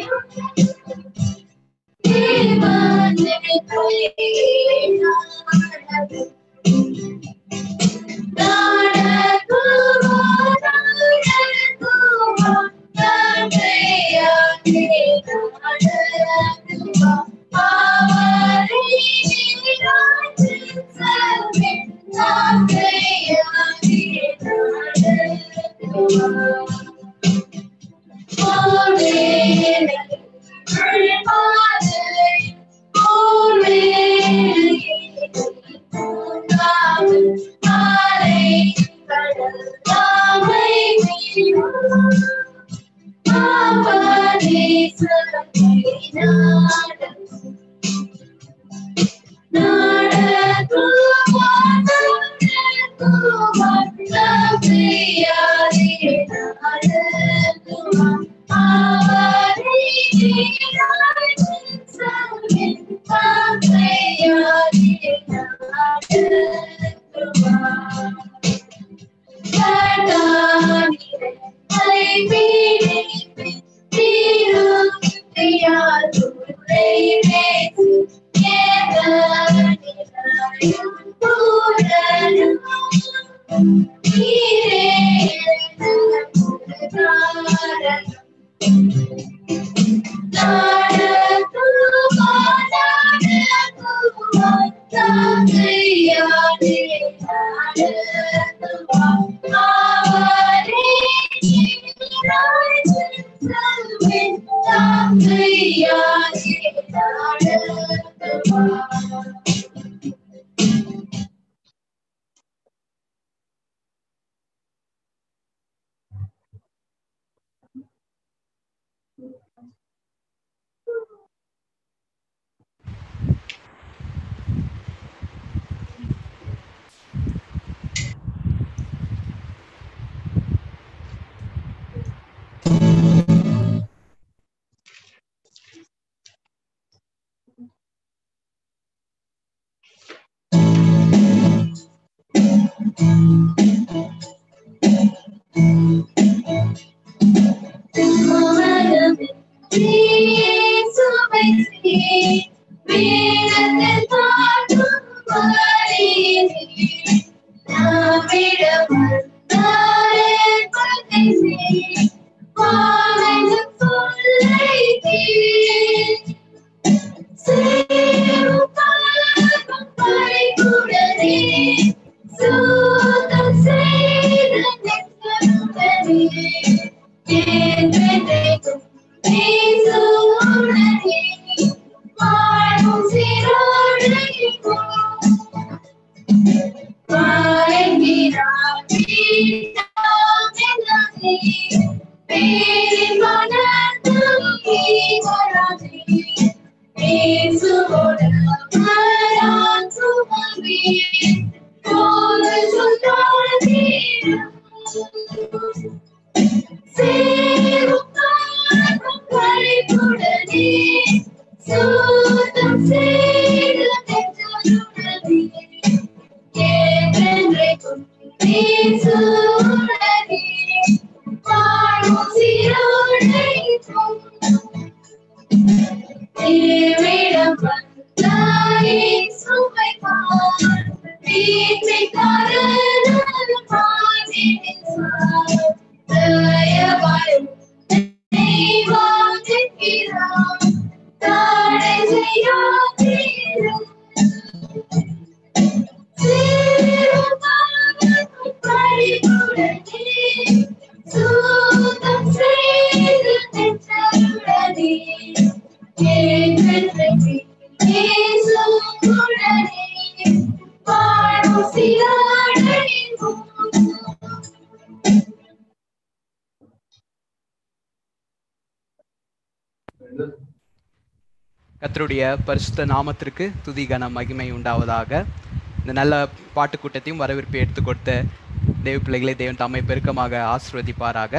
கர்த்தருடைய பரிசுத்த நாமத்திற்கு துதி கன மகிமை உண்டாவதாக இந்த நல்ல பாட்டு கூட்டத்தையும் வரவேற்பு எடுத்து கொடுத்த தேவ பிள்ளைகளை தேவன் தம்மை பெருக்கமாக ஆசிர்வதிப்பாராக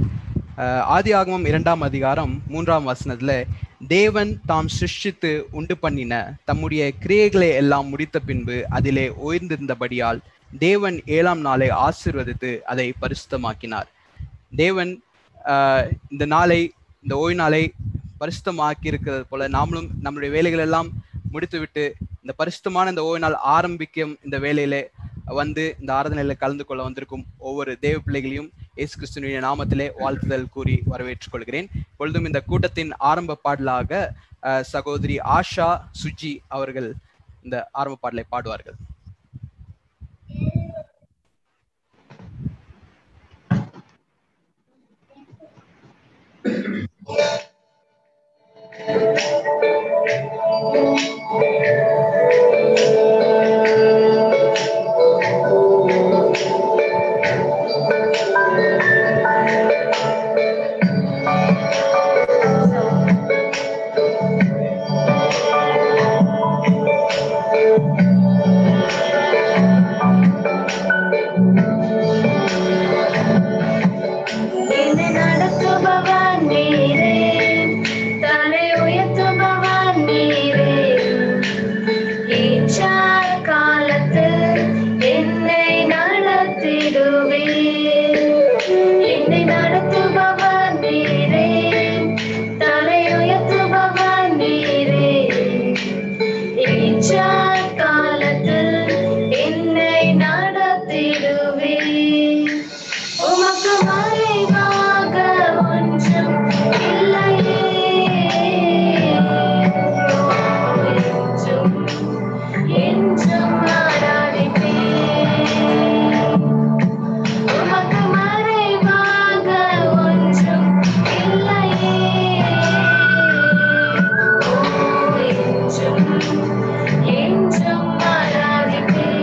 அஹ், ஆதி ஆகமம் இரண்டாம் அதிகாரம் மூன்றாம் வசனத்துல தேவன் தாம் சிருஷ்டித்து உண்டு பண்ணின தம்முடைய கிரியைகளை எல்லாம் முடித்த பின்பு அதிலே ஓய்ந்திருந்தபடியால் தேவன் ஏழாம் நாளை ஆசீர்வதித்து அதை பரிசுத்தமாக்கினார் தேவன் ஆஹ், இந்த நாளை இந்த ஓய்வு நாளை பரிசுத்தமாக்கி இருக்கிறது போல நாமளும் நம்மளுடைய வேலைகள் எல்லாம் முடித்துவிட்டு இந்த பரிசுத்தமான இந்த ஓய்வு நாள் ஆரம்பிக்கும் இந்த வேலையிலே வந்து இந்த ஆராதனையில கலந்து கொள்ள வந்திருக்கும் ஒவ்வொரு தேவ பிள்ளைகளையும் இயேசு கிறிஸ்துவினுடைய நாமத்திலே வாழ்த்துதல் கூறி வரவேற்றுக் கொள்கிறேன் பொழுதும் இந்த கூட்டத்தின் ஆரம்ப பாடலாக அஹ், சகோதரி ஆஷா சுஜி அவர்கள் இந்த ஆரம்ப பாடலை பாடுவார்கள் என்னை நடத்துபவர் நீரே தலை உயர்த்துபவர் நீரே ஈச்சாய காலத்தில் என்னை நடத்திடுவே என்னை நடத்துபவர் நீரே தலை உயர்த்துபவர் நீரே ஈச்சாய காலத்தில் என்னை நடத்திடுவே உமக்கு மறைவாக ஒன்றும் இல்லையே என்றும் என்றும் ஆராதிப்பேன் உமக்கு மறைவாக ஒன்றும் இல்லையே என்றும் என்றும் ஆராதிப்பேன்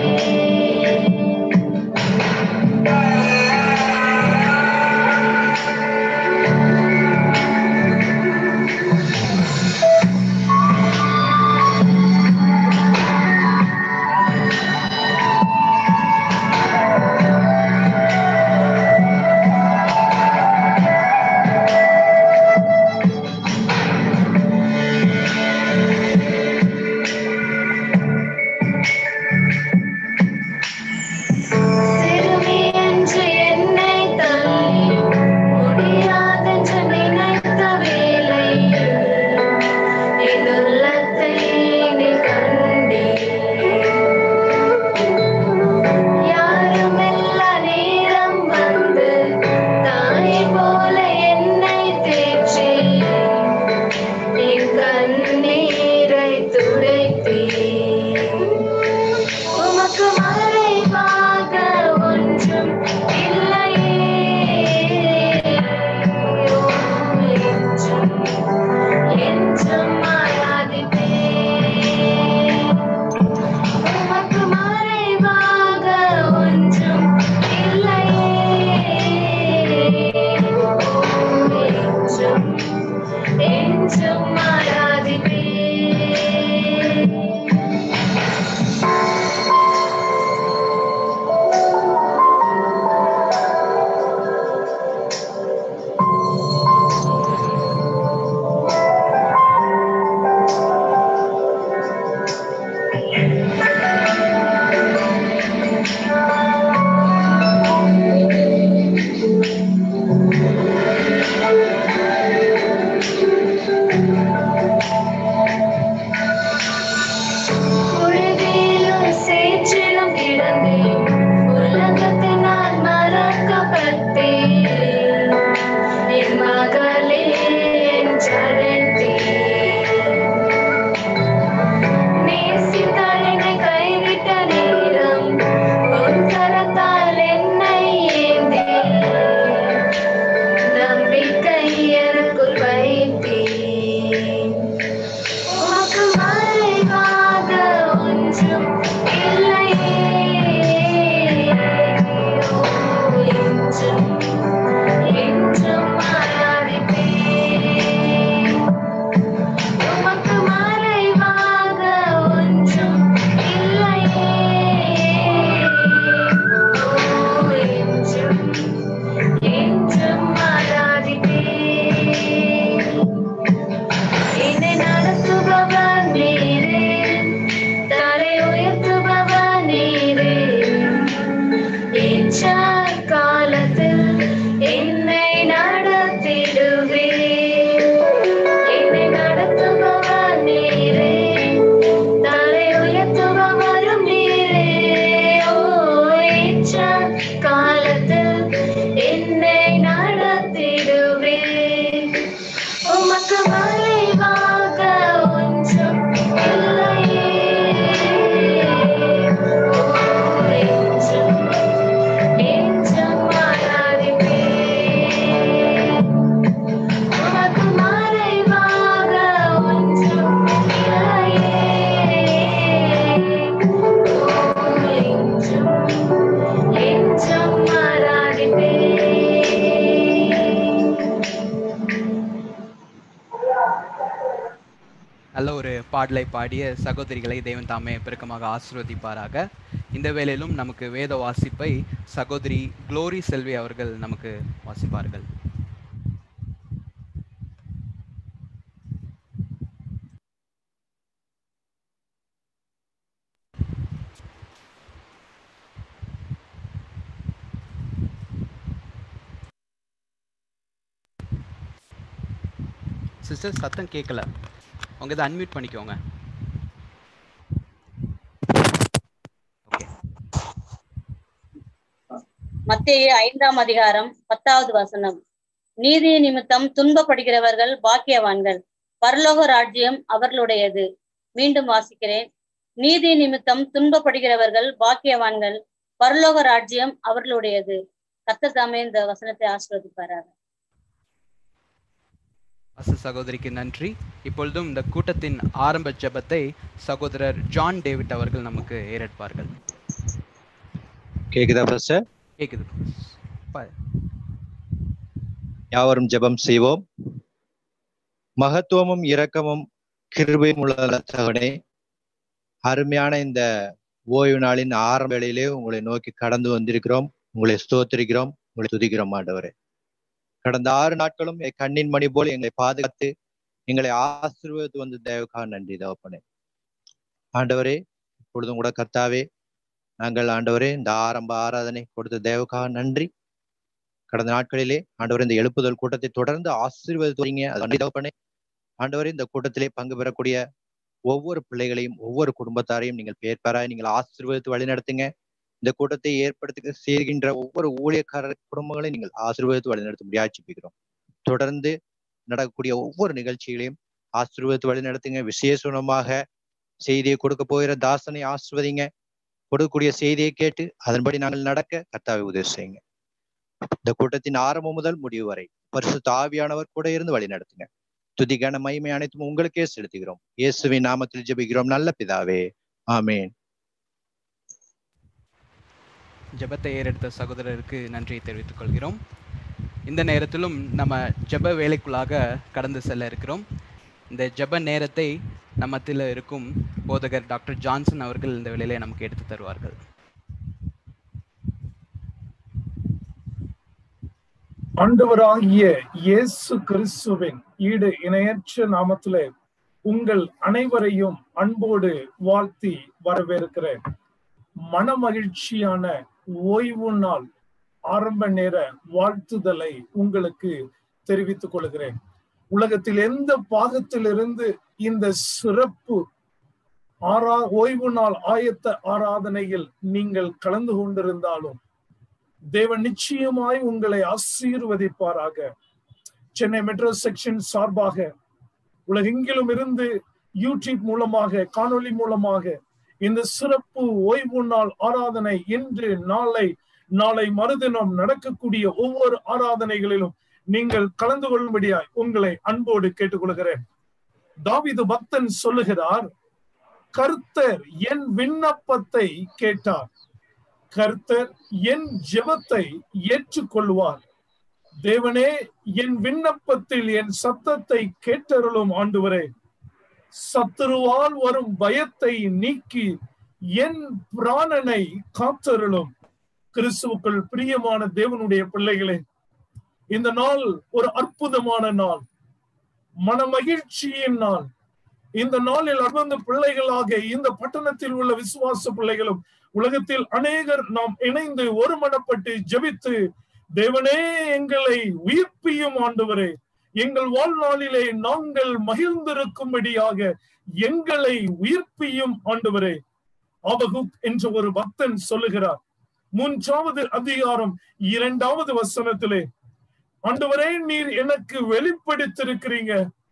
சிறுமி என்று என்னை தள்ளி முடியாதென்று நினைத்த வேளை என் உள்ளத்தை நீ கண்டீர் யாருமில்ல நேரம் வந்து தாய் போல என்னை தேற்றி என் கண்ணீரை துடைத்தீர் உமக்கு மறைவாக ஒன்றும் இல்லையே என்றும் என்றும் ஆராதிப்பேன் உமக்கு மறைவாக ஒன்றும் இல்லையே என்றும் என்றும் ஆராதிப்பேன் உமக்கு மறைவாக ஒன்றும் இல்லையே என்றும் என்றும் ஆராதிப்பேன் உமக்கு மறைவாக ஒன்றும் இல்லையே என்றும் என்றும் ஆராதிப்பேன் நல்ல ஒரு பாடலை பாடிய சகோதரிகளை தேவன் தாமே பெருக்கமாக ஆசீர்வதிப்பாராக இந்த வேளையிலும் நமக்கு வேத வாசிப்பை சகோதரி குளோரி செல்வி அவர்கள் நமக்கு வாசிப்பார்கள் சிஸ்டர் சத்தம் கேட்கல உங்க இதை அன்மியூட் பண்ணிக்கோங்க ஓகே மத்தேயு ஐந்தாம் அதிகாரம் பத்தாவது வசனம் நீதி நிமித்தம் துன்பப்படுகிறவர்கள் பாக்கியவான்கள் பரலோக ராஜ்யம் அவர்களுடையது மீண்டும் வாசிக்கிறேன் நீதி நிமித்தம் துன்பப்படுகிறவர்கள் பாக்கியவான்கள் பரலோக ராஜ்யம் அவர்களுடையது கர்த்தர் தாமே இந்த வசனத்தை ஆசீர்வதிப்பாராக அசு சகோதரிக்கு நன்றி இப்பொழுதும் இந்த கூட்டத்தின் ஆரம்ப ஜெபத்தை சகோதரர் ஜான் டேவிட் அவர்கள் நமக்கு ஏறெடுப்பார்கள் கேக்குதா பிரஸ்டர் கேக்குது ப- யாவரும் ஜெபம் செய்வோம் மகத்துவமும் இரக்கமும் கிருபையும் உள்ள தகவனே அருமையான இந்த ஓய்வு நாளின் ஆரம்ப வேளையிலே உங்களை நோக்கி கடந்து வந்திருக்கிறோம் உங்களை ஸ்தோத்திரிக்கிறோம் உங்களை துதிக்கிறோம் ஆண்டவரே கடந்த ஆறு நாட்களும் என் கண்ணின் மணி போல் எங்களை பாதுகாத்து எங்களை ஆசீர்வதித்து வந்த தேவக்காக நன்றி தகப்பனே ஆண்டவரே இப்பொழுதும் கூட கர்த்தாவே நாங்கள் ஆண்டவரே இந்த ஆரம்ப ஆராதனை கொடுத்த தேவக்காக நன்றி கடந்த நாட்களிலே ஆண்டவரே இந்த எழுப்புதல் கூட்டத்தை தொடர்ந்து ஆசீர்வதித்து வரீங்க அது நன்றி தகப்பனே ஆண்டவரே இந்த கூட்டத்திலே பங்கு பெறக்கூடிய ஒவ்வொரு பிள்ளைகளையும் ஒவ்வொரு குடும்பத்தாரையும் நீங்கள் பேர் பெறாய் நீங்கள் ஆசீர்வதித்து வழிநடத்துங்க இந்த கூட்டத்தை ஏற்படுத்தி சேர்கின்ற ஒவ்வொரு ஊழியக்காரர் குடும்பங்களையும் நீங்கள் ஆசீர்வதித்து வழிநடத்த முடியாட்சிப்பிக்கிறோம் தொடர்ந்து நடக்கக்கூடிய ஒவ்வொரு நிகழ்ச்சிகளையும் ஆசீர்வதித்து வழிநடத்துங்க விசேஷமாக செய்தியை கொடுக்க போகிற தாசனை ஆசிர்வதிங்க கொடுக்கக்கூடிய செய்தியை கேட்டு அதன்படி நாங்கள் நடக்க கர்த்தாவை உதவி செய்யுங்க இந்த கூட்டத்தின் ஆரம்பம் முதல் முடிவு வரை பரிசுத்த ஆவியானவர் கூட இருந்து வழி நடத்துங்க துதிக்கான மகிமை அனைத்தும் உங்களுக்கே செலுத்துகிறோம் இயேசுவின் நாமத்தில் ஜெபிக்கிறோம் நல்ல பிதாவே ஆமென் ஜெபத்தை ஏறெடுத்த சகோதரருக்கு நன்றியை தெரிவித்துக் கொள்கிறோம் இந்த நேரத்திலும் நம்ம ஜெப வேலைக்குள்ளாக கடந்து செல்ல இருக்கிறோம் இந்த ஜெப நேரத்தை நம்மத்தில் இருக்கும் போதகர் டாக்டர் ஜான்சன் அவர்கள் இந்த வேளையிலே நமக்கு எடுத்து தருவார்கள் ஆண்டவராகிய இயேசு கிறிஸ்துவின் ஈடு இணையற்ற நாமத்திலே உங்கள் அனைவரையும் அன்போடு வாழ்த்தி வரவேற்கிறேன் மனமகிழ்ச்சியான ஓய்வு நாள் ஆரம்ப நேர வாழ்த்துதலை உங்களுக்கு தெரிவித்துக் கொள்கிறேன் உலகத்தில் எந்த பாகத்திலிருந்து இந்த சிறப்பு ஆரா ஓய்வு நாள் ஆயத்த ஆராதனையில் நீங்கள் கலந்து கொண்டிருந்தாலும் தேவன் நிச்சயமாய் உங்களை ஆசீர்வதிப்பாராக சென்னை மெட்ரோ செக்ஷன் சார்பாக உலகெங்கிலும் இருந்து யூடியூப் மூலமாக காணொளி மூலமாக இந்த சிறப்பு ஓய்வு நாள் ஆராதனை இன்று நாளை நாளை மறுதினம் நடக்கக்கூடிய ஒவ்வொரு ஆராதனைகளிலும் நீங்கள் கலந்து கொள்ளும்படியாய் உங்களை அன்போடு கேட்டுக்கொள்கிறேன் தாவிது பக்தன் சொல்லுகிறார் கர்த்தர் என் விண்ணப்பத்தை கேட்டார் கர்த்தர் என் ஜெபத்தை ஏற்றுக்கொள்வார் தேவனே என் விண்ணப்பத்தில் என் சத்தத்தை கேட்டருளும் ஆண்டவரே சத்துருவால் வரும் பயத்தை நீக்கி என் பிராணனை காத்தருளும் கிறிஸ்துவுக்குள் பிரியமான தேவனுடைய பிள்ளைகளே இந்த நாள் ஒரு அற்புதமான நாள் மனமகிழ்ச்சியின் நாள் இந்த நாளில் அமர்ந்த பிள்ளைகளாக இந்த பட்டணத்தில் உள்ள விசுவாச பிள்ளைகளும் உலகத்தில் அநேகர் நாம் இணைந்து ஒருமனப்பட்டு ஜெபித்து தேவனே எங்களை உயிர்ப்பியும் ஆண்டவரே எங்கள் வாழ்நாளிலே நாங்கள் மகிழ்ந்திருக்கும்படியாக எங்களை உயிர்ப்பியும் ஆண்டவரே ஆபகுக் என்ற ஒரு பக்தன் சொல்லுகிறார் மூன்றாவது அதிகாரம் இரண்டாவது வசனத்திலே ஆண்டவரே நீர் எனக்கு வெளிப்படுத்திருக்கிறீங்க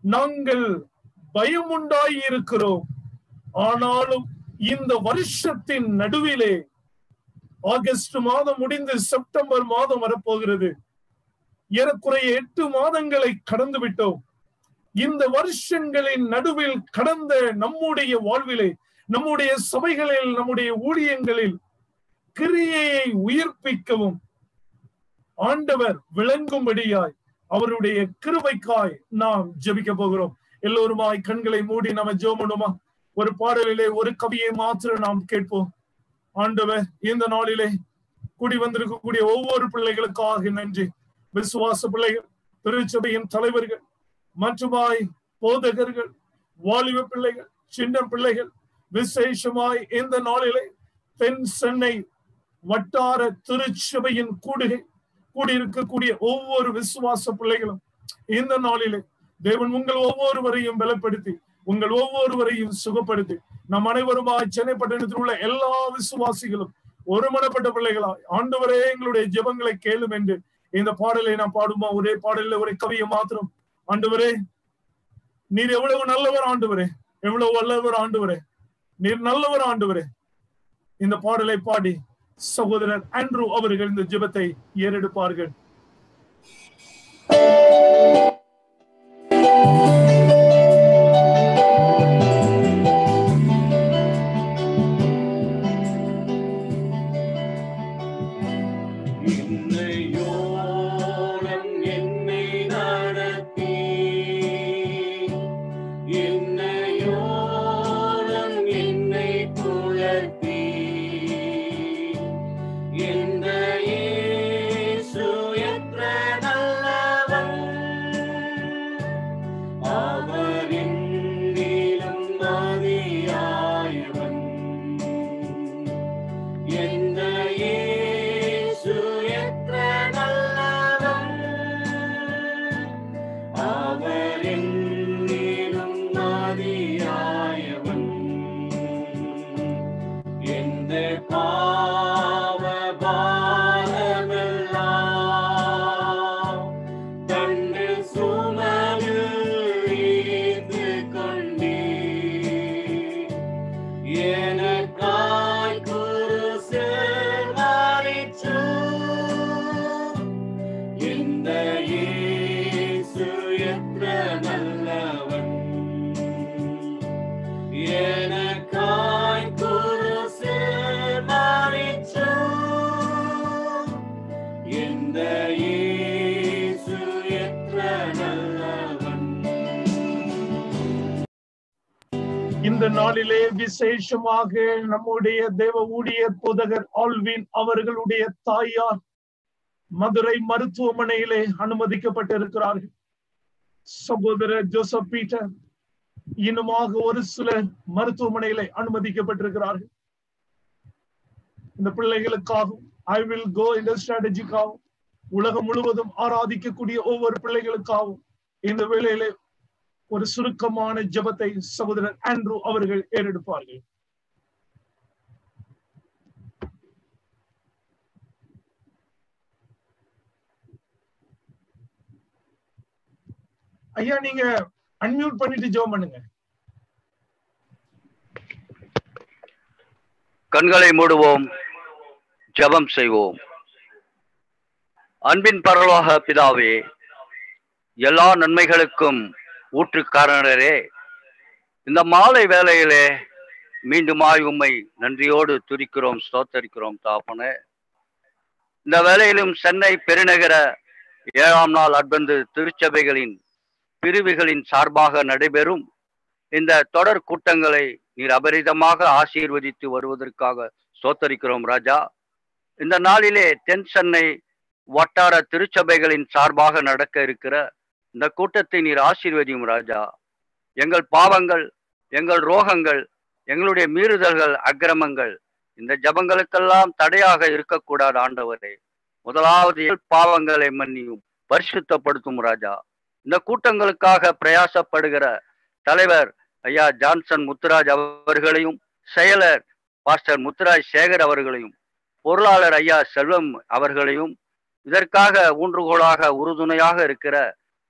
நாங்கள் பயமுண்டாய் இருக்கிறோம் ஆனாலும் இந்த வருஷத்தின் நடுவிலே ஆகஸ்ட் மாதம் முடிந்து செப்டம்பர் மாதம் வரப்போகிறது ஏறக்குறைய எட்டு மாதங்களை கடந்து விட்டோம் இந்த வருஷங்களின் நடுவில் கடந்த நம்முடைய வாழ்விலே நம்முடைய சபைகளில் நம்முடைய ஊழியங்களில் கிரியையை உயிர்ப்பிக்கவும் ஆண்டவர் விளங்கும்படியாய் அவருடைய கிருபைக்காய் நாம் ஜெபிக்க போகிறோம் எல்லோருமாய் கண்களை மூடி நாம ஜெபமுடுமா ஒரு பாடலிலே ஒரு கவியை மாத்திரம் நாம் கேட்போம் ஆண்டவர் இந்த நாளிலே கூடி வந்திருக்கக்கூடிய ஒவ்வொரு பிள்ளைகளுக்காக நன்றி விசுவாச பிள்ளைகள் திருச்சபையின் தலைவர்கள் மற்றுமாய் போதகர்கள் வாலிப பிள்ளைகள் சின்ன பிள்ளைகள் விசேஷமாய் இந்த நாளிலே தென் சென்னை வட்டார திருச்சபையின் கூடுகை கூடியிருக்கக்கூடிய ஒவ்வொரு விசுவாச பிள்ளைகளும் இந்த நாளிலே தேவன் உங்கள் ஒவ்வொருவரையும் பலப்படுத்தி உங்கள் ஒவ்வொருவரையும் சுகப்படுத்தி நம் அனைவருமாய் சென்னை பட்டணத்தில் உள்ள எல்லா விசுவாசிகளும் ஒருமனப்பட்ட பிள்ளைகளாய் ஆண்டவரே எங்களுடைய ஜெபங்களை கேளும் என்று இந்த பாடலை நாம் பாடுமா ஒரே பாடலில் ஒரே கவியை மாத்திரம் ஆண்டவரே நீர் எவ்வளவு நல்லவர் ஆண்டவரே எவ்வளவு வல்லவர் ஆண்டவரே நீர் நல்லவர் ஆண்டவரே இந்த பாடலை பாடி சகோதரர் ஆண்ட்ரூ அவர்கள் இந்த ஜெபத்தை ஏறெடுப்பார்கள் என்னையோரம் என்னை நடத்தி என்னையோரம் என்னை புலர்த்தி இந்த இயேசு என்ற நல்லவன் அவர் என்னிலும் மதியாயவன் எந்த இயேசு என்ற நல்லவன் அவர் என்னிலும் மதியாயவன் எந்த பாவ பாரமெல்லாம் தண்டு சுமலில் ஈர்த்து கொண்டீர் எனக்காய் குருசில் மரிச்சு இந்த இயேசு என்ற நல்லவன் எனக்காய் குருசில் மரிச்சு இந்த இயேசு என்ற நல்லவன் இந்த நாளிலே விசேஷமாக நம்முடைய தேவ ஊழியர் போதகர் ஆல்வின் அவர்களுடைய தாயார் மதுரை மருத்துவமனையிலே அனுமதிக்கப்பட்டிருக்கிறார்கள் சகோதரர் ஜோசப் பீட்டர் இன்னுமாக ஒரு சிலர் மருத்துவமனையிலே அனுமதிக்கப்பட்டிருக்கிறார்கள் இந்த பிள்ளைகளுக்காகவும் ஐ வில் கோ இந்த ஸ்ட்ராட்டஜிக்காகவும் உலகம் முழுவதும் ஆராதிக்கக்கூடிய ஒவ்வொரு பிள்ளைகளுக்காகவும் இந்த வேளையிலே ஒரு சுருக்கமான ஜெபத்தை சகோதரர் ஆண்ட்ரூ அவர்கள் ஏறெடுப்பார்கள் ஐயா நீங்க அன்மியூட் பண்ணிட்டு ஜெபம் பண்ணுங்க கண்களை மூடுவோம் ஜெபம் செய்வோம் அன்பின் பரலோக பிதாவே எல்லா நன்மைகளுக்கும் ஊற்றுக்காரரே இந்த மாலை வேளையிலே மீண்டுமாய் உம்மை நன்றியோடு துதிக்கிறோம் ஸ்தோத்தரிக்கிறோம் தாப்பனே இந்த வேளையிலும் சென்னை பெருநகர ஏழாம் நாள் அட்பந்து திருச்சபைகளின் பிரிவுகளின் சார்பாக நடைபெறும் இந்த தொடர் கூட்டங்களை நீர் அபரிதமாக ஆசீர்வதித்து வருவதற்காக ஸ்தோத்தரிக்கிறோம் ராஜா இந்த நாளிலே தென் சென்னை வட்டார திருச்சபைகளின் சார்பாக நடக்க இருக்கிற இந்த கூட்டத்தை நீர் ஆசீர்வதியும் ராஜா எங்கள் பாவங்கள் எங்கள் ரோகங்கள் எங்களுடைய மீறுதல்கள் அக்கிரமங்கள் இந்த ஜபங்களுக்கெல்லாம் தடையாக இருக்கக்கூடாது ஆண்டவரே முதலாவது எங்கள் பாவங்களை மன்னியும் பரிசுத்தப்படுத்தும் ராஜா இந்த கூட்டங்களுக்காக பிரயாசப்படுகிற தலைவர் ஐயா ஜான்சன் முத்துராஜ் அவர்களையும் செயலர் பாஸ்டர் முத்துராஜ் சேகர் அவர்களையும் பொருளாளர் ஐயா செல்வம் அவர்களையும் இதற்காக ஊன்றுகோலாக உறுதுணையாக இருக்கிற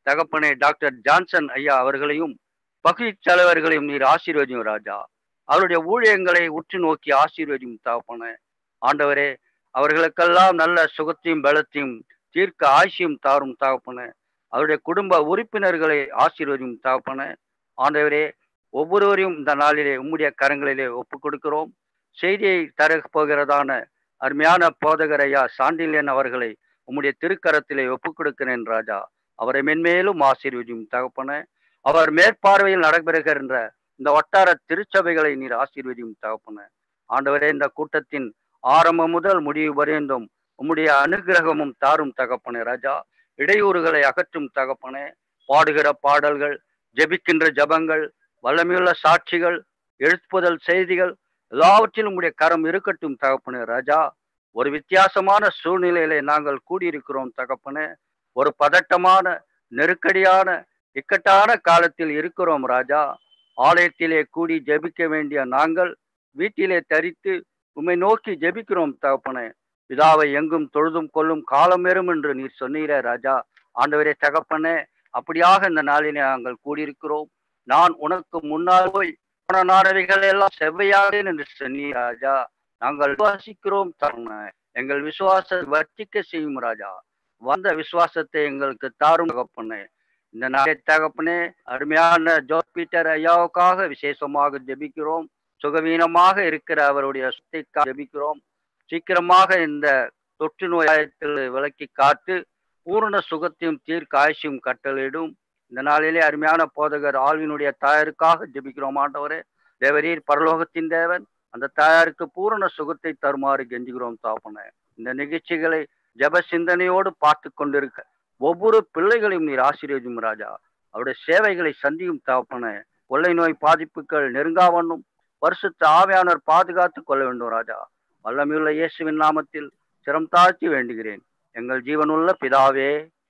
தகப்பனே டாக்டர் ஜான்சன் ஐயா அவர்களையும் பகுதி தலைவர்களையும் நீர் ஆசீர்வதியும் ராஜா அவருடைய ஊழியங்களை உற்று நோக்கி ஆசீர்வதியும் தகப்பனே ஆண்டவரே அவர்களுக்கெல்லாம் நல்ல சுகத்தையும் பலத்தையும் தீர்க்க ஆசியும் தாரும் தகப்பனே அவருடைய குடும்ப உறுப்பினர்களை ஆசீர்வதியும் தகப்பனே ஆண்டவரே ஒவ்வொருவரையும் இந்த நாளிலே உம்முடைய கரங்களிலே ஒப்புக் கொடுக்கிறோம் செய்தியை தர போகிறதான அருமையான போதகர் ஐயா சாண்டில்யன் அவர்களை உம்முடைய திருக்கரத்திலே ஒப்புக் கொடுக்கிறேன் ராஜா அவரை மென்மேலும் ஆசீர்வதியும் தகப்பனே அவர் மேற்பார்வையில் நடைபெறுகின்ற இந்த வட்டார திருச்சபைகளை நீர் ஆசீர்வதியும் தகப்பனே ஆண்டவரே இந்த கூட்டத்தின் ஆரம்பம் முதல் முடிவு வரைந்தும் உம்முடைய அனுகிரகமும் தாரும் தகப்பனே ராஜா இடையூறுகளை அகற்றும் தகப்பனே பாடுகிற பாடல்கள் ஜெபிக்கின்ற ஜபங்கள் வல்லமையுள்ள சாட்சிகள் எழுப்புதல் செய்திகள் எல்லாவற்றிலும் உடைய கரம் இருக்கட்டும் தகப்பனே ராஜா ஒரு வித்தியாசமான சூழ்நிலையிலே நாங்கள் கூடியிருக்கிறோம் தகப்பனே ஒரு பதட்டமான நெருக்கடியான இக்கட்டான காலத்தில் இருக்கிறோம் ராஜா ஆலயத்திலே கூடி ஜெபிக்க வேண்டிய நாங்கள் வீட்டிலே தரித்து உம்மை நோக்கி ஜெபிக்கிறோம் தகப்பனே பிதாவை எங்கும் தொழுதும் கொள்ளும் காலம் வரும் என்று நீர் சொன்னீரே ராஜா ஆண்டவரே தகப்பனே அப்படியாக இந்த நாளிலே நாங்கள் கூடியிருக்கிறோம் நான் உனக்கு முன்னால் போய் நாடவைகள் எல்லாம் செவ்வையாடேன் என்று சொன்னீர் ராஜா நாங்கள் விசுவாசிக்கிறோம் தருண எங்கள் விசுவாச வர்த்திக்க செய்யும் ராஜா வந்த விசுவாசத்தை எங்களுக்கு தாரும் தகப்பனே இந்த நாளை தகப்பனே அருமையான ஜோஸ் பீட்டர் ஐயாவுக்காக விசேஷமாக ஜெபிக்கிறோம் சுகவீனமாக இருக்கிற அவருடைய சுத்தைக்காக ஜெபிக்கிறோம் சீக்கிரமாக இந்த தொற்று நோயத்தில் விலக்கி காத்து பூரண சுகத்தையும் தீர்க்க ஆயுஷையும் கட்டளையிடும் இந்த நாளிலே அருமையான போதகர் ஆழ்வினுடைய தாயாருக்காக ஜெபிக்கிறோம் ஆண்டவரே தேவரீர் பரலோகத்தின் தேவன் அந்த தாயாருக்கு பூரண சுகத்தை தருமாறு கெஞ்சுகிறோம் தாப்பனே இந்த நிகழ்ச்சிகளை ஜப சிந்தனையோடு பார்த்து கொண்டிருக்க ஒவ்வொரு பிள்ளைகளையும் நீர் ஆசீர்வதியும் ராஜா அவருடைய சேவைகளை சந்தியும் தாப்பனே கொள்ளை நோய் பாதிப்புகள் நெருங்காவண்ணும் வருஷத்து ஆவியானவர் பாதுகாத்து கொள்ள வேண்டும் ராஜா வல்லமையுள்ள இயேசுவின் நாமத்தில் சிரம் தாழ்த்தி வேண்டுகிறேன் எங்கள் ஜீவனுள்ள பிதாவே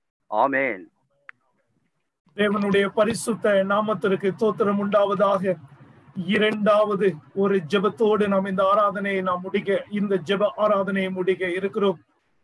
ஆமேன் தேவனுடைய பரிசுத்த நாமத்திற்கு தோத்திரம் உண்டாவதாக இரண்டாவது ஒரு ஜெபத்தோடு நாம் இந்த ஆராதனையை நாம் முடிக்க இந்த ஜெப ஆராதனையை முடிக்க இருக்கிறோம்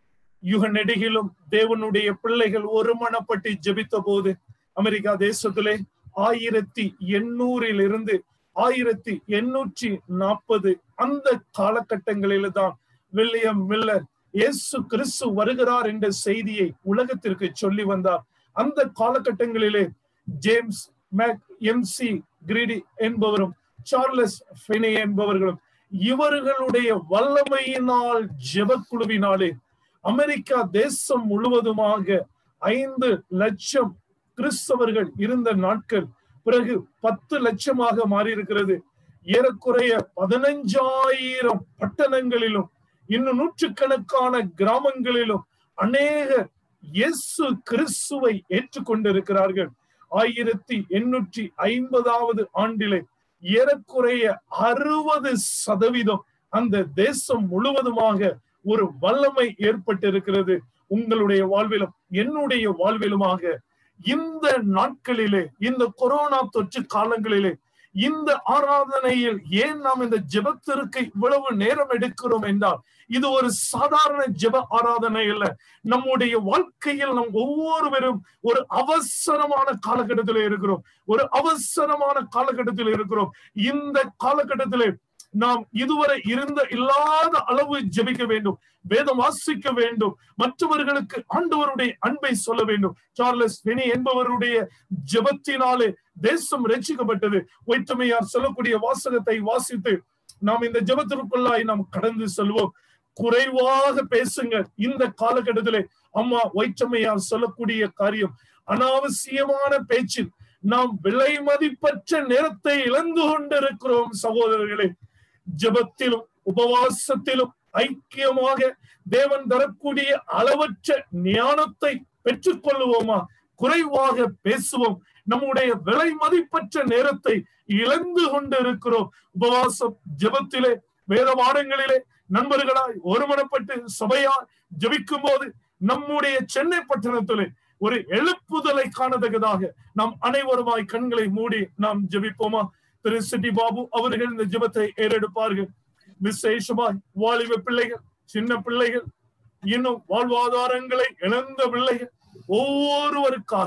யுக நெடுகிலும் தேவனுடைய பிள்ளைகள் ஒருமனப்பட்டு ஜெபித்த போது அமெரிக்கா தேசத்திலே ஆயிரத்தி எண்ணூறில் இருந்து ஆயிரத்தி எண்ணூற்றி நாற்பது அந்த காலகட்டங்களில் தான் வில்லியம் மில்லர் இயேசு கிறிஸ்து வருகிறார் என்ற செய்தியை உலகத்திற்கு சொல்லி வந்தார் அந்த காலகட்டங்களிலே James Mac M C Creedy என்பவரும் சார்லஸ் ஃபெனே என்பவர்களும் இவர்களுடைய வல்லமையினால் ஜெபக்குழுவினாலே அமெரிக்கா தேசம் முழுவதுமாக ஐந்து லட்சம் கிறிஸ்தவர்கள் இருந்த நாட்கள் பிறகு பத்து லட்சமாக மாறி இருக்கிறது ஏறக்குறைய பதினஞ்சாயிரம் பட்டணங்களிலும் இன்னும் நூற்றுக்கணக்கான கிராமங்களிலும் அநேக இயேசு கிறிஸ்துவை ஏற்றுக்கொண்டிருக்கிறார்கள் ஆயிரத்தி எண்ணூற்றி ஐம்பதாவது ஆண்டிலே ஏறக்குறைய அறுபது சதவீதம் அந்த தேசம் முழுவதுமாக ஒரு வல்லமை ஏற்பட்டிருக்கிறது உங்களுடைய வாழ்விலும் என்னுடைய வாழ்விலுமாக இந்த நாட்களிலே இந்த கொரோனா தொற்று காலங்களிலே இந்த ஆராதனையில் ஏன் நாம் இந்த ஜெபத்திற்கு இவ்வளவு நேரம் எடுக்கிறோம் என்றால் இது ஒரு சாதாரண ஜெப ஆராதனை இல்ல நம்முடைய வாழ்க்கையில் நம் ஒவ்வொருவரும் ஒரு அவசரமான காலகட்டத்தில் இருக்கிறோம் ஒரு அவசரமான காலகட்டத்தில் இருக்கிறோம் இந்த காலகட்டத்திலே நாம் இதுவரை இருந்த இல்லாத அளவு ஜெபிக்க வேண்டும் வேதம் வாசிக்க வேண்டும் மற்றவர்களுக்கு ஆண்டவருடைய அன்பை சொல்ல வேண்டும் சார்லஸ் பெனி என்பவருடைய ஜெபத்தினாலே தேசம் ரட்சிக்கப்பட்டது ஒய்த்தமையார் சொல்லக்கூடிய வாசகத்தை வாசித்து நாம் இந்த ஜெபத்திற்குள்ளாய் நாம் கடந்து செல்வோம் குறைவாக பேசுங்க இந்த காலகட்டத்திலே அம்மா ஒய்ச்சமையார் சொல்லக்கூடிய காரியம் அனாவசியமான பேச்சில் நாம் விலை மதிப்பற்ற நேரத்தை இழந்து கொண்டிருக்கிறோம் சகோதரர்களே ஜெபத்திலும் உபவாசத்திலும் ஐக்கியமாக தேவன் தரக்கூடிய அளவற்ற ஞானத்தை பெற்றுக்கொள்ளுவோமா குறைவாக பேசுவோம் நம்முடைய விலை மதிப்பற்ற நேரத்தை இழந்து கொண்டு இருக்கிறோம் உபவாசம் ஜெபத்திலே வேத வாரங்களிலே நண்பர்களாய் ஒருமனப்பட்டு சபையாய் ஜெபிக்கும் போது நம்முடைய சென்னை பட்டணத்திலே ஒரு எழுப்புதலை காணத்தக்கதாக நாம் அனைவருமாய் கண்களை மூடி நாம் ஜெபிப்போமா திரு சிட்டி பாபு அவர்கள் இந்த ஜெபத்தை ஏறெடுப்பார்கள் விசேஷமாய் வாலிப பிள்ளைகள் சின்ன பிள்ளைகள் இன்னும் வாழ்வாதாரங்களை இழந்த பிள்ளைகள் ஒவ்வொருவருக்காக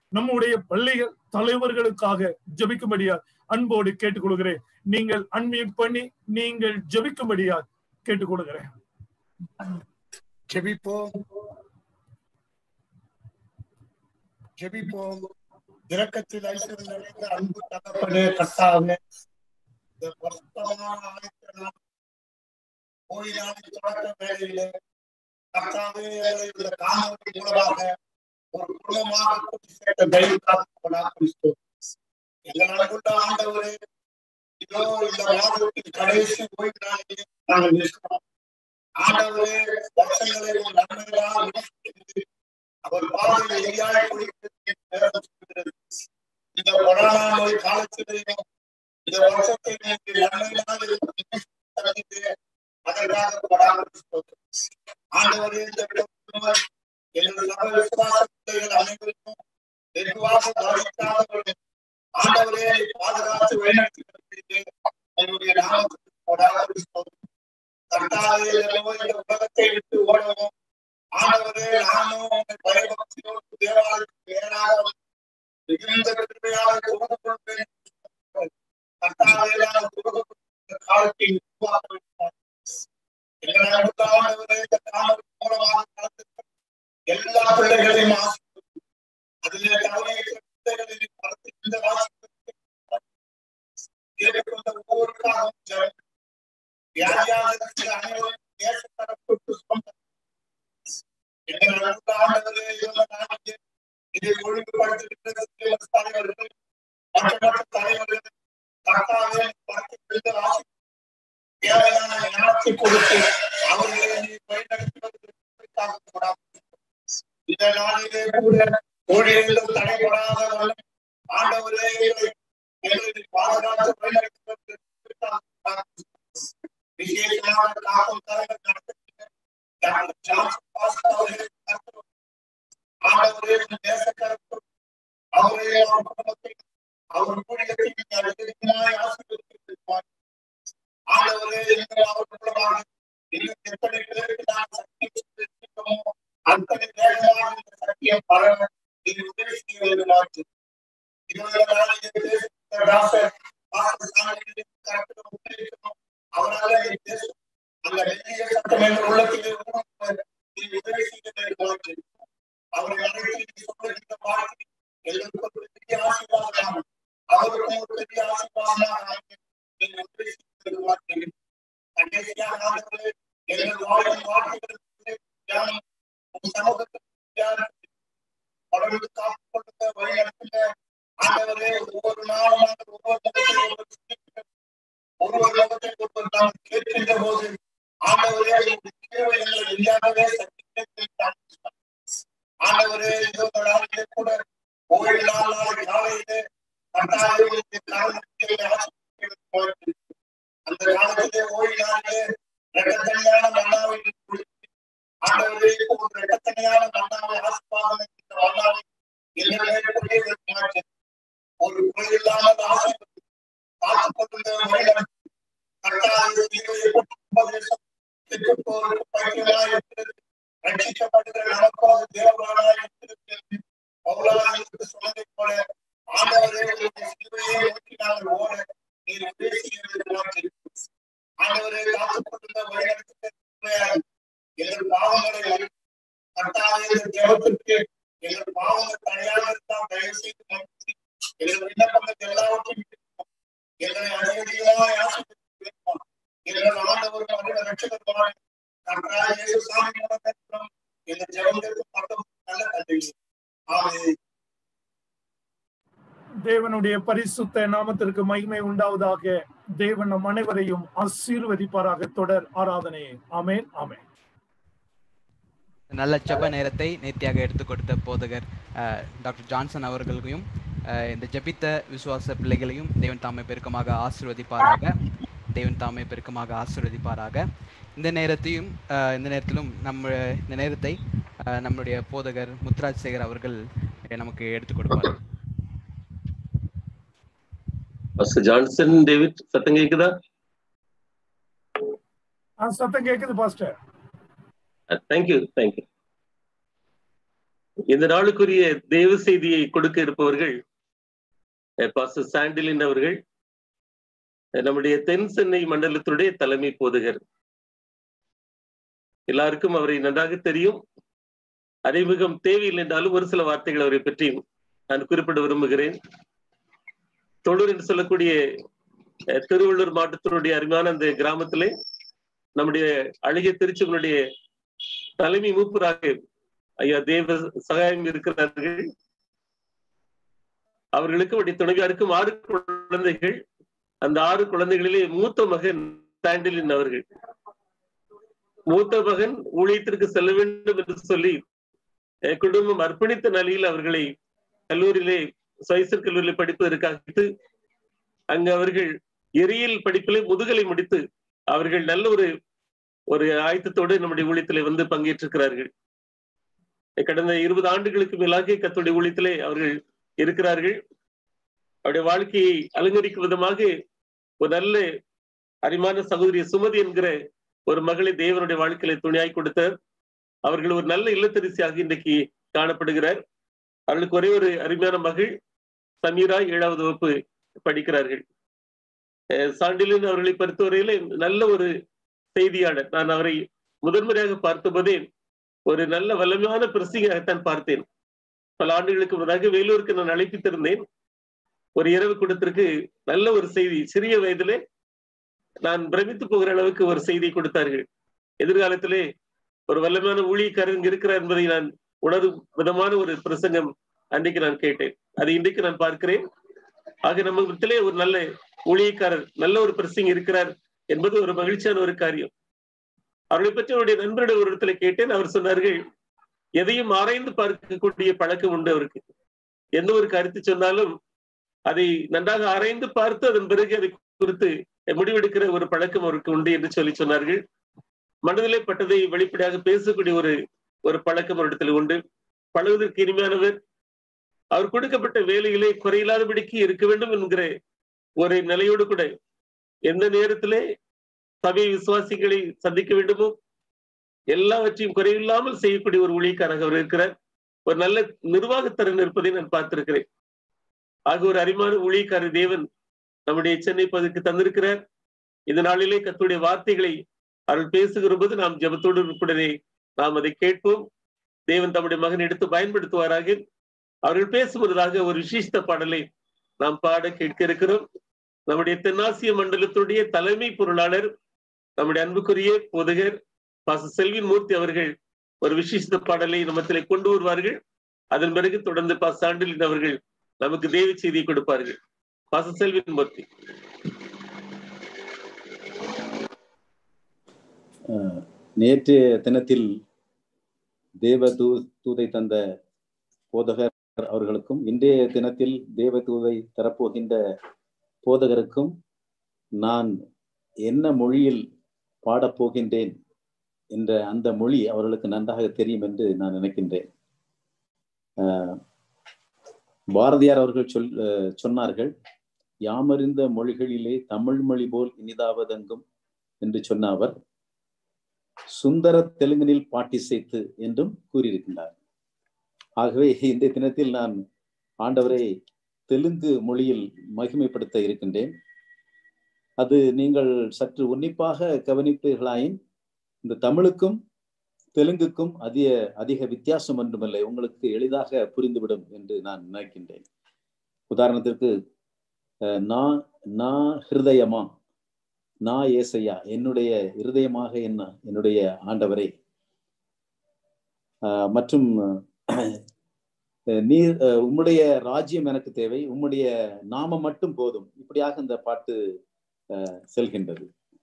நம்முடைய பள்ளிகள் தலைவர்களுக்காக ஜெபிக்கும்படியா அன்போடு கேட்டுக்கொள்கிறேன் நீங்கள் அன்மியூட் பண்ணி நீங்கள் ஜெபிக்கும்படியா கேட்டுக்கொள்கிறேன் ஜெபிப்போம் ஜெபிப்போம் இரக்கத்தில் ஐஸ்வர்யம் நிறைந்த அன்பு தகப்பனே கர்த்தாவே இந்த வருத்தமான ஆயத்த நாள் கோயிலாண்டின் தொடக்க வேளையிலே கர்த்தாவே எங்களை இந்த காணொலி மூலமாக ஒரு குடும்பமாக கூட்டி சேர்த்த தயவு காத்துக்கொண்டா கிறிஸ்து எங்கள் அன்புள்ள ஆண்டவரே இதோ இந்த மாதத்தின் கடைசி ஓய்வு நாளிலே நாங்கள் நிற்கிறோம் ஆண்டவரே வருஷங்களை உன் நன்மைகளால் முடித்து அவர் பாதையில் எரியாய் குடிக்கிறது நேரம் சொல்கிறது. இந்த கொரோனா நோய் காலத்திலேயும் இந்த வருஷத்தை நீங்கள் நன்மைகளால் தகுதித்து அதற்காக பராமரிப்போம் ஆண்டவரே இந்த விடுமுறை எங்கள் சபை விசுவாச பிள்ளைகள் அனைவருக்கும் வெகுவாக பாதிக்காதவர்கள் ஆண்டவரே பாதுகாத்து வழிநடத்தி என்னுடைய நாமத்துக்கு பராமரிப்போம் கர்த்தாவே என்னவோ இந்த உலகத்தை விட்டு ஓடவும் ஆண்டவரே நானும் உங்களை பயபக்தியோடு தேவாலயத்துக்கு நேராக மிகுந்த கிருபையாக தொகுது கொள்வேன் கர்த்தாவே நான் தொகுது கொண்ட காலத்தை உருவாக்க வேண்டும் எங்களை அன்புள்ள ஆண்டவரே இந்த காணொலி மூலமாக கலந்து எல்லா பிள்ளைகளையும் ஆசிர்வதியும் அதிலே தவறையற்ற பிள்ளைகளின் கலந்து இந்த ஆசிர்வதித்தை கேட்டுக்கொண்ட ஒவ்வொருக்காகவும் ஜெபம் வியாதியாக அனைவரும் நேசத்தரப்பட்டு சொந்த எங்கள் அன்புள்ள ஆண்டவரே இவங்க நாளைக்கு இதை ஒழுங்குபடுத்துகின்ற தலைவர்கள் மற்ற மற்ற தலைவர்கள் கர்த்தாவே பார்த்து ஆசி தேவையான ஞானத்தை கொடுத்து அவர்களை நீ வழிநடத்துவதற்காக கூடாது இந்த நாளிலே கூட ஊழியர்கள் தடைபடாத வண்ணம் ஆண்டவரே எங்களை எங்களை பாதுகாத்து வழிநடத்துவதற்காக விசேஷமாக காக்கும் தலைவர் நடத்துகின்ற டாக்டர் ஜான்சன் பாஸ்டர் அவர்களை கர்த்தர் ஆண்டவரே உன் தேசக்கருத்தும் அவரே அவர் குடும்பத்தை அவர் ஊழியத்தை நீங்கள் அதிகமாய் ஆசீர்வதித்திருப்பார் ஆண்டவரே எங்கள் அவர் மூலமாக இன்னும் எத்தனை பேருக்கு நான் சத்தியம் சொல்லியிருக்கிறோமோ அத்தனை வேகமாக இந்த சத்தியம் பரவ நீங்கள் உதவி செய்ய வேண்டுமாச்சு இருபது நாளில் பேசுகிற டாக்டர் பாஸ்டர் சாமி கருத்து உத்தரவிக்கணும் அவரால் என் தேசம் அந்த மெல்லிய சட்டம் எங்கள் உள்ளத்திலே ஊடுருவ நீ உதவி செய்ய வேண்டுமாச்சு அவரை அழைத்து சொல்லுகின்ற வார்த்தை எங்களுக்கு ஒரு பெரிய ஆசீர்வாதம் அவருக்கும் ஒரு பெரிய ஆசீர்வாதமாக நீங்கள் உதவி செய்ய மாட்டீர்கள் கடைசியாக ஆண்டவரே எங்கள் வாழும் வார்த்தைகளுக்கு தியானம் உன் சமூகத்துக்கு தியானம் தொடர்ந்து காத்துக் கொள்ளுங்க வழி நடத்துங்க ஆண்டவரே ஒவ்வொரு நாளும் நாங்கள் ஒவ்வொரு முகத்தையும் ஒவ்வொரு சிந்திக்கிறோம். ஒவ்வொரு முகத்தை ஒருவர் நாம் கேட்கின்ற போது ஆண்டவரே உங்களுடைய கிருபை எங்களை இல்லாதவே சந்திக்க ஆண்டவரே இதோ இந்த நாளிலே கூட ஓய்வு நாள் நாளை காலையிலே கட்டாயம் உங்களுடைய காரணத்தை ஆசிரியர் அந்த காலத்திலே ஓய்வு நாளிலே இரட்டத்தனியான மன்னாவை கொடுத்து ஆண்டவரே ஒரு இரட்டத்தனியான மன்னாவை ஆசிர்வாதம் என்கிற மன்னாவை எங்களை கொண்டே மாற்றி ஒரு குறையில்லாமல் ஆசீர்வதி காத்துக் கொண்டிருந்த வழிநடத்தி கர்த்தாவே தீமையை கொண்டு உபதேசம் திட்டத்தோருக்கு பைத்தியமாய் இருக்கிறது ரட்சிக்கப்படுகிற நமக்கோ அது தேவனாய் இருக்கிறது பௌலாவிற்கு சொன்னதை போல ஆண்டவரே உங்களுடைய சிலுவையை நோக்கி நாங்கள் ஓட நீர் உதவி செய்ய மாற்றி ஆண்டவரே காத்துக் கொண்டிருந்த வழிநடத்துகிறார் எங்கள் பாவங்களை கர்த்தாவே இந்த தேவத்திற்கு எங்கள் பாவங்கள் தனியாக இருந்தால் தயவு செய்து மன்னித்து எங்கள் விண்ணப்பங்கள் எல்லாவற்றையும் விட்டுவிட்டோம். எங்களை அதிகமாக ஆசிரியர் எங்கள் ஆண்டவர் மனித ரட்சகருமான கர்த்தராகிய இயேசு சாமி மூலம் கேட்கிறோம். எங்கள் ஜெபங்களுக்கு மட்டும் நல்ல தந்தை ஆமென் தேவனுடைய பரிசுத்த நாமத்திற்கு மகிமை உண்டாவதாக தேவன் நம் அனைவரையும் ஆசீர்வதிப்பாராக தொடர் ஆராதனையே ஆமென் ஆமென் நல்ல ஜெப நேரத்தை நேர்த்தியாக எடுத்து கொடுத்த போதகர் அஹ், டாக்டர் ஜான்சன் அவர்களுக்கும் அஹ், இந்த ஜெபித்த விசுவாச பிள்ளைகளையும் தேவன் தாமை பெருக்கமாக ஆசீர்வதிப்பாராக தேவன் தாமை பெருக்கமாக ஆசீர்வதிப்பாராக இந்த நேரத்தையும் அஹ், இந்த நேரத்திலும் நம்ம இந்த நேரத்தை அஹ், நம்முடைய போதகர் முத்துராஜ் சேகர் அவர்கள் அஹ், நமக்கு எடுத்து கொடுப்பார் Pastor Johnson, David, சத்தம் கேக்குதா ஆ, சத்தம் கேக்குது பாஸ்டர் தேங்க்யூ தேங்க்யூ இந்த நாளுக்குரிய தேவ செய்தியை கொடுக்க இருப்பவர்கள் பாஸ்டர் சாண்டிலின் அவர்கள் அஹ் நம்முடைய தென் சென்னை மண்டலத்துடைய தலைமை போதகர் எல்லாருக்கும் அவரை நன்றாக தெரியும் அறிமுகம் தேவையில்லை என்றாலும் ஒரு சில வார்த்தைகள் அவரை பற்றி நான் குறிப்பிட விரும்புகிறேன் தொழூர் என்று சொல்லக்கூடிய அஹ், திருவள்ளூர் மாவட்டத்தினுடைய அருமையான அந்த கிராமத்திலே நம்முடைய அழகிய திருச்செவனுடைய தலைமை மூப்பராக ஐயா தேவ சகாயம் இருக்கிறார்கள் அவர்களுக்கு அவருடைய துணைவியாருக்கும் ஆறு குழந்தைகள் அந்த ஆறு குழந்தைகளிலே மூத்த மகன் சாண்டிலின் அவர்கள் மூத்த மகன் ஊழியத்திற்கு செல்ல வேண்டும் என்று சொல்லி அஹ், குடும்பம் அர்ப்பணித்த நிலையில் அவர்களை கல்லூரியிலே சைசர் கல்லூரியிலே படிப்பதற்காக அங்கு அவர்கள் எரியல் படிப்பிலே முதுகலை முடித்து அவர்கள் நல்ல ஒரு ஒரு ஆயத்தத்தோடு நம்முடைய ஊழியத்திலே வந்து பங்கேற்றிருக்கிறார்கள் கடந்த இருபது ஆண்டுகளுக்கு மேலாக கத்துடைய ஊழியத்திலே அவர்கள் இருக்கிறார்கள் அவருடைய வாழ்க்கையை அலங்கரிக்கும் விதமாக ஒரு நல்ல அரிமான சகோதரி சுமதி என்கிற ஒரு மகளை தேவனுடைய வாழ்க்கையில துணையாய் கொடுத்தார் அவர்கள் ஒரு நல்ல இல்லத்தரிசியாக இன்றைக்கு காணப்படுகிறார் அவர்களுக்கு ஒரே ஒரு அருமையான மகள் சமீரா ஏழாவது வகுப்பு படிக்கிறார்கள் அஹ் சாண்டிலின் அவர்களை பொறுத்தவரையில நல்ல ஒரு செய்தியாளர் நான் அவரை முதன்முறையாக பார்த்தபோதே ஒரு நல்ல வல்லமையான பிரசிங்காகத்தான் பார்த்தேன் பல ஆண்டுகளுக்கு முன்னதாக வேலூருக்கு நான் அழைப்பித்திருந்தேன் ஒரு இரவு கூட்டத்திற்கு நல்ல ஒரு செய்தி சிறிய வயதிலே நான் பிரமித்து போகிற அளவுக்கு ஒரு செய்தி கொடுத்தார்கள் எதிர்காலத்திலே ஒரு வல்லமையான ஊழியக்காரர் இங்க இருக்கிறார் என்பதை நான் உணரும் விதமான ஒரு பிரசங்கம் அன்றைக்கு நான் கேட்டேன் அதை இன்றைக்கு நான் பார்க்கிறேன் ஆக நம்ம இடத்திலே ஒரு நல்ல ஊழியக்காரர் நல்ல ஒரு பிரசிங் இருக்கிறார் என்பது ஒரு மகிழ்ச்சியான ஒரு காரியம் அவர்களை பற்றி அவருடைய நண்பருடைய ஒரு இடத்துல கேட்டேன் அவர் சொன்னார்கள் எதையும் ஆராய்ந்து பார்க்கக்கூடிய பழக்கம் உண்டு அவருக்கு எந்த ஒரு கருத்து சொன்னாலும் அதை நன்றாக ஆராய்ந்து பார்த்து அதன் பிறகு அதை குறித்து முடிவெடுக்கிற ஒரு பழக்கம் அவருக்கு உண்டு என்று சொல்லி சொன்னார்கள் மனதிலே பட்டதை வெளிப்படையாக பேசக்கூடிய ஒரு ஒரு பழக்கம் ஒரு இடத்துல உண்டு பழகுவதற்கு இனிமையானவர் அவர் கொடுக்கப்பட்ட வேலையிலே குறையில்லாதபடிக்கு இருக்க வேண்டும் என்கிற ஒரு நிலையோடு கூட எந்த நேரத்திலே சபை விசுவாசிகளை சந்திக்க வேண்டுமோ எல்லாவற்றையும் குறையில்லாமல் செய்யக்கூடிய ஒரு ஊழியக்காரராக அவர் இருக்கிறார் ஒரு நல்ல நிர்வாகத்திறன் இருப்பதை நான் பார்த்திருக்கிறேன் ஆக ஒரு அரிமான ஊழியக்காரர் தேவன் நம்முடைய சென்னை பகுதிக்கு தந்திருக்கிறார் இந்த நாளிலே கத்துடைய வார்த்தைகளை அவர்கள் பேசுகிற போது நாம் ஜபத்தோடு உடனே நாம் அதை கேட்போம் தேவன் தம்முடைய மகன் எடுத்து பயன்படுத்துவாராக அவர்கள் பேசுவதாக ஒரு விசேஷித்த பாடலை நாம் பாட கேட்க இருக்கிறோம் நம்முடைய தென்னாசிய மண்டலத்துடைய தலைமை பொருளாளர் நம்முடைய அன்புக்குரிய போதகர் பாச செல்வின் மூர்த்தி அவர்கள் ஒரு விசேஷித்த பாடலை நம்மத்திலே கொண்டு வருவார்கள் அதன் பிறகு தொடர்ந்து பாச சாண்டிலின் அவர்கள் நமக்கு தேவி செய்தியை கொடுப்பார்கள் பாச செல்வின் மூர்த்தி அஹ், நேற்றைய தினத்தில் தேவ தூ தூதை தந்த போதகர் அவர்களுக்கும் இன்றைய தினத்தில் தேவ தூதை தரப்போகின்ற போதகருக்கும் நான் என்ன மொழியில் பாடப்போகின்றேன் என்ற அந்த மொழி அவர்களுக்கு நன்றாக தெரியும் என்று நான் நினைக்கின்றேன் அஹ், பாரதியார் அவர்கள் சொல் அஹ், சொன்னார்கள் யாமறிந்த மொழிகளிலே தமிழ் மொழி போல் இனிதாவதெங்கும் என்று சொன்ன அவர் சுந்தர தெலுங்கினில் பாட்டிசைத்து என்றும் கூறியிருக்கின்றார் ஆகவே இந்த தினத்தில் நான் ஆண்டவரை தெலுங்கு மொழியில் மகிமைப்படுத்த இருக்கின்றேன் அது நீங்கள் சற்று உன்னிப்பாக கவனிப்பீர்களாயின் இந்த தமிழுக்கும் தெலுங்குக்கும் அதிக அதிக வித்தியாசம் ஒன்றுமில்லை உங்களுக்கு எளிதாக புரிந்துவிடும் என்று நான் நினைக்கின்றேன் உதாரணத்திற்கு அஹ், நான் நான் ஹிருதயமா நான் ஏசையா என்னுடைய இருதயமாக என்ன என்னுடைய ஆண்டவரை ஆஹ் மற்றும் அஹ், நீர் அஹ், உம்முடைய ராஜ்யம் எனக்கு தேவை உம்முடைய நாமம் மட்டும் போதும் இப்படியாக இந்த பாட்டு அஹ், செல்கின்றது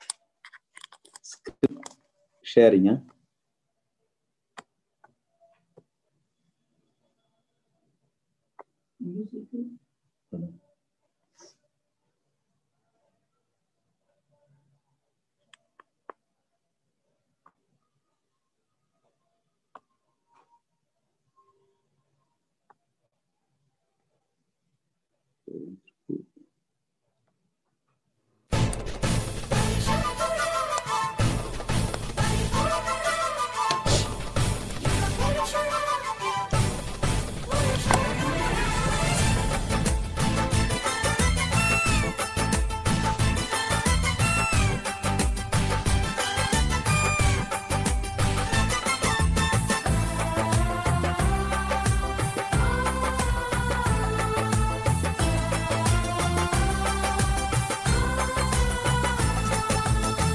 ஷேரிங்க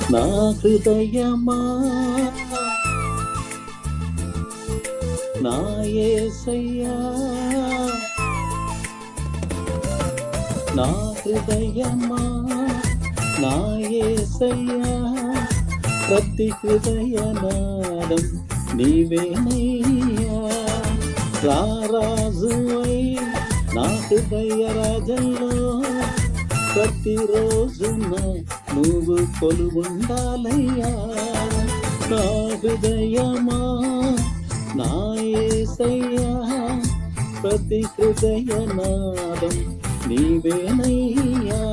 నా హృదయమా నా యేసయ్యా నా హృదయమా నా యేసయ్యా ప్రతి హృదయ నాదం నీవేనయ్యా రారాజువై నా హృదయ రాజంలో ప్రతిరోజున నువ్వు కొలువుండాలయ్యా నా హృదయమా నా యేసయ్యా ప్రతి హృదయ నాదం నీవేనయ్యా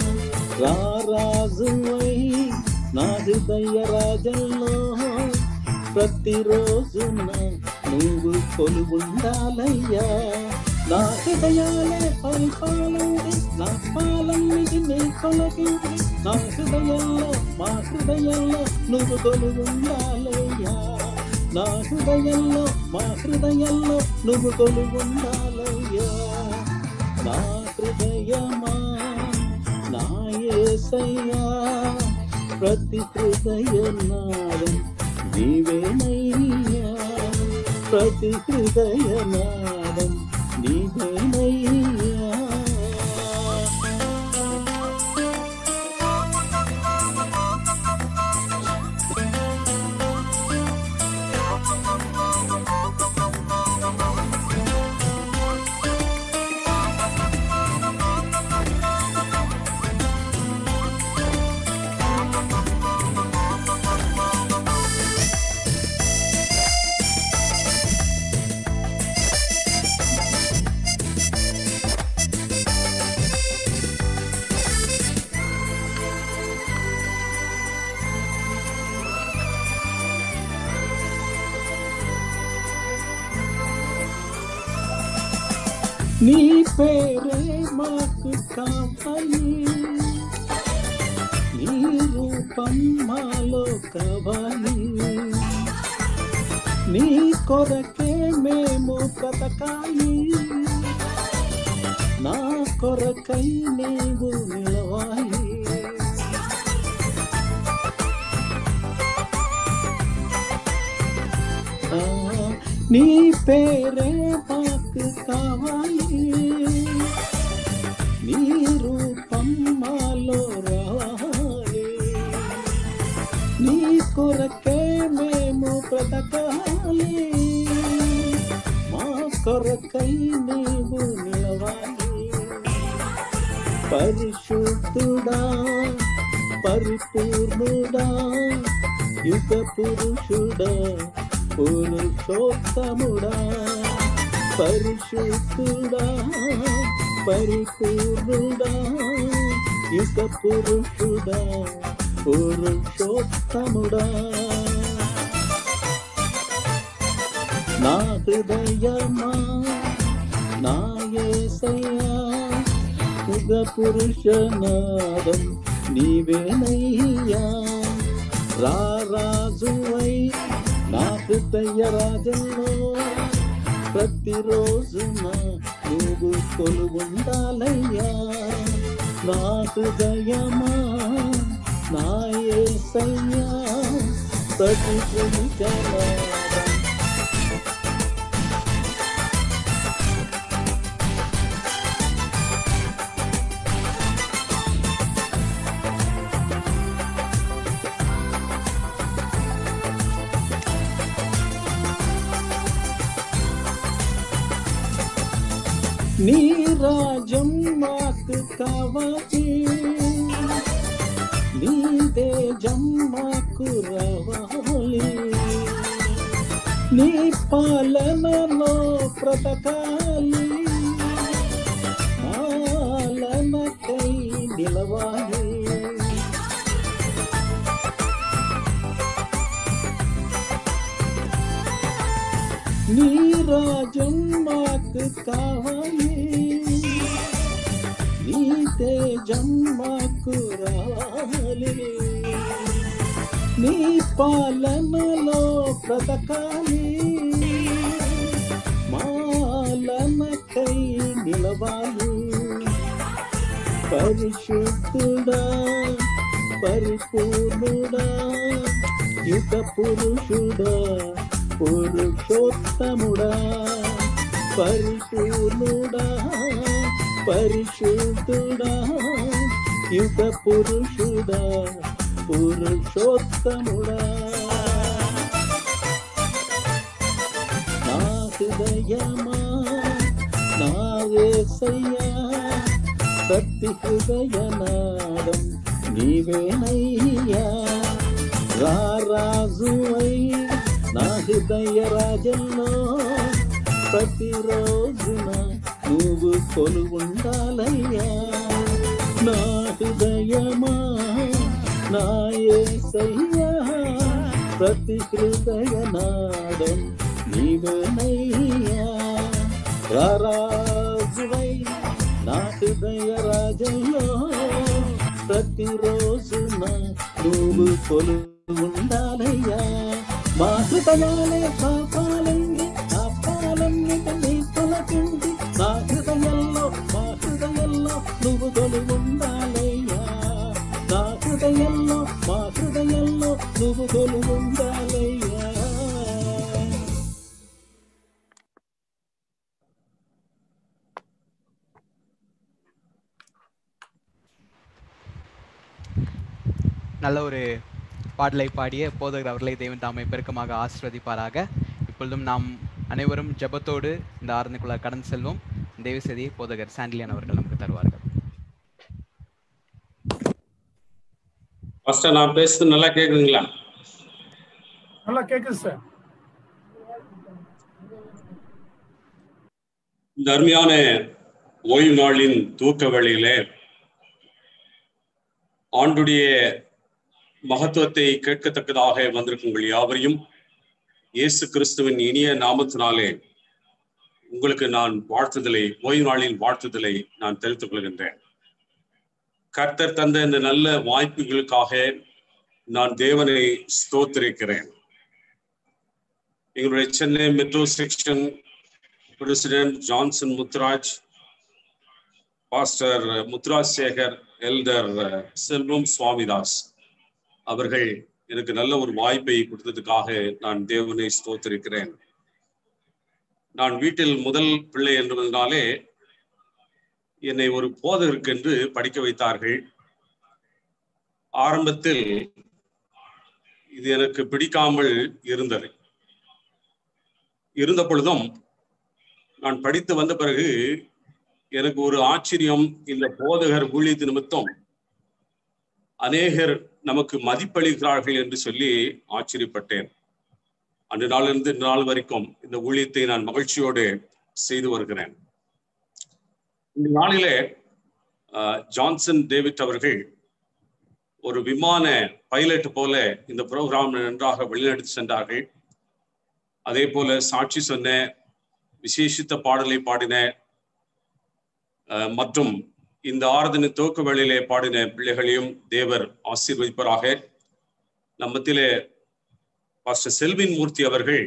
రారాజువై నా హృదయ రాజంలో ప్రతిరోజున నువ్వు కొలువుండాలయ్యా నా హృదయాలే పరిపాలండి నా పాలన్నిటి నీ కొలగింది నా హృదయంలో మా హృదయంలో నువ్వు కొలువుండాలయ్యా నా హృదయంలో మా హృదయంలో నువ్వు కొలువుండాలయ్యా నా హృదయమా నా యేసయ్యా ప్రతి హృదయ నాదం నీవేనయ్యా ప్రతి హృదయ నాదం నీవేనయ్యా నీ పేరే మాకు కావాలి నీ రూపం మాలో కావాలి నీ కొరకే మేము బ్రతకాలి నా కొరకై నీవు నిలవాలి ఆ, నీ పేరే మాకు కావాలి నీ రూపం మాలో రావాలి నీ కొరకే మేము బ్రతకాలి మా కొరకై నీవు నిలవాలి పరిశుద్ధుడా పరిపూర్ణుడా యుగ పురుషుడా పురుషోత్తముడా పరిశుద్ధుడా పరిపూర్ణుడా యుగ పురుషుడా పురుషోత్తముడా నా హృదయమా నా యేసయ్యా యుగ పురుషనాదం నీవేనయ్యా రారాజువై నా హృదయ రాజంలో ప్రతిరోజున నువ్వు కొలువుండాలయ్యా నా హృదయమా నా యేసయ్యా ప్రతి పురుషనాదం నీ రాజ్యం మాకు కావాలి నీ తేజం మాకు రావాలి నీ పాలనలో బ్రతకాలి పాలనకై నిలవాలి నీ రాజ్యం మాకు కావాలి నీ తేజం మాకు రావాలి నీ పాలనలో బ్రతకాలి మాలనకై నిలవాలి పరిశుద్ధుడా పరిపూర్ణుడా యుగ పురుషుడా పురుషోత్తముడా పరిపూర్ణుడా పరిశుద్ధుడా యుగ పురుషుడా పురుషోత్తముడా నా హృదయమా నా ఏసయ్యా ప్రతి హృదయనాదం నీవేనయ్యా రారాజువై నా హృదయ రాజంలో ప్రతిరోజున నువ్వు కొలువుండాలయ్యా నా హృదయమా నా ఏసయ్యా ప్రతి హృదయ నాదం నీవేనయ్యా రారాజువై నా హృదయ రాజంలో ప్రతిరోజున నువ్వు కొలు ఉండాలయ్యా మా హృదయాలే పాపాలండి పాపాలన్నీ నీ తొలగింది నా హృదయంలో మా హృదయంలో నువ్వు కొలు ఉండాలయ్యా నా హృదయంలో మా హృదయంలో నువ్వు కొలు ఉండాలయ్యా நல்ல ஒரு பாடலை பாடிய போதகர் அவர்களை தேவன் தாமை பெருக்கமாக ஆசிர்வதிப்பாராக இப்பொழுதும் நாம் அனைவரும் ஜெபத்தோடு இந்த ஆரந்துக்குள்ள கடந்து செல்வோம் தேவ செய்தியை போதகர் சாண்டிலியன் அவர்கள் நமக்கு தருவார்கள் ஃபர்ஸ்ட் நான் பேசுறது நல்லா கேக்குதுங்களா நல்லா கேக்குது சார் இந்த அருமையான ஓய்வு நாளின் தூக்க வேளையிலே ஆண்டுடைய மகத்துவத்தை கேட்கத்தக்கதாக வந்திருக்கும் உங்கள் யாவரையும் இயேசு கிறிஸ்துவின் இனிய நாமத்தினாலே உங்களுக்கு நான் வாழ்த்துதலை ஓய்வு நாளின் வாழ்த்துதலை நான் தெரிவித்துக் கொள்கின்றேன் கர்த்தர் தந்த இந்த நல்ல வாய்ப்புகளுக்காக நான் தேவனை ஸ்தோத்திரிக்கிறேன் எங்களுடைய Chennai metro section president Johnson Muthuraj pastor Muthuraj Sekar elder Selvam Swamidas அவர்கள் எனக்கு நல்ல ஒரு வாய்ப்பை கொடுத்ததுக்காக நான் தேவனை ஸ்தோத்திருக்கிறேன் நான் வீட்டில் முதல் பிள்ளை என்பதனாலே என்னை ஒரு போதகருக்கு என்று படிக்க வைத்தார்கள் ஆரம்பத்தில் இது எனக்கு பிடிக்காமல் இருந்தது இருந்த பொழுதும் நான் படித்து வந்த பிறகு எனக்கு ஒரு ஆச்சரியம் இந்த போதகர் ஊழியத்து நிமித்தம் அநேகர் நமக்கு மதிப்பளிக்கிறார்கள் என்று சொல்லி ஆச்சரியப்பட்டேன் அன்று நாளிலிருந்து இந்த நாள் வரைக்கும் இந்த ஊழியத்தை நான் மகிழ்ச்சியோடு செய்து வருகிறேன் இந்த நாளிலே அஹ், ஜான்சன் டேவிட் அவர்கள் ஒரு விமான பைலட் போல இந்த ப்ரோக்ராம் நன்றாக வழிநடத்தி சென்றார்கள் அதே போல சாட்சி சொன்ன விசேஷித்த பாடலை பாடின அஹ், மற்றும் இந்த ஆராதனை துவக்க வேளையிலே பாடின பிள்ளைகளையும் தேவர் ஆசீர்வதிப்பராக நம்மத்திலே பாஸ்டர் செல்வின் மூர்த்தி அவர்கள்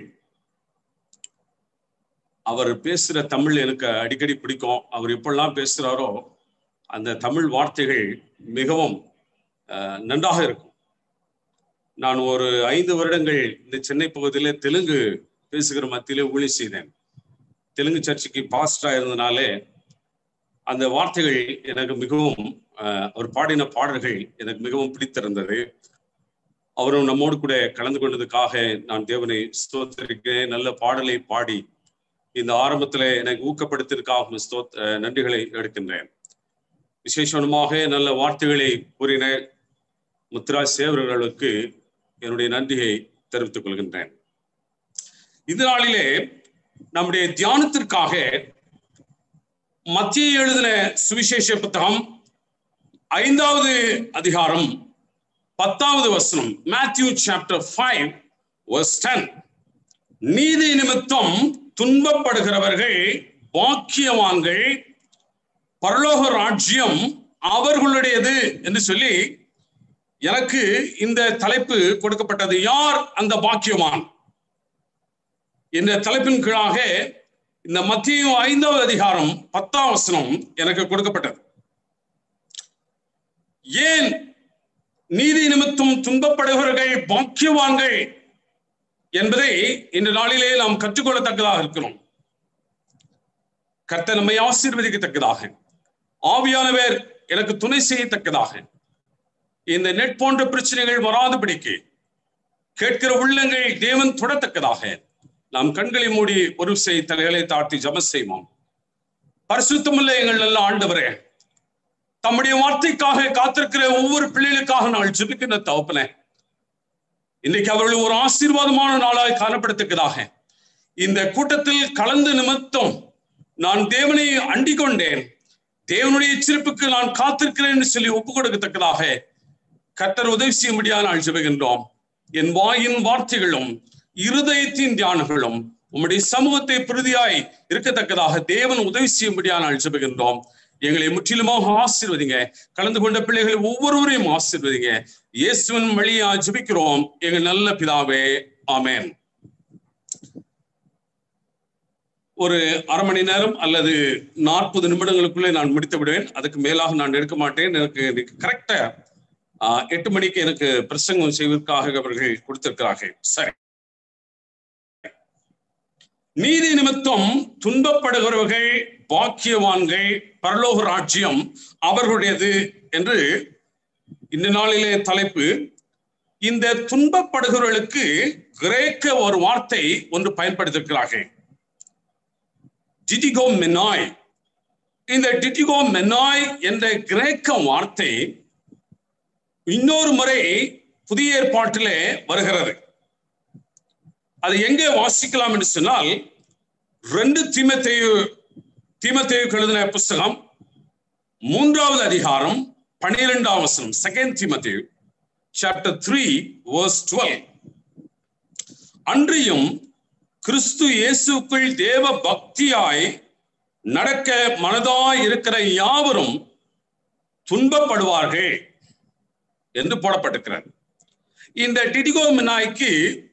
அவர் பேசுற தமிழ் எனக்கு அடிக்கடி பிடிக்கும் அவர் எப்பெல்லாம் பேசுறாரோ அந்த தமிழ் வார்த்தைகள் மிகவும் அஹ், நன்றாக இருக்கும் நான் ஒரு ஐந்து வருடங்கள் இந்த சென்னை பகுதியிலே தெலுங்கு பேசுகிற மத்தியிலே ஊழி செய்தேன் தெலுங்கு சர்ச்சுக்கு பாஸ்டா இருந்தனாலே அந்த வார்த்தைகள் எனக்கு மிகவும் அஹ், அவர் பாடின பாடல்கள் எனக்கு மிகவும் பிடித்திருந்தது அவரும் நம்மோடு கூட கலந்து கொண்டதுக்காக நான் தேவனை ஸ்தோத்திரிக்கிறேன் நல்ல பாடலை பாடி இந்த ஆரம்பத்துல எனக்கு ஊக்கப்படுத்தியதுக்காக ஸ்தோத் அஹ், நன்றிகளை எடுக்கின்றேன் விசேஷமாக நல்ல வார்த்தைகளை கூறின முத்ராஜ் சேவர்களுக்கு என்னுடைய நன்றியை தெரிவித்துக் கொள்கின்றேன் இந்த நாளிலே நம்முடைய தியானத்திற்காக மத்திய எழுதின சுவிசேஷ புத்தகம் ஐந்தாவது அதிகாரம் பத்தாவது வசனம் Matthew chapter five verse ten நீதி நிமித்தம் துன்பப்படுகிறவர்கள் பாக்கியவான்கள் பரலோக ராஜ்யம் அவர்களுடையது என்று சொல்லி எனக்கு இந்த தலைப்பு கொடுக்கப்பட்டது யார் அந்த பாக்கியவான் இந்த தலைப்பின் கீழாக இந்த மத்திய ஐந்தாவது அதிகாரம் பத்தாம் வசனம் எனக்கு கொடுக்கப்பட்டது ஏன் நீதி நிமித்தம் துன்பப்படுகிறவர்கள் பாக்கியவான்கள் என்பதை இந்த நாளிலே நாம் கற்றுக்கொள்ளத்தக்கதாக இருக்கிறோம் கர்த்தர் நம்மை ஆசீர்வதிக்கத்தக்கதாக ஆவியானவர் எனக்கு துணை செய்யத்தக்கதாக இந்த நெட் போன்ற பிரச்சனைகள் வராதபடிக்கு கேட்கிற உள்ளங்கள் தேவன் தொடத்தக்கதாக நாம் கண்களை மூடி ஒரு செய் தலைகளை தாழ்த்தி ஜப செய்வோம் பரிசுத்தமுள்ள எங்கள் நல்ல ஆண்டவரே தம்முடைய வார்த்தைக்காக காத்திருக்கிற ஒவ்வொரு பிள்ளைகளுக்காக நாள் ஜெபிக்கின்ற தகப்பனே இன்னைக்கு அவர்கள் ஒரு ஆசீர்வாதமான நாளாய் காணப்படத்தக்கதாக இந்த கூட்டத்தில் கலந்து நிமித்தம் நான் தேவனை அண்டிக் கொண்டேன் தேவனுடைய சிறப்புக்கு நான் காத்திருக்கிறேன் என்று சொல்லி ஒப்புக் கொடுக்கத்தக்கதாக கர்த்தர் உதவி செய்யும்படியாக நான் ஜெபிக்கின்றோம் என் வாயின் வார்த்தைகளும் இருதயத்தின் தியானங்களும் உம்முடைய சமூகத்தை பிரதியாய் இருக்கத்தக்கதாக தேவன் உதவி செய்யும்படியாக நான் ஜெபிக்கின்றோம் எங்களை முற்றிலுமாக ஆசீர்வதிங்க கலந்து கொண்ட பிள்ளைகளை ஒவ்வொருவரையும் ஆசீர்வதிங்க இயேசுவின் வழியா ஜெபிக்கிறோம் எங்கள் நல்ல பிதாவே ஆமென் ஒரு அரை மணி நேரம் அல்லது நாற்பது நிமிடங்களுக்குள்ளே நான் முடித்து விடுவேன் அதுக்கு மேலாக நான் எடுக்க மாட்டேன் எனக்கு கரெக்டா எட்டு மணிக்கு எனக்கு பிரசங்கம் செய்வதற்காக அவர்கள் கொடுத்திருக்கிறார்கள் சரி நீதி நிமித்தம் துன்பப்படுகிறவர்கள் பாக்கியவான்கள் பரலோக ராஜ்யம் அவர்களுடையது என்று இந்த நாளிலே தலைப்பு இந்த துன்பப்படுகிறவர்களுக்கு கிரேக்க ஒரு வார்த்தை ஒன்று பயன்படுத்தியிருக்கிறார்கள் டிடிகோ மெனாய் இந்த டிடிகோ மெனாய் என்ற கிரேக்க வார்த்தை இன்னொரு முறை புதிய ஏற்பாட்டிலே வருகிறது அது எங்கே வாசிக்கலாம் என்று சொன்னால் ரெண்டு தீமத்தேயு தீமத்தேயு எழுதின புஸ்தகம் மூன்றாவது அதிகாரம் பனிரெண்டாம் வசனம் செகண்ட் தீமத்தேயு சாப்டர் த்ரீ வர்ஸ் டுவெல் அன்றியும் கிறிஸ்து இயேசுக்குள் தேவ பக்தியாய் நடக்க மனதாய் இருக்கிற யாவரும் துன்பப்படுவார்கள் என்று போடப்பட்டிருக்கிறது இந்த டிடிகோ மினாய்க்கு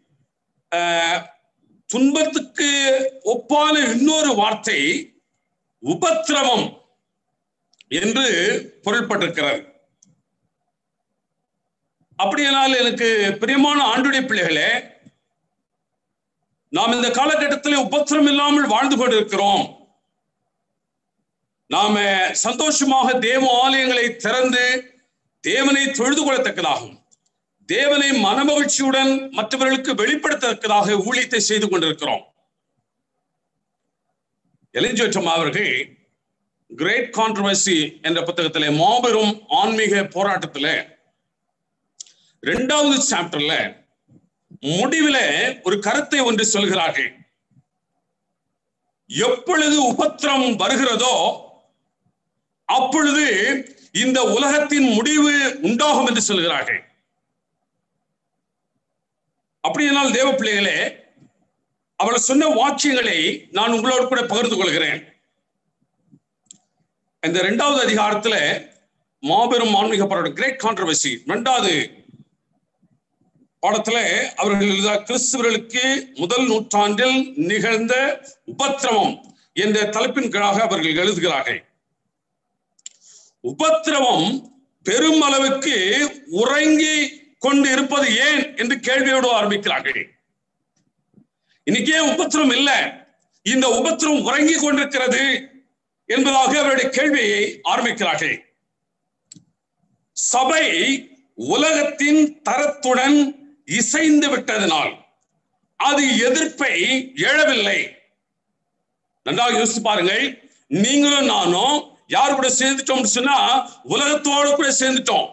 துன்பத்துக்கு ஒப்பான இன்னொரு வார்த்தை உபத்திரவம் என்று பொருள்பட்டிருக்கிறது அப்படியானால் எனக்கு பிரியமான ஆண்டுடைய பிள்ளைகளே நாம் இந்த காலகட்டத்தில் உபத்திரம் இல்லாமல் வாழ்ந்து கொண்டிருக்கிறோம் நாம சந்தோஷமாக தேவ ஆலயங்களை திறந்து தேவனை தொழுது கொள்ளத்தக்கதாகும் தேவனை மனமகிழ்ச்சியுடன் மற்றவர்களுக்கு வெளிப்படுத்தத்தக்கதாக ஊழியத்தை செய்து கொண்டிருக்கிறோம் எலிஞ்சோற்றம் அவர்கள் கிரேட் கான்ட்ரவர்சி என்ற புத்தகத்திலே மாபெரும் ஆன்மீக போராட்டத்துல இரண்டாவது சாப்டர்ல முடிவில ஒரு கருத்தை ஒன்று சொல்கிறார்கள் எப்பொழுது உபத்திரம் வருகிறதோ அப்பொழுது இந்த உலகத்தின் முடிவு உண்டாகும் என்று சொல்கிறார்கள் அப்படியானால் தேவ பிள்ளைகளே அவள் சொன்ன வாக்கியங்களை நான் உங்களோடு கூட பகிர்ந்து கொள்கிறேன் இந்த இரண்டாவது அதிகாரத்துல மாபெரும் ஆன்மீக போராட்டம் கிரேட் கான்ட்ரவர்சி இரண்டாவது பாடத்துல அவர்கள் எழுத கிறிஸ்தவர்களுக்கு முதல் நூற்றாண்டில் நிகழ்ந்த உபத்திரவம் என்ற தலைப்பின் கீழாக அவர்கள் எழுதுகிறார்கள் உபத்திரவம் பெரும் அளவுக்கு உறங்கி கொண்டு இருப்பது ஏன் என்று கேள்வியோடு ஆரம்பிக்கிறார்கள் இன்னைக்கு ஏன் உபத்திரம் இல்லை இந்த உபத்திரம் உறங்கி கொண்டிருக்கிறது என்பதாக அவருடைய கேள்வியை ஆரம்பிக்கிறார்கள் சபை உலகத்தின் தரத்துடன் இசைந்து விட்டதனால் அது எதிர்ப்பை எழவில்லை நன்றாக யோசிச்சு பாருங்கள் நீங்களும் நானும் யார் கூட சேர்ந்துட்டோம் சொன்னா உலகத்தோடு கூட சேர்ந்துட்டோம்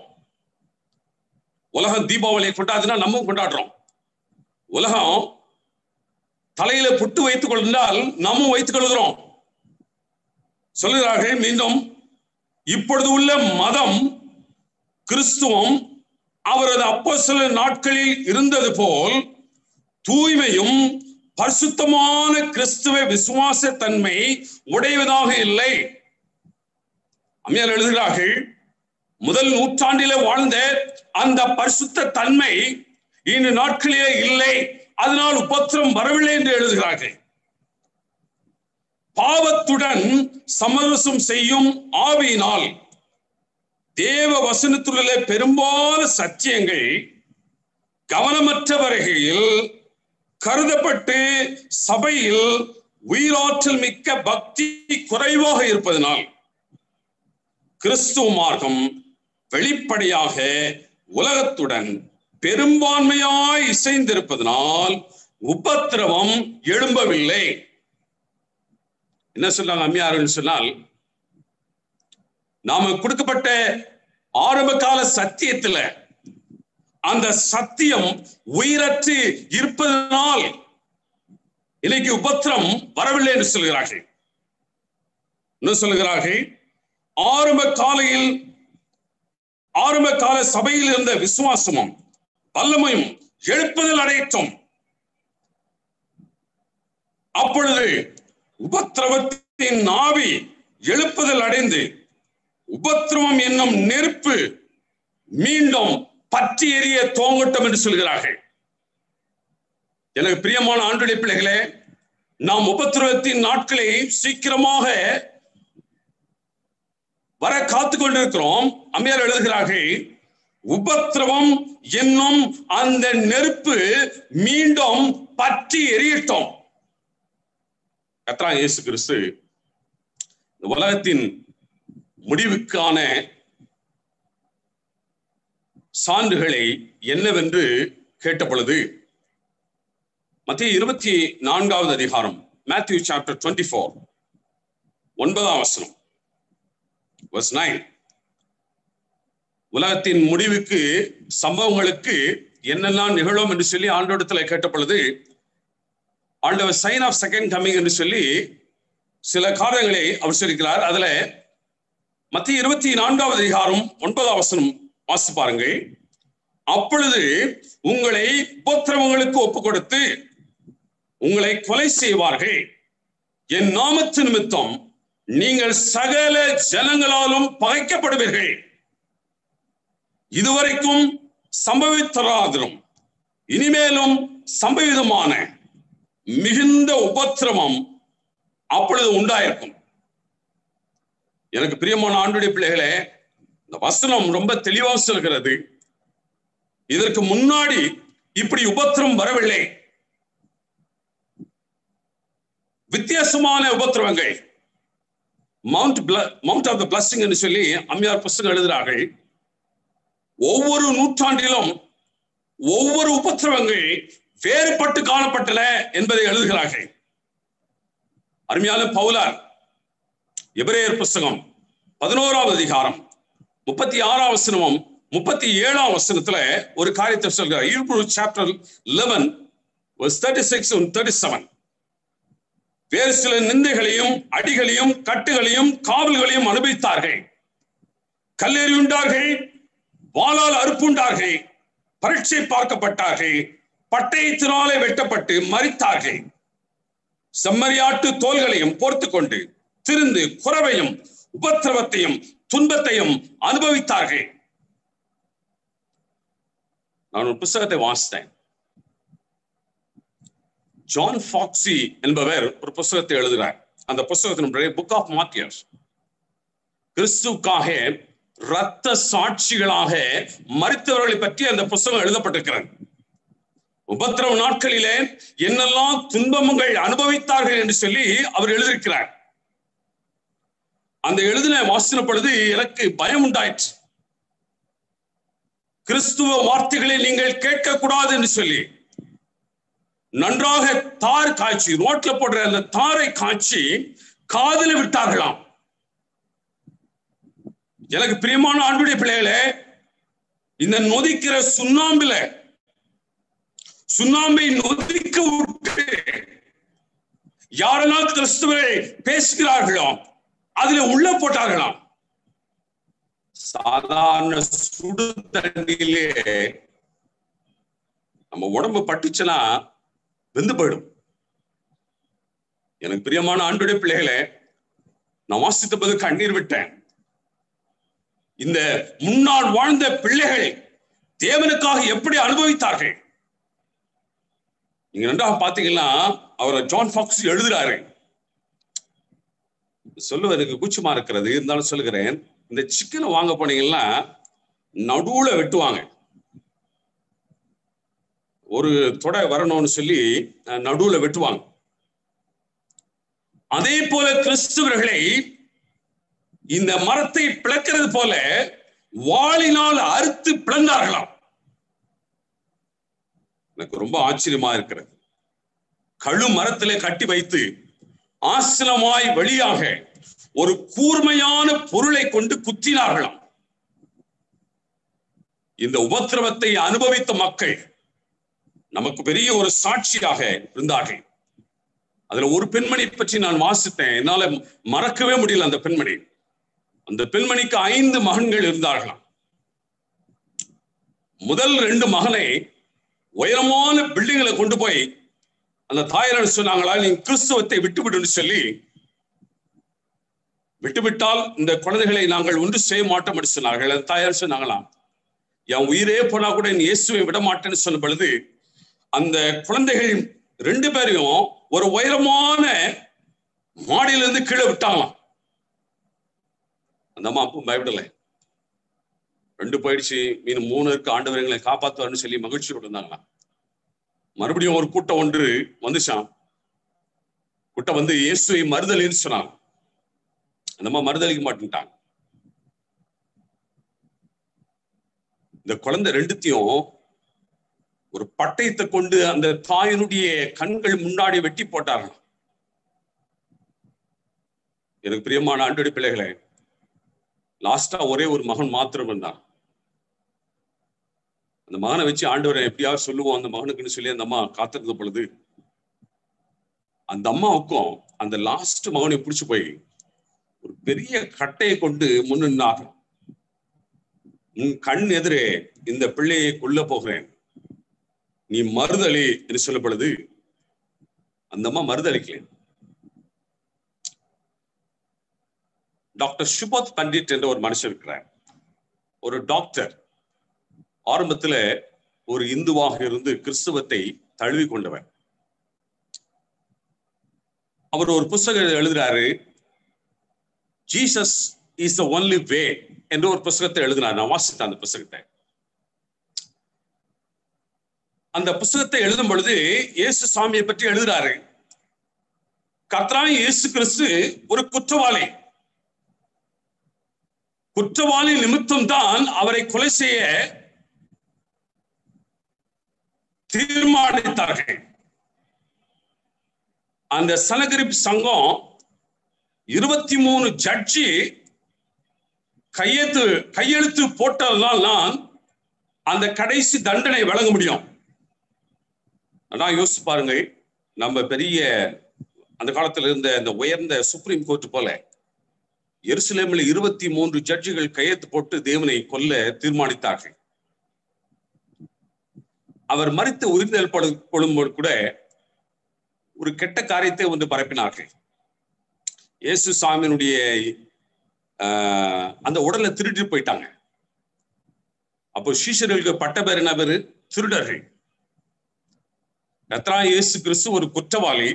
உலகம் தீபாவளியை கொண்டாடுதுன்னா நம்ம கொண்டாடுறோம் உலகம் தலையில புட்டு வைத்துக் கொண்டால் நம்ம வைத்துக் கொள்கிறோம் சொல்கிறார்கள் மீண்டும் இப்பொழுது உள்ள மதம் கிறிஸ்துவம் அவரது அப்போ சில நாட்களில் இருந்தது போல் தூய்மையும் பரிசுத்தமான கிறிஸ்துவ விசுவாச தன்மை உடையவதாக இல்லை அம்மையார் எழுதுகிறார்கள் முதல் நூற்றாண்டிலே வாழ்ந்த அந்த பரிசுத்த தன்மை இன்று நாட்களிலே இல்லை அதனால் உபத்திரம் வரவில்லை என்று எழுதுகிறார்கள் பாவத்துடன் சமரசம் செய்யும் ஆவியினால் தேவ வசனத்துள்ள பெரும்பாலான சத்தியங்கள் கவனமற்ற வகையில் கருதப்பட்டு சபையில் உயிராற்றல் மிக்க பக்தி குறைவாக இருப்பதனால் கிறிஸ்துவ மார்க்கம் வெளிப்படையாக உலகத்துடன் பெரும்பான்மையாய் இசைந்திருப்பதனால் உபத்திரவம் எழும்பவில்லை என்ன சொல்றாங்க அம்மையார்கள் சொன்னால் நாம கொடுக்கப்பட்ட ஆரம்ப கால சத்தியத்துல அந்த சத்தியம் உயிரற்று இருப்பதனால் இன்னைக்கு உபத்திரம் வரவில்லை என்று சொல்கிறார்கள் என்ன சொல்கிறார்கள் ஆரம்ப காலையில் ஆரம்ப கால சபையில் இருந்த விசுவாசமும் வல்லமையும் எழுப்புதல் அடையட்டும் அப்பொழுது உபத்திரவத்தின் நாவி எழுப்புதல் அடைந்து உபத்திரவம் என்னும் நெருப்பு மீண்டும் பற்றி எரிய தோங்கட்டும் என்று சொல்கிறார்கள் எனக்கு பிரியமான ஆண்டுடைய பிள்ளைகளே நாம் உபத்திரவத்தின் நாட்களை சீக்கிரமாக வர காத்து கொண்டிருக்கிறோம் அம்மையார் எழுதுகிறார்கள் உபத்திரவம் என்னும் அந்த நெருப்பு மீண்டும் பற்றி எரியட்டும் கத்ரா இயேசு கிறிஸ்து இந்த உலகத்தின் முடிவுக்கான சான்றுகளை என்னவென்று கேட்ட பொழுது மத்திய இருபத்தி நான்காவது அதிகாரம் மேத்யூ சாப்டர் டுவெண்ட்டி ஃபோர் ஒன்பதாம் வசனம் வர்ஸ் நைன் உலகத்தின் முடிவுக்கு சம்பவங்களுக்கு என்னெல்லாம் நிகழும் என்று சொல்லி ஆண்டோடத்துல கேட்ட பொழுது ஆண்டவர் சைன் ஆஃப் செகண்ட் கமிங் என்று சொல்லி சில காரணங்களை அவர் சொல்லிக்கிறார் அதுல மத்திய இருபத்தி நான்காவது அதிகாரம் ஒன்பதாம் வசனம் வாசி பாருங்கள் அப்பொழுது உங்களை உபத்திரவங்களுக்கு ஒப்பு கொடுத்து உங்களை கொலை செய்வார்கள் என் நாமத்து நிமித்தம் நீங்கள் சகல ஜனங்களாலும் பகைக்கப்படுவீர்கள் இதுவரைக்கும் சம்பவித்தராதிரும் இனிமேலும் சம்பவிதமான மிகுந்த உபத்திரவம் அப்பொழுது உண்டாயிருக்கும் எனக்கு பிரியமான ஆண்டுடைய பிள்ளைகளே இந்த வசனம் ரொம்ப தெளிவாக சொல்கிறது இதற்கு முன்னாடி இப்படி உபத்திரம் வரவில்லை வித்தியாசமான உபத்திரவங்கள் mount mount of the blessing என்று சொல்லி அம்மையார் புஸ்தகம் எழுதுகிறார்கள் ஒவ்வொரு நூற்றாண்டிலும் ஒவ்வொரு உபத்திரவங்கள் வேறுபட்டு காணப்பட்டன என்பதை எழுதுகிறார்கள் அருமையான பவுலார் எபிரேயர் புஸ்தகம் பதினோராவது அதிகாரம் முப்பத்தி ஆறாம் வசனமும் முப்பத்தி ஏழாம் வசனத்துல ஒரு காரியத்தை சொல்கிறார் ஈர்ப்பு chapter eleven thirty six thirty seven வேறு சில நிந்தைகளையும் அடிகளையும் கட்டுகளையும் காவல்களையும் அனுபவித்தார்கள் கல்லெறியுண்டார்கள் வாளால் அறுப்புண்டார்கள் பரீட்சை பார்க்கப்பட்டார்கள் பட்டயத்தினாலே வெட்டப்பட்டு மறித்தார்கள் செம்மறியாட்டு தோள்களையும் போர்த்து கொண்டு திருந்து குறவையும் உபத்திரவத்தையும் துன்பத்தையும் அனுபவித்தார்கள் நான் ஒரு புஸ்தகத்தை வாசித்தேன் ஜான் ஃபாக்சி என்பவர் ஒரு புஸ்தகத்தை எழுதுகிறார் அந்த புஸ்தகத்தினுடைய புக் ஆஃப் மார்க்கியர்ஸ் கிறிஸ்துக்காக இரத்த சாட்சிகளாக மறித்தவர்களை பற்றி அந்த புஸ்தகம் எழுதப்பட்டிருக்கிறது உபத்திரவ நாட்களிலே என்னெல்லாம் துன்பங்கள் அனுபவித்தார்கள் என்று சொல்லி அவர் எழுதியிருக்கிறார் அந்த எழுதின வாசின பொழுது எனக்கு பயம் உண்டாயிற்று கிறிஸ்துவ வார்த்தைகளை நீங்கள் கேட்கக்கூடாது என்று சொல்லி நன்றாக தார் காய்ச்சி ரோட்ல போடுற அந்த தாரை காய்ச்சி காதல விட்டார்களாம் எனக்கு பிரியமான ஆண்டுடைய பிள்ளைகளே இந்த நொதிக்கிற சுண்ணாம்பில சுண்ணாம்பை நொதிக்க விட்டு யாரெல்லாம் கிறிஸ்துவரை பேசுகிறார்களோ அதுல உள்ள போட்டார்களாம் சாதாரண சுடு தண்ணியிலே நம்ம உடம்பு பட்டுச்சுன்னா வெந்து போயிடும் எனக்கு பிரியமான ஆண்டுடைய பிள்ளைகளே நான் வாசித்த போது கண்ணீர் விட்டேன் இந்த முன்னாள் வாழ்ந்த பிள்ளைகள் தேவனுக்காக எப்படி அனுபவித்தார்கள் நீங்க நன்றாக பாத்தீங்கன்னா அவரை ஜான் ஃபாக்ஸ் எழுதுறாரு சொல்லுவதற்கு கூச்சமா இருக்கிறது இருந்தாலும் சொல்லுகிறேன் இந்த சிக்கனை வாங்க போனீங்கன்னா நடுவுல வெட்டுவாங்க ஒரு தொடை வரணும்னு சொல்லி அஹ், நடுவுல வெட்டுவாங்க அதே போல கிறிஸ்துவர்களை இந்த மரத்தை பிளக்கிறது போல வாளினால் அறுத்து பிளந்தார்களாம் எனக்கு ரொம்ப ஆச்சரியமா இருக்கிறது கழு மரத்திலே கட்டி வைத்து ஆசிரமாய் வழியாக ஒரு கூர்மையான பொருளை கொண்டு குத்தினார்களாம் இந்த உபத்திரவத்தை அனுபவித்த மக்கள் நமக்கு பெரிய ஒரு சாட்சியாக இருந்தார்கள் அதுல ஒரு பெண்மணி பற்றி நான் வாசித்தேன் என்னால மறக்கவே முடியல அந்த பெண்மணி அந்த பெண்மணிக்கு ஐந்து மகன்கள் இருந்தார்களாம் முதல் ரெண்டு மகனை உயரமான பில்டிங்களை கொண்டு போய் அந்த தாயார் சொன்னாங்களா நீ கிறிஸ்துவத்தை விட்டுவிடுன்னு சொல்லி விட்டுவிட்டால் இந்த குழந்தைகளை நாங்கள் ஒன்று செய்ய மாட்டோம் என்று சொன்னார்கள் அந்த தாயார் சொன்னாங்களாம் என் உயிரே போனா கூட என் இயேசுவை விட மாட்டேன்னு சொன்ன பொழுது அந்த குழந்தைகள் ரெண்டு பேரையும் ஒரு உயரமான மாடியில இருந்து கீழே விட்டாங்களாம் அந்த அம்மா அப்பவும் பயப்படலை ரெண்டு போயிடுச்சு மீன் மூணு இருக்கு ஆண்டவர்களை காப்பாத்துவார்னு சொல்லி மகிழ்ச்சி இருந்தாங்களாம் மறுபடியும் ஒரு கூட்டம் ஒன்று வந்துச்சான் கூட்டம் வந்து இயேசுவை மறுதலின்னு சொன்னாங்க அந்த அம்மா மறுதலிக்க மாட்டேன்ட்டாங்க இந்த குழந்தை ரெண்டுத்தையும் ஒரு பட்டயத்தை கொண்டு அந்த தாயினுடைய கண்கள் முன்னாடி வெட்டி போட்டார்கள் எனக்கு பிரியமான ஆண்டோடி பிள்ளைகளே லாஸ்டா ஒரே ஒரு மகன் மாத்திரம் இருந்தான் அந்த மகனை வச்சு ஆண்டவரை எப்படியாவது சொல்லுவோம் அந்த மகனுக்குன்னு சொல்லி அந்த அம்மா காத்திருந்த பொழுது அந்த அம்மாவுக்கும் அந்த லாஸ்ட் மகனை பிடிச்சு போய் ஒரு பெரிய கட்டையை கொண்டு முன்னினாங்க உன் கண் எதிரே இந்த பிள்ளையை கொல்ல போகிறேன் நீ மறுதலி என்று சொல்லப்படுது அந்த அம்மா மறுதளிக்கல டாக்டர் சுபோத் பண்டிட் என்ற ஒரு மனுஷன் இருக்கிறார் ஒரு டாக்டர் ஆரம்பத்துல ஒரு இந்துவாக இருந்து கிறிஸ்துவத்தை தழுவி கொண்டவர் அவர் ஒரு புஸ்தகம் எழுதுறாரு Jesus is the only way என்ற ஒரு புஸ்தகத்தை எழுதினார் நான் வாசித்தேன் அந்த புஸ்தகத்தை அந்த புஸ்தகத்தை எழுதும் பொழுது இயேசு சாமியை பற்றி எழுதுறாரு கத்ராய் இயேசு கிறிஸ்து ஒரு குற்றவாளி குற்றவாளி நிமித்தம் தான் அவரை கொலை செய்ய தீர்மானித்தார்கள் அந்த சனகரிப் சங்கம் இருபத்தி மூணு ஜட்ஜி கையெழுத்து கையெழுத்து போட்டதுதான் நான் அந்த கடைசி தண்டனை வழங்க முடியும் அதான் யோசிச்சு பாருங்க நம்ம பெரிய அந்த காலத்துல இருந்த இந்த உயர்ந்த சுப்ரீம் கோர்ட் போல எருசலேமில் இருபத்தி மூன்று ஜட்ஜிகள் கையெழுத்து போட்டு தேவனை கொல்ல தீர்மானித்தார்கள் அவர் மறித்து உரிந்தல் கொள்ளும்போது கூட ஒரு கெட்ட காரியத்தை ஒன்று பரப்பினார்கள் இயேசு சாமியினுடைய அந்த உடலை திருட்டு போயிட்டாங்க அப்போ சீஷர்களுக்கு பட்ட பேர் என்ன பேரு திருடர்கள் கத்ரா இயேசு கிறிஸ்து ஒரு குற்றவாளி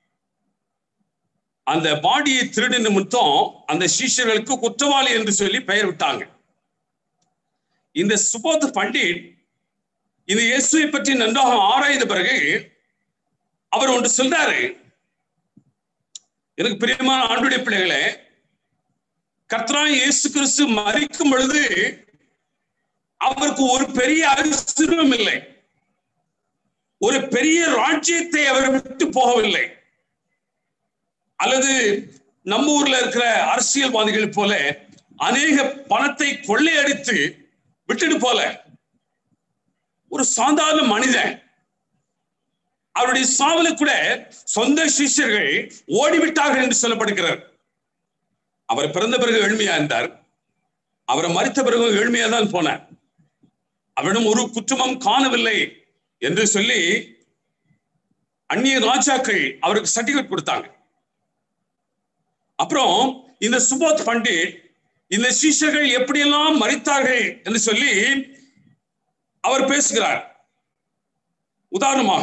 அந்த பாடியை திருடு நிமித்தம் அந்த சீஷர்களுக்கு குற்றவாளி என்று சொல்லி பெயர் விட்டாங்க இந்த சுபோத் பண்டிட் இந்த இயேசுவை பற்றி நன்றாக ஆராய்ந்த பிறகு அவர் ஒன்று சொல்றாரு எனக்கு பிரியமான ஆண்டுடைய பிள்ளைகளே கத்ரா இயேசு கிறிஸ்து மறிக்கும் பொழுது அவருக்கு ஒரு பெரிய ஐஸ்வர்யம் இல்லை ஒரு பெரிய ராஜ்யத்தை அவர் விட்டு போகவில்லை அல்லது நம்ம ஊர்ல இருக்கிற அரசியல்வாதிகள் போல அநேக பணத்தை கொள்ளையடித்து விட்டுட்டு போல ஒரு சாதாரண மனிதன் அவருடைய சாவல கூட சொந்த சிஷ்யர்கள் ஓடிவிட்டார்கள் என்று சொல்லப்படுகிறார் அவர் பிறந்த பிறகு எளிமையா இருந்தார் அவரை மறித்த பிறகு எளிமையா தான் போனார் அவரிடம் ஒரு குற்றமும் காணவில்லை என்று சொல்லி அந்நிய ராஜாக்கள் அவருக்கு சர்டிபிகேட் கொடுத்தாங்க அப்புறம் இந்த சுபோத் பண்டிட் இந்த சீஷர்கள் எப்படியெல்லாம் மறித்தார்கள் என்று சொல்லி அவர் பேசுகிறார் உதாரணமாக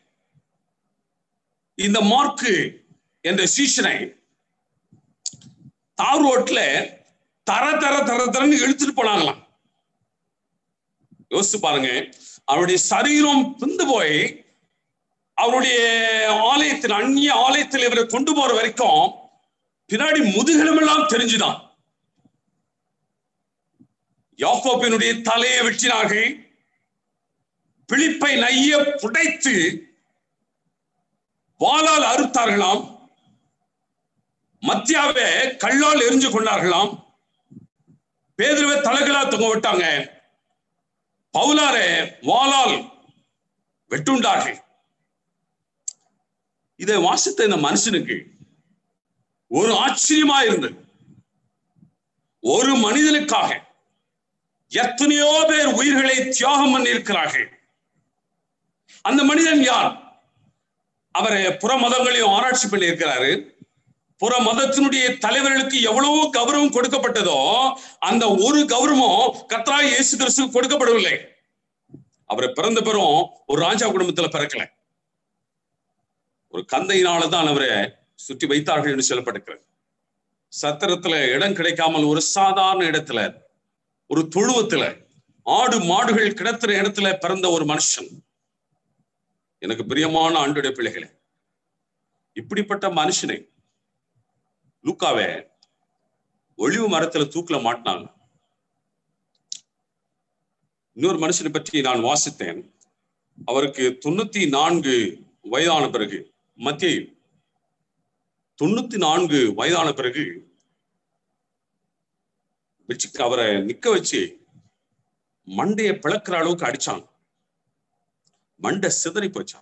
இந்த மார்க்கு என்ற சீஷனை தார் ரோட்ல தர தர தர தரன்னு இழுத்துட்டு போனாங்களாம் யோசிச்சு பாருங்க அவருடைய சரீரம் பிந்து போய் அவருடைய ஆலயத்தில் அந்நிய ஆலயத்தில் இவரை கொண்டு போற வரைக்கும் பின்னாடி முதுகெலும்பெல்லாம் தெரிஞ்சுதான் யாக்கோப்பினுடைய தலையை வெட்டினார்கள் பிழிப்பை நைய புடைத்து வாளால் அறுத்தார்களாம் மத்தியாவை கல்லால் எரிஞ்சு கொண்டார்களாம் பேதுருவை தலைகளா தொங்க விட்டாங்க பவுலாரை வாளால் வெட்டுண்டார்கள் இதை வாசித்த இந்த மனுஷனுக்கு ஒரு ஆச்சரியமா இருந்தது ஒரு மனிதனுக்காக எத்தனையோ பேர் உயிர்களை தியாகம் பண்ணி இருக்கிறார்கள் அந்த மனிதன் யார் அவரை புற மதங்களையும் ஆராய்ச்சி பண்ணி இருக்கிறாரு புற மதத்தினுடைய தலைவர்களுக்கு எவ்வளவோ கௌரவம் கொடுக்கப்பட்டதோ அந்த ஒரு கௌரவம் கத்ராய் இயேசு கிறிஸ்து கொடுக்கப்படவில்லை அவரை பிறந்த பெறும் ஒரு ராஜா குடும்பத்துல பிறக்கல ஒரு கந்தையினால தான் அவரை சுற்றி வைத்தார்கள் என்று சொல்லப்பட்டிருக்கிறது சத்திரத்துல இடம் கிடைக்காமல் ஒரு சாதாரண இடத்துல ஒரு தொழுவத்துல ஆடு மாடுகள் கிடத்துற இடத்துல பிறந்த ஒரு மனுஷன் எனக்கு பிரியமான ஆண்டுடைய பிள்ளைகளே இப்படிப்பட்ட மனுஷனை லூக்காவை ஒளிவு மரத்துல தூக்கில மாட்டினாங்க இன்னொரு மனுஷனை பற்றி நான் வாசித்தேன் அவருக்கு தொண்ணூத்தி நான்கு வயதான பிறகு மத்திய தொண்ணூத்தி நான்கு வயதான பிறகு வச்சு அவரை நிக்க வச்சு மண்டைய பிளக்கிற அளவுக்கு அடிச்சான் மண்டை சிதறி போச்சான்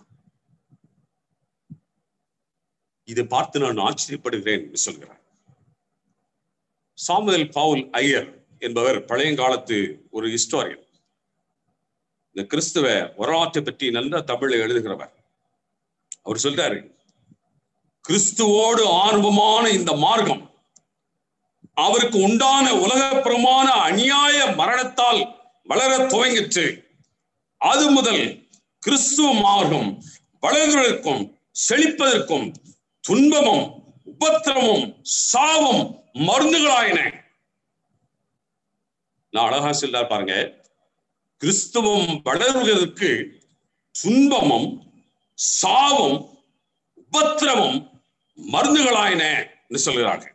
இதை பார்த்து நான் ஆச்சரியப்படுகிறேன் என்று சொல்கிறார் சாமுவேல் பவுல் ஐயர் என்பவர் பழையங்காலத்து ஒரு ஹிஸ்டாரியன் இந்த கிறிஸ்துவ வரலாற்றை பற்றி நல்ல தமிழில் எழுதுகிறவர் அவர் சொல்றாரு கிறிஸ்துவோடு ஆர்வமான இந்த மார்க்கம் அவருக்கு உண்டான உலகப்புறமான அநியாய மரணத்தால் வளர துவங்கிற்று அது முதல் கிறிஸ்துவ மார்க்கம் வளர்வதற்கும் செழிப்பதற்கும் துன்பமும் உபத்திரமும் சாவும் மருந்துகளாயின நான் அழகா சொல்றார் பாருங்க கிறிஸ்துவம் வளர்வதற்கு துன்பமும் சாவும் உபத்திரமும் மருந்துகளாயின என்று சொல்கிறார்கள்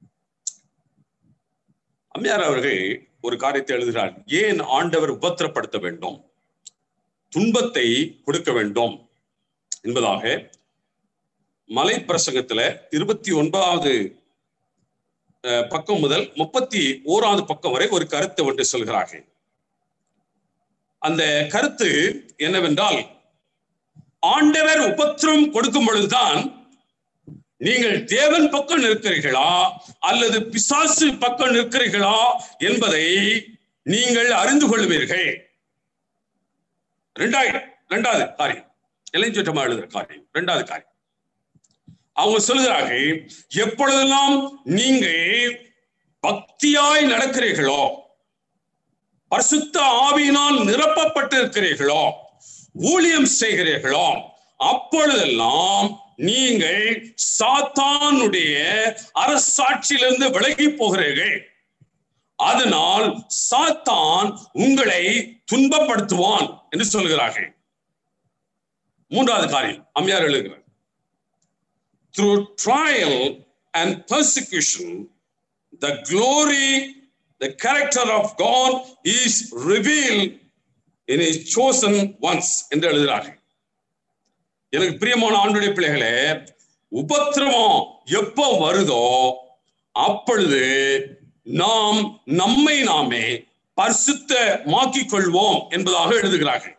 அம்மையார் அவர்கள் ஒரு காரியத்தை எழுதுகிறார் ஏன் ஆண்டவர் உபத்திரப்படுத்த வேண்டும் துன்பத்தை கொடுக்க வேண்டும் என்பதாக மலை பிரசங்கத்துல இருபத்தி ஒன்பதாவது பக்கம் முதல் முப்பத்தி ஓராவது பக்கம் வரை ஒரு கருத்து ஒன்று சொல்கிறார்கள் அந்த கருத்து என்னவென்றால் ஆண்டவர் உபத்திரம் கொடுக்கும் பொழுதுதான் நீங்கள் தேவன் பக்கம் நிற்கிறீர்களா அல்லது பிசாசு பக்கம் நிற்கிறீர்களா என்பதை நீங்கள் அறிந்து கொள்வீர்கள் ரெண்டாயிரம் ரெண்டாவது காரியம் இளைஞட்டமா எழுதுற காரியம் ரெண்டாவது காரியம் அவங்க சொல்லுகிறார்கள் எப்பொழுதெல்லாம் நீங்க பக்தியாய் நடக்கிறீர்களோ பரிசுத்த ஆவியினால் நிரப்பப்பட்டிருக்கிறீர்களோ ஊழியம் செய்கிறீர்களோ அப்பொழுதெல்லாம் நீங்கள் சாத்தானுடைய அரசாட்சியிலிருந்து விலகி போகிறீர்கள் அதனால் சாத்தான் உங்களை துன்பப்படுத்துவான் என்று சொல்கிறார்கள் மூன்றாவது காரியம் அம்மையார் எழுதுகிறார் through trial and persecution, the glory, the character of God is revealed in his chosen ones என்று எழுதுகிறார்கள் எனக்கு பிரியமான ஆண்டுடைய பிள்ளைகளே உபத்திரவம் எப்போ வருதோ அப்பொழுது நாம் நம்மை நாமே பரிசுத்தமாக்கிக் கொள்வோம் என்பதாக எழுதுகிறார்கள்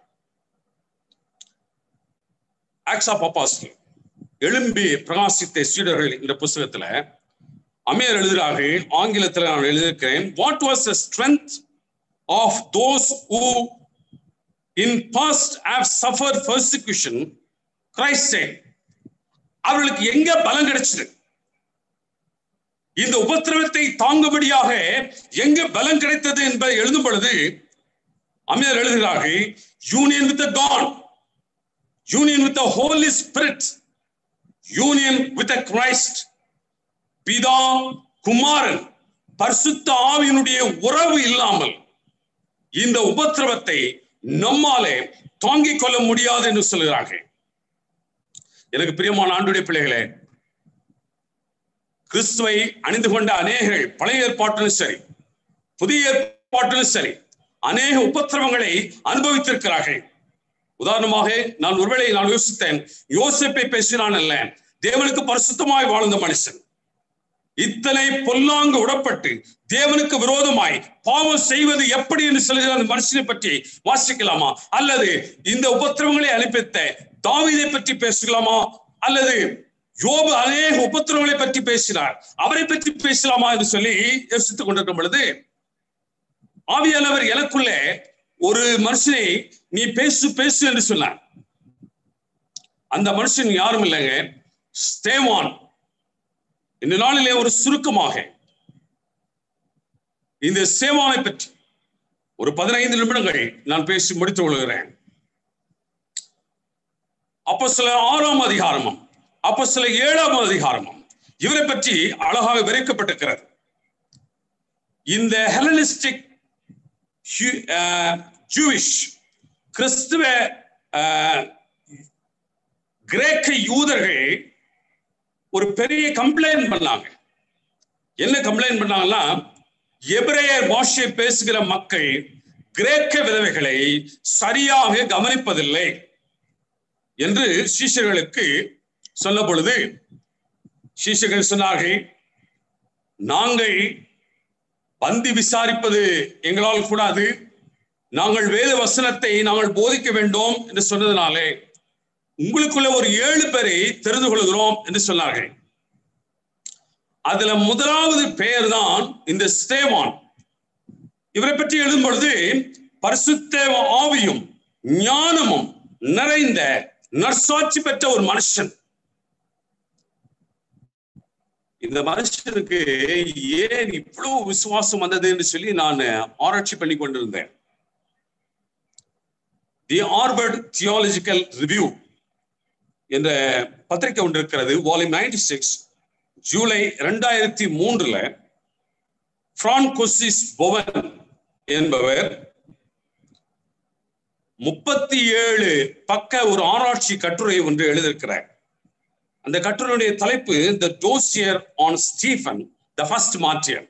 ஆக்ஸ் ஆஃப் அப்பாஸ்டல் எழும்பி பிரகாசித்த சீடர்கள் இந்த புஸ்தகத்துல அமேர் எழுதுகிறார்கள் ஆங்கிலத்தில் நான் எழுதியிருக்கிறேன் what was the strength of those who in past how suffer persecution Christ அவர்களுக்கு எங்க பலம் கிடைச்சது இந்த உபத்திரவத்தை தாங்கும்படியாக எங்க பலம் கிடைத்தது என்பதை எழுதும் பொழுது அமேர் எழுதுகிறார்கள் union with God union with Holy Spirit union with Christ பிதா குமாரன் பரிசுத்த ஆவியினுடைய உறவு இல்லாமல் இந்த உபத்திரவத்தை நம்மாலே தாங்கிக் கொள்ள முடியாது என்று சொல்கிறார்கள் எனக்கு பிரியமான ஆண்டுடைய பிள்ளைகளே கிறிஸ்துவை அணிந்து கொண்ட அநேகர்கள் பழைய ஏற்பாட்டிலும் சரி புதிய ஏற்பாட்டிலும் சரி அநேக உபத்திரவங்களை அனுபவித்திருக்கிறார்கள் உதாரணமாக நான் ஒருவேளை நான் யோசித்தேன் யோசிப்பை பேசினான் அல்ல தேவனுக்கு பரிசுத்தமாய் வாழ்ந்த மனுஷன் இத்தனை பொல்லாங்கு உடப்பட்டு தேவனுக்கு விரோதமாய் பாவம் செய்வது எப்படி என்று சொல்லுகிற அந்த மனுஷனை பற்றி வாசிக்கலாமா அல்லது இந்த உபத்திரவங்களை அனுப்பித்த தாவீதை பற்றி பேசலாமா அல்லது யோபு அநேக உபத்திரவங்களை பற்றி பேசினார் அவரை பற்றி பேசலாமா என்று சொல்லி யோசித்துக் கொண்டிருக்கும் பொழுது ஆவியானவர் எனக்குள்ளே ஒரு மனுஷனை நீ பேசு பேசு என்று சொன்னார் அந்த மனுஷன் யாரும் இல்லைங்க ஸ்தேவான் இந்த நாளிலே ஒரு சுருக்கமாக இந்த சேவானை பற்றி ஒரு பதினைந்து நிமிடங்கள் நான் பேசி முடித்துக் கொள்கிறேன் அப்ப சில ஆறாம் அதிகாரமும் அப்ப சில ஏழாம் அதிகாரமும் இவரை பற்றி அழகாக விரைக்கப்பட்டிருக்கிறது இந்த ஹெலனிஸ்டிக் ஜூவிஷ் கிறிஸ்துவ அஹ், கிரேக்க யூதர்கள் ஒரு பெரிய கம்ப்ளைண்ட் பண்ணாங்க என்ன கம்ப்ளைண்ட் பண்ணாங்கன்னா எபிரேயர் பாஷையை பேசுகிற மக்கள் கிரேக்க விதவைகளை சரியாக கவனிப்பதில்லை என்று சீஷர்களுக்கு சொன்ன பொழுது சீஷர்கள் சொன்னார்கள் நாங்கள் பந்தி விசாரிப்பது எங்களால் கூடாது நாங்கள் வேத வசனத்தை நாங்கள் போதிக்க வேண்டும் என்று சொன்னதினாலே உங்களுக்குள்ள ஒரு ஏழு பேரை தெரிந்து கொள்கிறோம் என்று சொன்னார்கள் அதுல முதலாவது பெயர் தான் இந்த ஸ்தேவான் இவரை பற்றி எழுதும் பொழுது பரிசுத்த ஆவியும் ஞானமும் நிறைந்த நற்சாட்சி பெற்ற ஒரு மனுஷன் இந்த மனுஷனுக்கு ஏன் இவ்வளவு விசுவாசம் வந்தது என்று சொல்லி நான் ஆராய்ச்சி பண்ணி கொண்டிருந்தேன் தி ஆர்வர்ட் தியாலஜிக்கல் ரிவ்யூ என்ற பத்திரிகை ஒன்று இருக்கிறது வால்யூம் நைன்டி சிக்ஸ் ஜூலை ரெண்டாயிரத்தி மூன்றுல பிரான்கோசிஸ் பொவன் என்பவர் முப்பத்தி ஏழு பக்க ஒரு ஆராய்ச்சி கட்டுரை ஒன்று எழுதியிருக்கிறார் அந்த கட்டுரையுடைய தலைப்பு the dossier on Stephen the first martyr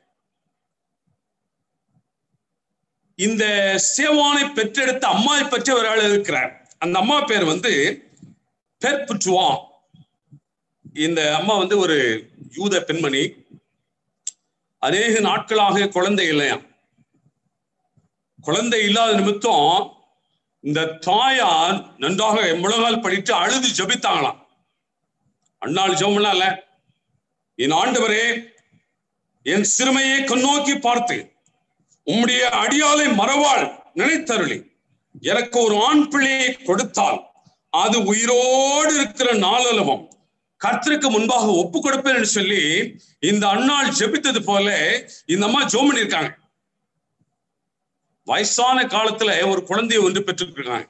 இந்த சேவானை பெற்றெடுத்த அம்மாவை பற்றி ஒரு ஆள் இருக்கிறார் அந்த அம்மா பேர் வந்து பெர்புட்டுவா இந்த அம்மா வந்து ஒரு யூத பெண்மணி அநேக நாட்களாக குழந்தை இல்லையா குழந்தை இல்லாத நிமித்தம் இந்த தாயார் நன்றாக முழங்கால் படித்து அழுது ஜபித்தாங்களாம் அண்ணாள் ஜெபம்லாம் இல்ல என் ஆண்டவரே என் சிறுமையை கண்ணோக்கி பார்த்து உம்முடைய அடியாலை மறவாள் நினைத்தருளி எனக்கு ஒரு ஆண் பிள்ளையை கொடுத்தால் அது உயிரோடு இருக்கிற நாளளவும் கர்த்தருக்கு முன்பாக ஒப்பு கொடுப்பேன் என்று சொல்லி இந்த அண்ணாள் ஜெபித்தது போல இந்த அம்மா ஜோம் பண்ணியிருக்காங்க வயசான காலத்துல ஒரு குழந்தையை ஒன்று பெற்றிருக்காங்க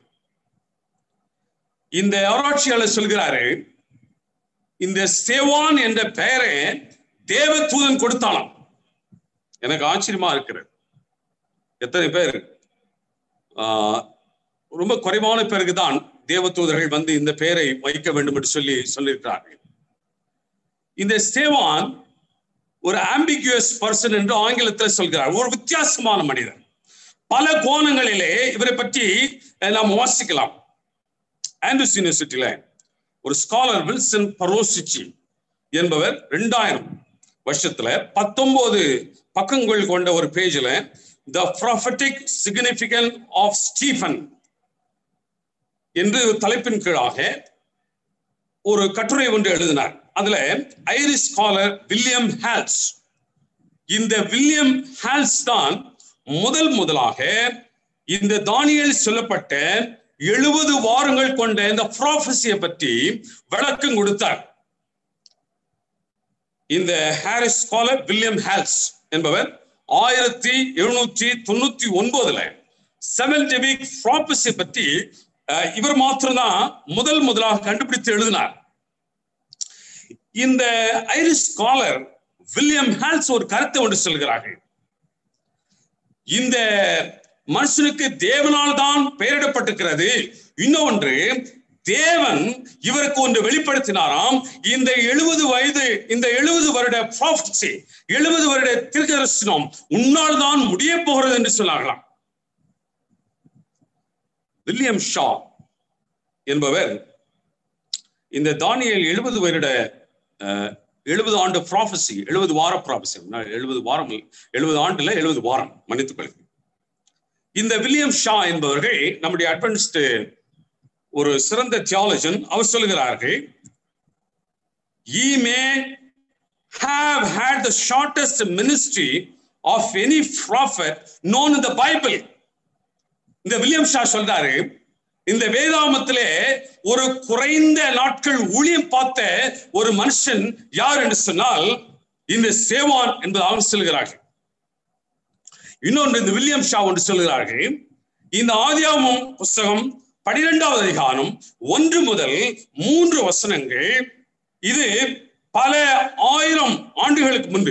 இந்த ஆராய்ச்சியாளர் சொல்கிறாரு இந்த சேவான் என்ற பெயரை தேவ தூதன் கொடுத்தானாம் எனக்கு ஆச்சரியமா இருக்கிறது எத்தனை பேர் ஆஹ், ரொம்ப குறைவான பேருக்கு தான் தேவ தூதர்கள் வந்து இந்த பெயரை வைக்க வேண்டும் என்று சொல்லி சொல்லியிருக்கிறார்கள் இந்த சேவான் ஒரு ஆம்பிகுயஸ் பர்சன் என்று ஆங்கிலத்தில் சொல்கிறார் ஒரு வித்தியாசமான மனிதர் பல கோணங்களிலே இவரை பற்றி அஹ், நாம் வாசிக்கலாம் ஆண்டர்ஸ் யூனிவர்சிட்டியில ஒரு ஸ்காலர் வில்சன் பரோசிச்சி என்பவர் ரெண்டாயிரம் வருஷத்துல பத்தொன்பது பக்கங்கள் கொண்ட ஒரு பேஜ்ல the prophetic significance of Stephen என்று தலைப்பின் கீழாக ஒரு கட்டுரை ஒன்று எழுதினார் அதுல ஐரிஷ் ஸ்காலர் வில்லியம் ஹால்ஸ் இந்த வில்லியம் ஹால்ஸ் தான் முதல் முதலாக இந்த தானியல் சொல்லப்பட்ட எழுபது வாரங்கள் கொண்ட இந்த ப்ராஃபஸியை பற்றி விளக்கம் கொடுத்தார் இந்த ஹாரிஸ் ஸ்காலர் வில்லியம் ஹால்ஸ் என்பவர் ஆயிரத்தி எழுநூற்றி தொண்ணூத்தி ஒன்பதுல செவன் டெபிக் ப்ராபஸி பற்றி அஹ், இவர் மாத்திரம்தான் முதல் முதலாக கண்டுபிடித்து எழுதினார் இந்த ஐரிஷ் ஸ்காலர் வில்லியம் ஹால்ஸ் ஒரு கருத்தை ஒன்று சொல்கிறார்கள் இந்த மனுஷனுக்கு தேவனால் தான் பெயரிடப்பட்டிருக்கிறது இன்னொன்று தேவன் இவருக்கு ஒன்று வெளிப்படுத்தினாராம் இந்த எழுபது வயது இந்த எழுபது வருட ப்ராஃபசி எழுபது வருட திருதரிசனம் உன்னால் தான் முடிய போகிறது என்று சொன்னார்களாம் வில்லியம் ஷா என்பவர் இந்த தானியல் எழுபது வருட எழுபது ஆண்டு ப்ராஃபசி எழுபது வார ப்ராஃபசி எழுபது வாரம் எழுபது ஆண்டுல எழுபது வாரம் மன்னித்துக் கொள்கிறேன் இந்த வில்லியம் ஷா என்பவர்கள் நம்முடைய அட்வான்ஸ்டு ஒரு சிறந்த தியாலஜன் அவர் சொல்கிறார்கள் he may have had the shortest ministry of any prophet known in the Bible. இந்த வில்லியம் ஷா சொல்றாரு இந்த வேதாமத்திலே ஒரு குறைந்த நாட்கள் ஊழியம் பார்த்த ஒரு மனுஷன் யார் என்று சொன்னால் இந்த சேவான் என்பது அவர் சொல்கிறார்கள் இன்னொன்று இந்த வில்லியம் ஷா ஒன்று சொல்கிறார்கள் இந்த ஆதியாமம் புஸ்தகம் பனிரெண்டாவது அதிகாரம் ஒன்று முதல் மூன்று வசனங்கள் இது பல ஆயிரம் ஆண்டுகளுக்கு முன்பு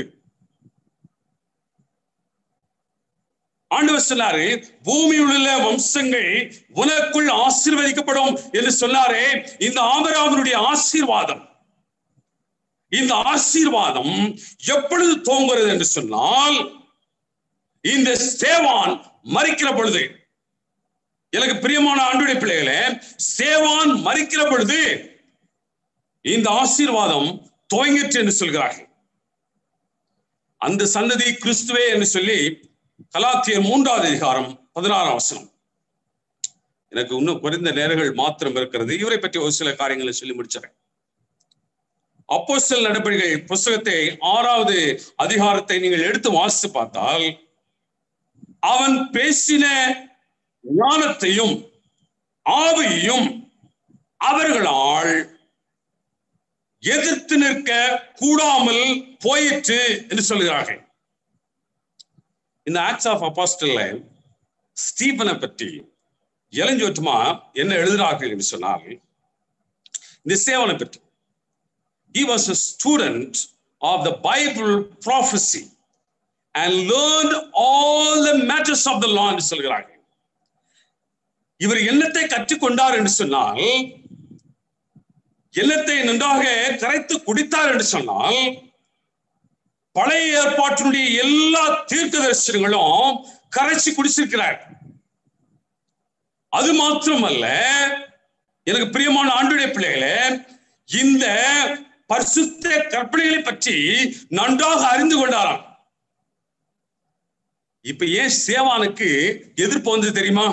ஆண்டவர் சொன்னாரு பூமியில் உள்ள வம்சங்கள் உனக்குள் ஆசீர்வதிக்கப்படும் என்று சொன்னாரே இந்த ஆபராமனுடைய ஆசீர்வாதம் இந்த ஆசீர்வாதம் எப்பொழுது தோங்குகிறது என்று சொன்னால் இந்த சேவான் மறிக்கிற பொழுது எனக்கு பிரியமான ஆண்டுடைய பிள்ளைகளே சேவான் மறிக்கிற பொழுது இந்த ஆசீர்வாதம் துவங்கிற்று என்று சொல்கிறார்கள் அந்த சன்னதி கிறிஸ்துவே என்று சொல்லி கலாத்தியர் மூன்றாவது அதிகாரம் பதினாறாம் வசனம் எனக்கு இன்னும் குறைந்த நேரங்கள் மாத்திரம் இருக்கிறது இவரை பற்றி ஒரு சில காரியங்களை சொல்லி முடிச்சிடறேன் அப்போ சில நடவடிக்கைகள் புஸ்தகத்தை ஆறாவது அதிகாரத்தை நீங்கள் எடுத்து வாசித்து பார்த்தால் அவன் பேசின ஞானத்தையும் ஆவியையும் அவர்களால் எதிர்த்து நிற்க கூடாமல் போயிற்று என்று சொல்கிறார்கள் இந்த ஆக்ட்ஸ் ஆஃப் அப்பாஸ்டல்ல ஸ்டீபனை பற்றி இளஞ்சோட்டுமா என்ன எழுதுகிறார்கள் என்று சொன்னால் இந்த சேவனை பற்றி he was a student of the bible prophecy and learned all the matters of the law என்று சொல்கிறார்கள் இவர் என்னத்தை கற்றுக்கொண்டார் என்று சொன்னால் எண்ணத்தை நன்றாக கரைத்து குடித்தார் என்று சொன்னால் பழைய ஏற்பாட்டினுடைய எல்லா தீர்க்க தரிசனங்களும் கரைச்சி குடிச்சிருக்கிறார் அது மாத்திரமல்ல எனக்கு பிரியமான ஆண்டுடைய பிள்ளைகளே இந்த பரிசுத்த கற்பனைகளை பற்றி நன்றாக அறிந்து கொண்டாராம் இப்ப ஏன் சேவானுக்கு எதிர்ப்பு வந்து தெரியுமா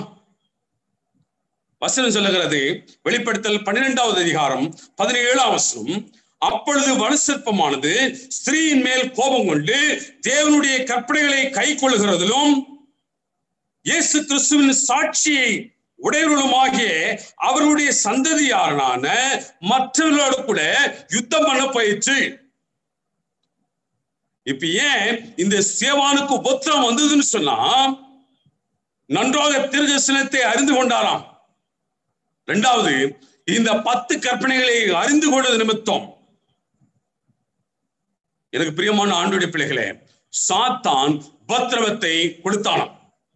வசனம் சொல்லுகிறது வெளிப்படுத்தல் பன்னிரெண்டாவது அதிகாரம் பதினேழாம் வசனம் அப்பொழுது வலுசற்பமானது ஸ்திரீயின் மேல் கோபம் கொண்டு தேவனுடைய கற்பனைகளை கை கொள்ளுகிறதிலும் இயேசு கிறிஸ்துவின் சாட்சியை உடையவர்களுமாகிய அவர்களுடைய சந்ததியாரனான மற்றவர்களோடு கூட யுத்தம் பண்ண போயிற்று இப்ப ஏன் இந்த சேவானுக்கு உபத்திரம் வந்ததுன்னு சொன்னா நன்றாக திருதர்சனத்தை அறிந்து கொண்டாராம் இரண்டாவது இந்த பத்து கற்பனைகளை அறிந்து கொண்டது நிமித்தம் எனக்கு பிரியமான ஆண்டுடைய பிள்ளைகளே சாத்தான் உபத்திரவத்தை கொடுத்தானாம்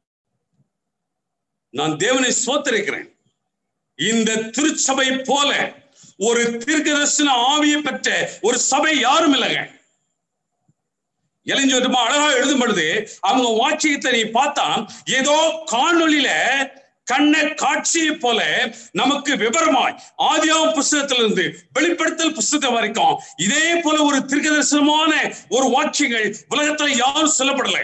நான் தேவனை சோத்தரிக்கிறேன் இந்த திருச்சபை போல ஒரு தீர்க்கதர்சன ஆவியை பெற்ற ஒரு சபை யாரும் இல்லைங்க இளைஞருமா அழகா எழுதும் பொழுது அவங்க வாட்சியத்தை நீ பார்த்தா ஏதோ காணொளியில கண்ண காட்சியை போல நமக்கு விவரமாய் ஆதியாம் புஸ்தகத்திலிருந்து வெளிப்படுத்தல் புஸ்தகம் வரைக்கும் இதே போல ஒரு தீர்க்கதரிசனமான ஒரு வாட்சியங்கள் உலகத்துல யாரும் சொல்லப்படலை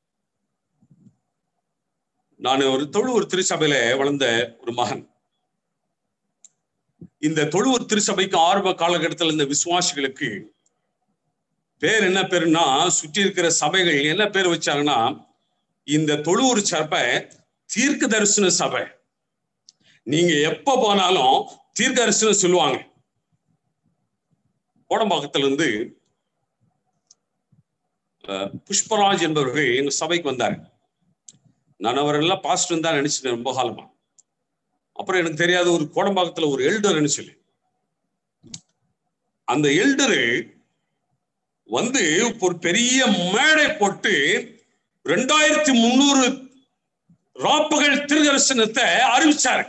நான் ஒரு தொழுவூர் திருச்சபையில வளர்ந்த ஒரு மகன் இந்த தொழுவூர் திருச்சபைக்கு ஆரம்ப காலகட்டத்தில் இந்த விசுவாசிகளுக்கு பேர் என்ன பேருன்னா சுற்றி இருக்கிற சபைகள் என்ன பேர் வச்சாங்கன்னா இந்த தொழுவூர் சபை தீர்க்க தரிசன சபை நீங்க எப்ப போனாலும் தீர்க்க தரிசனம் சொல்லுவாங்க கோடம்பாக்கத்துல இருந்து புஷ்பராஜ் என்பவர்கள் எங்க சபைக்கு வந்தார் நான் அவரெல்லாம் பாஸ்டர் தான் நினைச்சிட்டேன் ரொம்ப காலமா அப்புறம் எனக்கு தெரியாத ஒரு கோடம்பாக்கத்துல ஒரு எல்டர்னு சொல்லி அந்த எல்டரு வந்து ஒரு பெரிய மேடை போட்டு ரெண்டாயிரத்தி முந்நூறு ராப்பகல் திருதரிசனத்தை அறிவிச்சாரு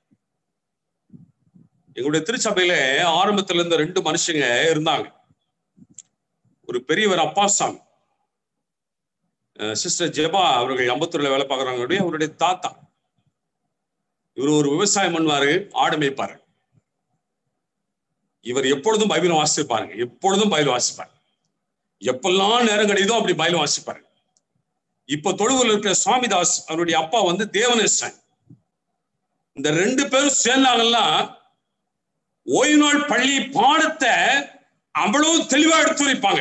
எங்களுடைய திருச்சபையில ஆரம்பத்துல இருந்த ரெண்டு மனுஷங்க இருந்தாங்க ஒரு பெரியவர் அப்பாசாமி சிஸ்டர் ஜெபா அவர்கள் அம்பத்தூர்ல வேலை பார்க்கறாங்க அவருடைய தாத்தா இவர் ஒரு விவசாயம் பண்ணுவாரு ஆடு மேய்ப்பாரு இவர் எப்பொழுதும் பைபிள் வாசிப்பாருங்க எப்பொழுதும் பைபிள் வாசிப்பார் எப்பெல்லாம் நேரம் கிடைக்குதோ அப்படி பைபிள் வாசிப்பாரு இப்ப தொழுவில் இருக்கிற சுவாமிதாஸ் அவருடைய அப்பா வந்து தேவனேசன் இந்த ரெண்டு பேரும் சேர்ந்தாங்கன்னா ஓய்வு நாள் பள்ளி பாடத்தை அவ்வளவு தெளிவா எடுத்துரைப்பாங்க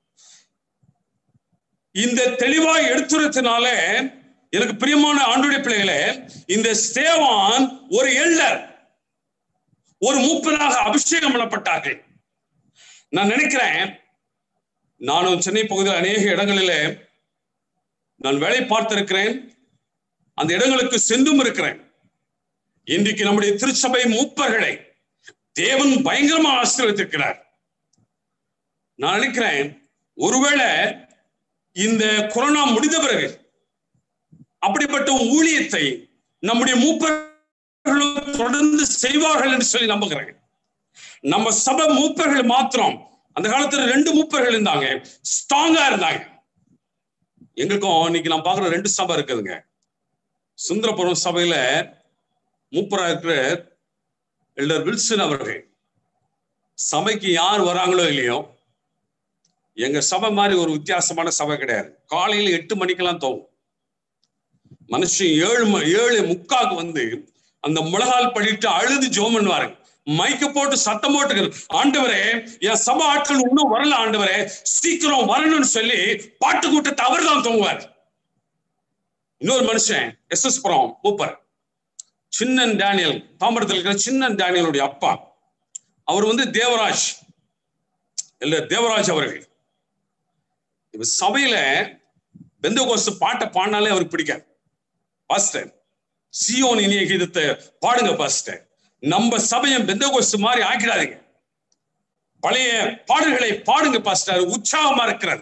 இந்த தெளிவா எடுத்துரைத்தனால எனக்கு பிரியமான ஆண்டுடைய பிள்ளைகளே இந்த ஸ்தேவான் ஒரு எல்டர் ஒரு மூப்பனாக அபிஷேகம் பண்ணப்பட்டார்கள் நான் நினைக்கிறேன் நானும் சென்னை பகுதியில் அநேக இடங்களிலே நான் வேலை பார்த்திருக்கிறேன் அந்த இடங்களுக்கு சென்றும் இருக்கிறேன் இன்றைக்கு நம்முடைய திருச்சபை மூப்பர்களை தேவன் பயங்கரமா ஆசீர்வதித்திருக்கிறார் நான் நினைக்கிறேன் ஒருவேளை இந்த கொரோனா முடிந்த பிறகு அப்படிப்பட்ட ஊழியத்தை நம்முடைய மூப்பர்களும் தொடர்ந்து செய்வார்கள் என்று சொல்லி நம்புகிறேன் நம்ம சபை மூப்பர்கள் மாத்திரம் அந்த காலத்துல ரெண்டு மூப்பர்கள் இருந்தாங்க ஸ்ட்ராங்கா இருந்தாங்க எங்களுக்கும் இன்னைக்கு நான் பாக்குற ரெண்டு சபை இருக்குதுங்க சுந்தரபுரம் சபையில மூப்பரா இருக்கிற எல்டர் வில்சன் அவர்கள் சபைக்கு யார் வராங்களோ இல்லையோ எங்க சபை மாதிரி ஒரு வித்தியாசமான சபை கிடையாது காலையில எட்டு மணிக்கெல்லாம் தோவும் மனுஷன் ஏழு ம- ஏழு முக்காக்கு வந்து அந்த முழகால் படிட்டு அழுது ஜோம் பண்ணுவாரு மைக்க போட்டு சத்தம் போட்டு ஆண்டவரே என் சபை ஆட்கள் இன்னும் வரல ஆண்டவரே சீக்கிரம் வரணும்னு சொல்லி பாட்டு கூட்டத்தை அவர் தான் தூங்குவார் இன்னொரு மனுஷன் எஸ் எஸ் புரம் மூப்பர் சின்னன் டேனியல் தாம்பரத்தில் இருக்கிற சின்னன் டேனியலுடைய அப்பா அவர் வந்து தேவராஜ் இல்ல தேவராஜ் அவர்கள் இப்ப சபையில பெந்தகோஸ்து பாட்டை பாடினாலே அவருக்கு பிடிக்காது பாஸ்டர் சியோன் இனிய கீதத்தை பாடுங்க பாஸ்டர் நம்ம சபையை பெந்தகோஸ்து மாதிரி ஆக்கிடாதீங்க பழைய பாடல்களை பாடுங்க பாஸ்டர் உற்சாகமா இருக்கிறார்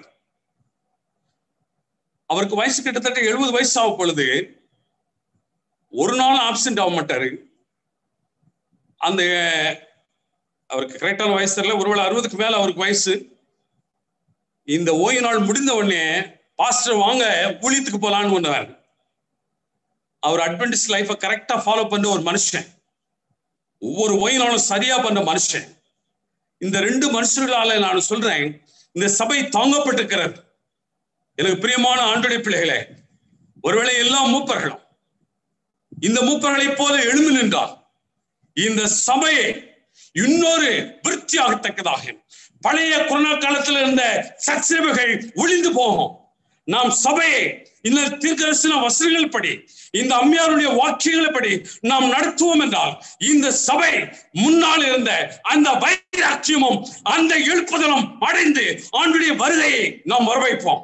அவருக்கு வயசு கிட்டத்தட்ட எழுபது வயசு ஆகும் பொழுது ஒரு நாள் ஆப்சென்ட் ஆக மாட்டாரு அந்த அவருக்கு கரெக்டான வயசு தெரியல ஒருவேளை அறுபதுக்கு மேல அவருக்கு வயசு இந்த ஓய்வு நாள் முடிந்த உடனே பாஸ்டர் வாங்க ஊழியத்துக்கு போலான்னு வந்தார் அவர் அட்வென்டிஸ் லைஃபை கரெக்டா ஃபாலோ பண்ண ஒரு மனுஷன் ஒவ்வொரு ஓய்வு நாளும் சரியா பண்ண மனுஷன் இந்த ரெண்டு மனுஷர்களால நான் சொல்றேன் இந்த சபை தாங்கப்பட்டிருக்கிறது எனக்கு பிரியமான ஆண்டுடைய பிள்ளைகளே ஒருவேளை எல்லா மூப்பர்களும் இந்த மூப்பர்களைப் போல எழுந்து நின்றார் இந்த சபையை இன்னொரு விருத்தியாகத்தக்கதாக பழைய கொரோனா காலத்துல இருந்த சச்சரவுகள் ஒளிந்து போகும் நாம் சபையை இந்த தீர்க்கதரிசன வசனங்கள் படி இந்த அம்மையாருடைய வாக்கியங்கள் படி நாம் நடத்துவோம் என்றால் இந்த சபை முன்னால் இருந்த அந்த வைராட்சியமும் அந்த எழுப்புதலும் அடைந்து ஆண்டுடைய வருகையை நாம் வரவைப்போம்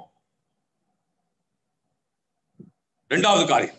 இரண்டாவது காரியம்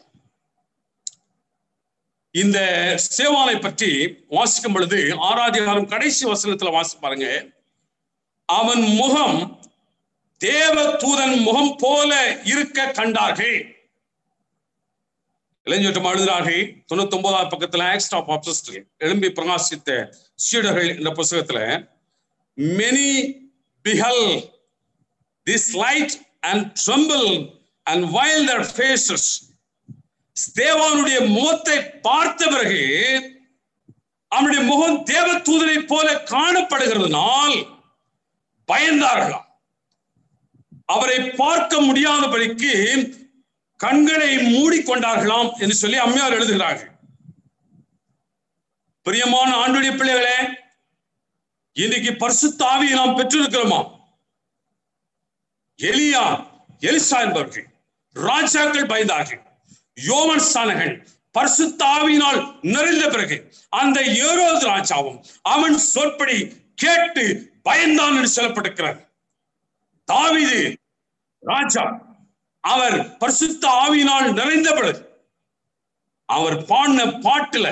இந்த சேவானை பற்றி வாசிக்கும் பொழுது ஆராதிகாரம் கடைசி வசனத்துல வாசி பாருங்க அவன் முகம் தேவ தூதன் முகம் போல இருக்க கண்டார்கள் இளைஞட்டம் எழுதுகிறார்கள் தொண்ணூத்தி ஒன்பதாவது பக்கத்துல ஆக்ஸ்ட் ஆஃப் அப்சஸ்ட் எழும்பி பிரகாசித்த சீடர்கள் என்ற புஸ்தகத்துல many beheld this light and trembled and veiled their faces தேவானுடைய முகத்தை பார்த்த பிறகு அவனுடைய முகம் தேவ தூதனை போல காணப்படுகிறதுனால் பயந்தார்களாம் அவரை பார்க்க முடியாதபடிக்கு கண்களை மூடிக்கொண்டார்களாம் என்று சொல்லி அம்மையார் எழுதுகிறார்கள் பிரியமான ஆண்டுடைய பிள்ளைகளே இன்னைக்கு பரிசுத்த ஆவியை நாம் பெற்றிருக்கிறோமா எலியா எலிசா என்பவர்கள் ராஜாக்கள் பயந்தார்கள் யோவன் ஸ்தானங்கள் பரிசுத்த ஆவியினால் நிறைந்த பிறகு அந்த ஏரோது ராஜாவும் அவன் சொற்படி கேட்டு பயந்தான் என்று சொல்லப்பட்டிருக்கிறார் தாவீது ராஜா அவர் பரிசுத்த ஆவியினால் நிறைந்த பிறகு அவர் பாடின பாட்டுல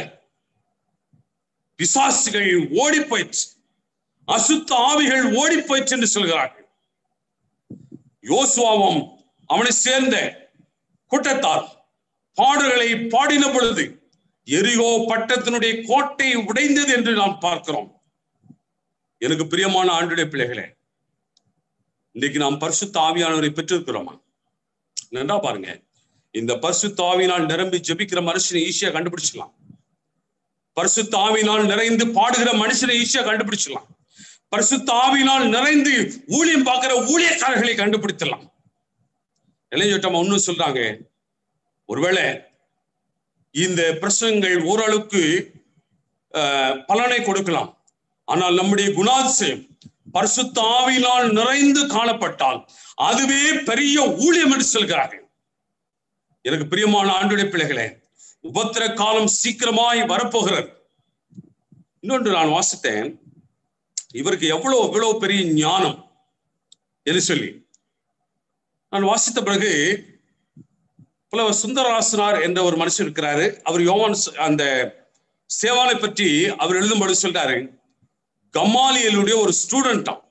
பிசாசுகள் ஓடி போயிற்று அசுத்த ஆவிகள் ஓடி போயிற்று என்று சொல்கிறார்கள் யோசுவாவும் அவனை சேர்ந்த கூட்டத்தார் பாடல்களை பாடின பொழுது எரிகோ பட்டத்தினுடைய கோட்டை உடைந்தது என்று நாம் பார்க்கிறோம் எனக்கு பிரியமான ஆண்டுடைய பிள்ளைகளே இன்னைக்கு நாம் பரிசுத்த ஆவியானவரை பெற்றிருக்கிறோமா நன்றா பாருங்க இந்த பரிசுத்த ஆவியினால் நிரம்பி ஜெபிக்கிற மனுஷனை ஈஸியா கண்டுபிடிச்சிடலாம் பரிசுத்த ஆவியினால் நிறைந்து பாடுகிற மனுஷனை ஈஸியா கண்டுபிடிச்சிடலாம் பரிசுத்த ஆவியினால் நிறைந்து ஊழியம் பார்க்கிற ஊழியக்காரர்களை கண்டுபிடித்திடலாம் இளைஞட்டம் ஒன்னும் சொல்றாங்க ஒருவேளை இந்த பிரசங்கள் ஓரளவுக்கு அஹ், பலனை கொடுக்கலாம் ஆனால் நம்முடைய குணாதிசயம் பரிசுத்த ஆவியினால் நிறைந்து காணப்பட்டால் அதுவே பெரிய ஊழியம் என்று சொல்கிறார்கள் எனக்கு பிரியமான ஆண்டுடைய பிள்ளைகளே உபத்திர காலம் சீக்கிரமாய் வரப்போகிறது இன்னொன்று நான் வாசித்தேன் இவருக்கு எவ்வளவு எவ்வளவு பெரிய ஞானம் என்று சொல்லி நான் வாசித்த பிறகு புலவர் சுந்தரராசனார் என்ற ஒரு மனுஷன் இருக்கிறாரு அவர் யோவான் ச- அந்த சேவானை பற்றி அவர் எழுதும்படி சொல்றாரு கமாலியலுடைய ஒரு ஸ்டூடெண்டாம்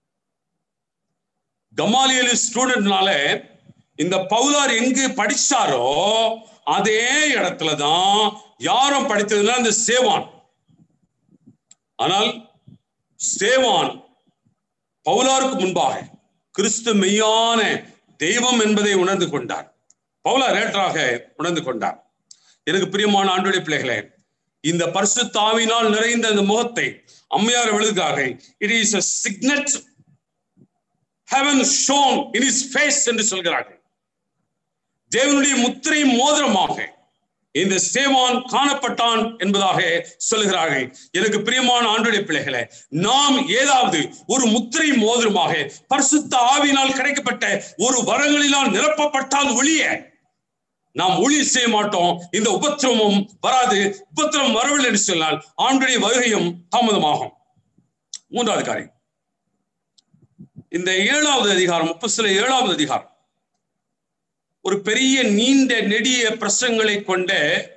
கமாலியல் ஸ்டூடெண்ட்னால இந்த பவுலார் எங்கு படிச்சாரோ அதே இடத்துல தான் யாரும் படித்ததுன்னா இந்த சேவான் ஆனால் சேவான் பவுலாருக்கு முன்பாக கிறிஸ்து மெய்யான தெய்வம் என்பதை உணர்ந்து கொண்டார் பவுலார் ஏற்றாக உணர்ந்து கொண்டார் எனக்கு பிரியமான ஆண்டுடைய பிள்ளைகளே இந்த பரிசுத்தாவினால் நிறைந்த அந்த முகத்தை அம்மையார் எழுதுகிறார்கள் it is a signet heaven shown in his face என்று சொல்கிறார்கள் தேவனுடைய முத்திரை மோதிரமாக இந்த சேவான் காணப்பட்டான் என்பதாக சொல்லுகிறார்கள் எனக்கு பிரியமான ஆண்டுடைய பிள்ளைகளே நாம் ஏதாவது ஒரு முத்திரை மோதிரமாக பரிசுத்த ஆவியினால் கிடைக்கப்பட்ட ஒரு வரங்களினால் நிரப்பப்பட்டால் ஒழிய நாம் ஊழியம் செய்ய மாட்டோம் இந்த உபத்திரமும் வராது உபத்திரம் வரவில்லை என்று சொன்னால் ஆண்டுடைய வருகையும் தாமதமாகும் மூன்றாவது காரியம் இந்த ஏழாவது அதிகாரம் முப்பசில ஏழாவது அதிகாரம் ஒரு பெரிய நீண்ட நெடிய பிரசங்களை கொண்ட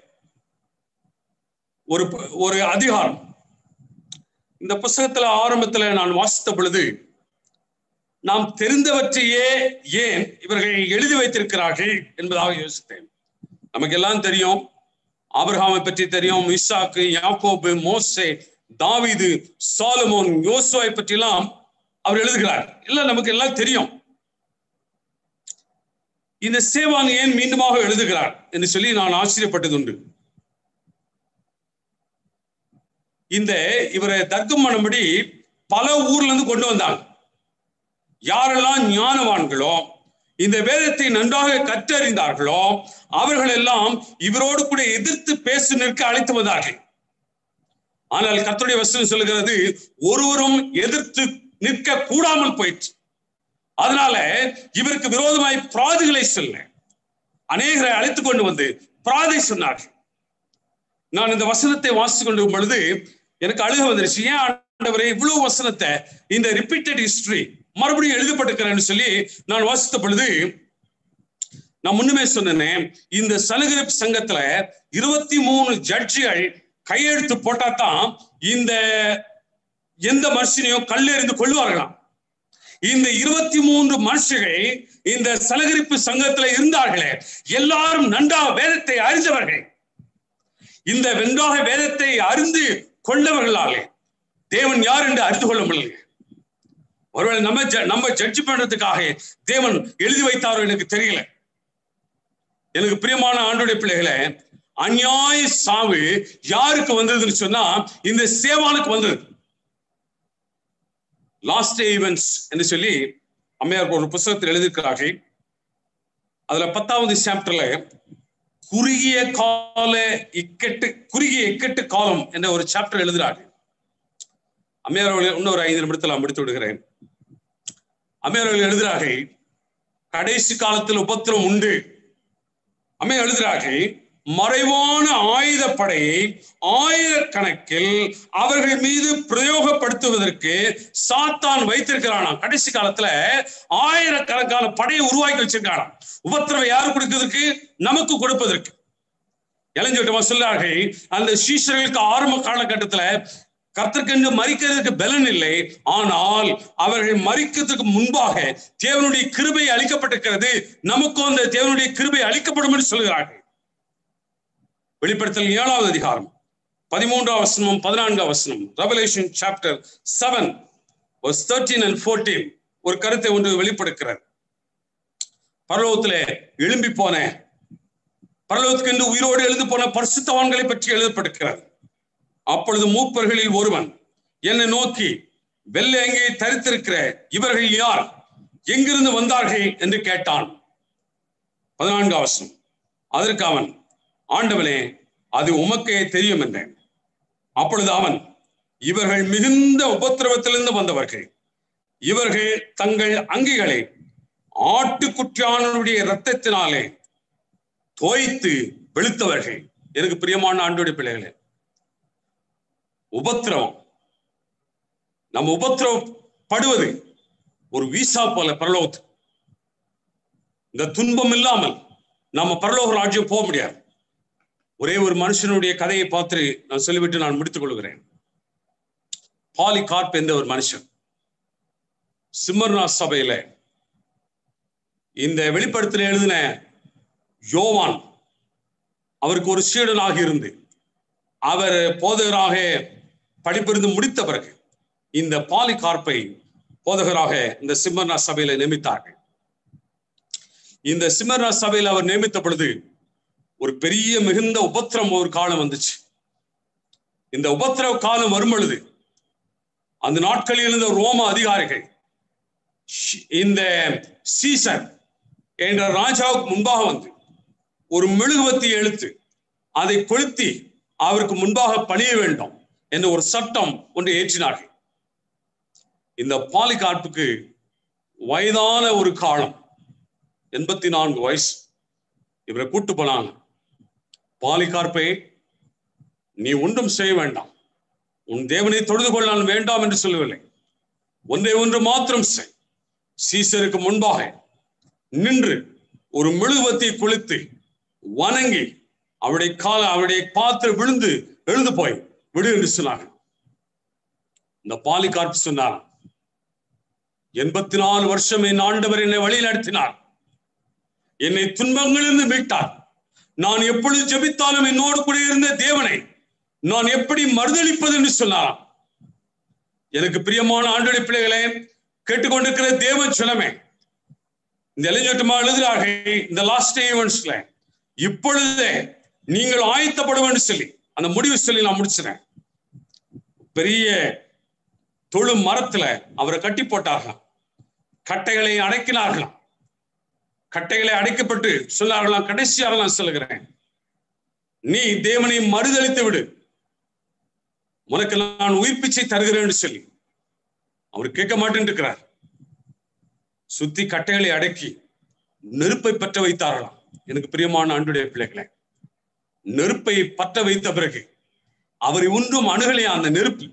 ஒரு ஒரு அதிகாரம் இந்த புஸ்தகத்துல ஆரம்பத்துல நான் வாசித்த பொழுது நாம் தெரிந்தவற்றையே ஏன் இவர்கள் எழுதி வைத்திருக்கிறார்கள் என்பதாக யோசித்தேன் நமக்கு எல்லாம் தெரியும் ஆபிரகாமை பற்றி தெரியும் இசாக்கு யாக்கோபு மோசே தாவீது சாலமோன் யோசுவை பற்றிலாம் அவர் எழுதுகிறார் எல்லாம் நமக்கு எல்லாம் தெரியும் இந்த சேவான் ஏன் மீண்டுமாக எழுதுகிறார் என்று சொல்லி நான் ஆச்சரியப்பட்டது உண்டு இந்த இவரை தர்க்கம் பண்ணும்படி பல ஊர்ல இருந்து கொண்டு வந்தாங்க யாரெல்லாம் ஞானவான்களோ இந்த வேதத்தை நன்றாக கற்றறிந்தார்களோ அவர்கள் எல்லாம் இவரோடு கூட எதிர்த்து பேச நிற்க அழைத்து வந்தார்கள் ஆனால் கர்த்தருடைய வசனம் சொல்லுகிறது ஒருவரும் எதிர்த்து நிற்க கூடாமல் போயிற்று அதனால இவருக்கு விரோதமாய் பிராதிகளை சொல்ல அநேகரை அழைத்து கொண்டு வந்து பிராதை சொன்னார்கள் நான் இந்த வசனத்தை வாசித்து கொண்டு பொழுது எனக்கு அழுக வந்துருச்சு ஏன் ஆண்டவரே இவ்வளவு வசனத்தை இந்த ரிப்பீட்டட் ஹிஸ்டரி மறுபடியும் எழுதப்பட்டிருக்கிறேன்னு சொல்லி நான் வாசித்த பொழுது நான் முன்னுமே சொன்னேன் இந்த சலுகரிப்பு சங்கத்துல இருபத்தி மூணு ஜட்ஜிகள் கையெழுத்து போட்டா தான் இந்த எந்த மனுஷனையும் கல்லெறிந்து கொள்வார்களாம் இந்த இருபத்தி மூன்று மனுஷர்கள் இந்த சலகரிப்பு சங்கத்துல இருந்தார்களே எல்லாரும் நன்றாக வேதத்தை அறிந்தவர்கள் இந்த வென்றாக வேதத்தை அறிந்து கொண்டவர்களாலே தேவன் யார் என்று அறிந்து கொள்ள முடியல ஒருவேளை நம்ம ஜ- நம்ம ஜட்ஜ் பண்றதுக்காக தேவன் எழுதி வைத்தாரோ எனக்கு தெரியல எனக்கு பிரியமான ஆண்டுடைய பிள்ளைகளே அநியாய சாவு யாருக்கு வந்ததுன்னு சொன்னா இந்த சேவானுக்கு வந்தது லாஸ்ட் டே ஈவெண்ட்ஸ் என்று சொல்லி அம்மையார் ஒரு புத்தகத்தில் எழுதியிருக்கிறார்கள் அதுல பத்தாவது சாப்டர்ல குறுகிய கால இக்கட்டு குறுகிய இக்கட்டு காலம் என்ற ஒரு சாப்டர் எழுதுறார்கள் அம்மையார் அவர்கள் இன்னொரு ஐந்து நிமிடத்தில் நான் முடித்து விடுகிறேன் அம்மையார் அவர்கள் எழுதுகிறார்கள் கடைசி காலத்தில் உபத்திரம் உண்டு அம்மையார் எழுதுகிறார்கள் மறைவான ஆயுதப்படையை ஆயிரக்கணக்கில் அவர்கள் மீது பிரயோகப்படுத்துவதற்கு சாத்தான் வைத்திருக்கிறானாம் கடைசி காலத்துல ஆயிரக்கணக்கான படையை உருவாக்கி வச்சிருக்காராம் உபத்திரவை யாரு கொடுக்கிறதுக்கு நமக்கு கொடுப்பதற்கு இளைஞட்டமா சொல்லார்கள் அந்த சீஷர்களுக்கு ஆரம்ப காலகட்டத்துல கர்த்தர்க்கென்று மறிக்கிறதுக்கு பலன் இல்லை ஆனால் அவர்கள் மறிக்கிறதுக்கு முன்பாக தேவனுடைய கிருபை அளிக்கப்பட்டிருக்கிறது நமக்கும் அந்த தேவனுடைய கிருபை அளிக்கப்படும் என்று சொல்கிறார்கள் வெளிப்படுத்தல் ஏழாவது அதிகாரம் பதிமூன்றாம் வசனமும் பதினான்காம் வசனம் Revelation chapter seven thirteen and fourteen ஒரு கருத்தை ஒன்று வெளிப்படுக்கிறார் பரலோகத்திலே எழும்பி போன பரலோகத்துக்கு என்று உயிரோடு எழுந்து போன பரிசுத்தவான்களை பற்றி எழுதப்படுகிறார் அப்பொழுது மூப்பர்களில் ஒருவன் என்னை நோக்கி வெள்ளை அங்கே தரித்திருக்கிற இவர்கள் யார் எங்கிருந்து வந்தார்கள் என்று கேட்டான் பதினான்கு அவசரம் அதற்கு அவன் ஆண்டவனே அது உமக்கே தெரியும் என்றேன் அப்பொழுது அவன் இவர்கள் மிகுந்த உபத்திரவத்திலிருந்து வந்தவர்கள் இவர்கள் தங்கள் அங்கிகளை ஆட்டுக்குட்டியானுடைய இரத்தத்தினாலே தோய்த்து வெளுத்தவர்கள் எனக்கு பிரியமான ஆண்டோடைய பிள்ளைகளே உபத்திரவம் நம்ம உபத்திரவப்படுவது ஒரு வீசா போல பரலோகத்து இந்த துன்பம் இல்லாமல் நம்ம பரலோக ராஜ்யம் போக முடியாது ஒரே ஒரு மனுஷனுடைய கதையை பார்த்து நான் சொல்லிவிட்டு நான் முடித்துக் கொள்கிறேன் பாலிகார்ப் என்ற ஒரு மனுஷன் சிம்மர்னா சபையில இந்த வெளிப்படுத்தல எழுதின யோவான் அவருக்கு ஒரு சீடனாக இருந்து அவர் போதகராக படிப்பிருந்து முடித்த பிறகு இந்த பாலிகார்ப்பை போதகராக இந்த சிம்மர்னா சபையில நியமித்தார்கள் இந்த சிம்மர்னா சபையில் அவர் நியமித்த பொழுது ஒரு பெரிய மிகுந்த உபத்திரம் ஒரு காலம் வந்துச்சு இந்த உபத்திரவ காலம் வரும் பொழுது அந்த நாட்களில் இருந்த ரோம அதிகாரிகள் இந்த சீசர் என்ற ராஜாவுக்கு முன்பாக வந்து ஒரு மெழுகுவத்தி எழுத்து அதை கொளுத்தி அவருக்கு முன்பாக பணிய வேண்டும் என்ற ஒரு சட்டம் ஒன்று ஏற்றினார்கள் இந்த பாலிகார்ப்புக்கு வயதான ஒரு காலம் எண்பத்தி நான்கு வயசு இவரை கூட்டு போனாங்க பாலிகார்ப்பை நீ ஒன்றும் செய்ய வேண்டாம் உன் தேவனை தொழுது கொள்ளான் வேண்டாம் என்று சொல்லவில்லை ஒன்றை ஒன்று மாத்திரம் செய் சீசருக்கு முன்பாக நின்று ஒரு மெழுகுவத்தை குளித்து வணங்கி அவருடைய கால அவருடைய பாத்திர விழுந்து எழுந்து போய் விடு என்று சொன்னாங்க இந்த பாலிகார்ப் சொன்னார் எண்பத்தி நாலு வருஷம் என் ஆண்டவர் என்னை வழி நடத்தினார் என்னை துன்பங்களிலிருந்து மீட்டார் நான் எப்பொழுது ஜெபித்தாலும் என்னோடு கூட இருந்த தேவனை நான் எப்படி மறுதளிப்பது என்று சொன்னாராம் எனக்கு பிரியமான ஆண்டோடைய பிள்ளைகளே கேட்டுக்கொண்டிருக்கிற தேவன் சொல்லமே இந்த இளைஞட்டமா எழுதுகிறார்கள் இந்த லாஸ்ட் ஈவெண்ட்ஸ்ல இப்பொழுதே நீங்கள் ஆயத்தப்படும் என்று சொல்லி அந்த முடிவு சொல்லி நான் முடிச்சிடறேன் பெரிய தொழு மரத்துல அவரை கட்டி போட்டார்களாம் கட்டைகளை அடைக்கினார்களாம் கட்டைகளை அடைக்கப்பட்டு சொன்னார்களாம் கடைசியாக நான் சொல்லுகிறேன் நீ தேவனை மறுதளித்து விடு உனக்கு நான் உயிர் பிச்சை தருகிறேன் என்று சொல்லி அவர் கேட்க மாட்டேன் இருக்கிறார் சுத்தி கட்டைகளை அடக்கி நெருப்பை பற்ற வைத்தார்களாம் எனக்கு பிரியமான அன்புடைய பிள்ளைகளே நெருப்பை பற்ற வைத்த பிறகு அவரை ஒன்றும் அணுகலையா அந்த நெருப்பு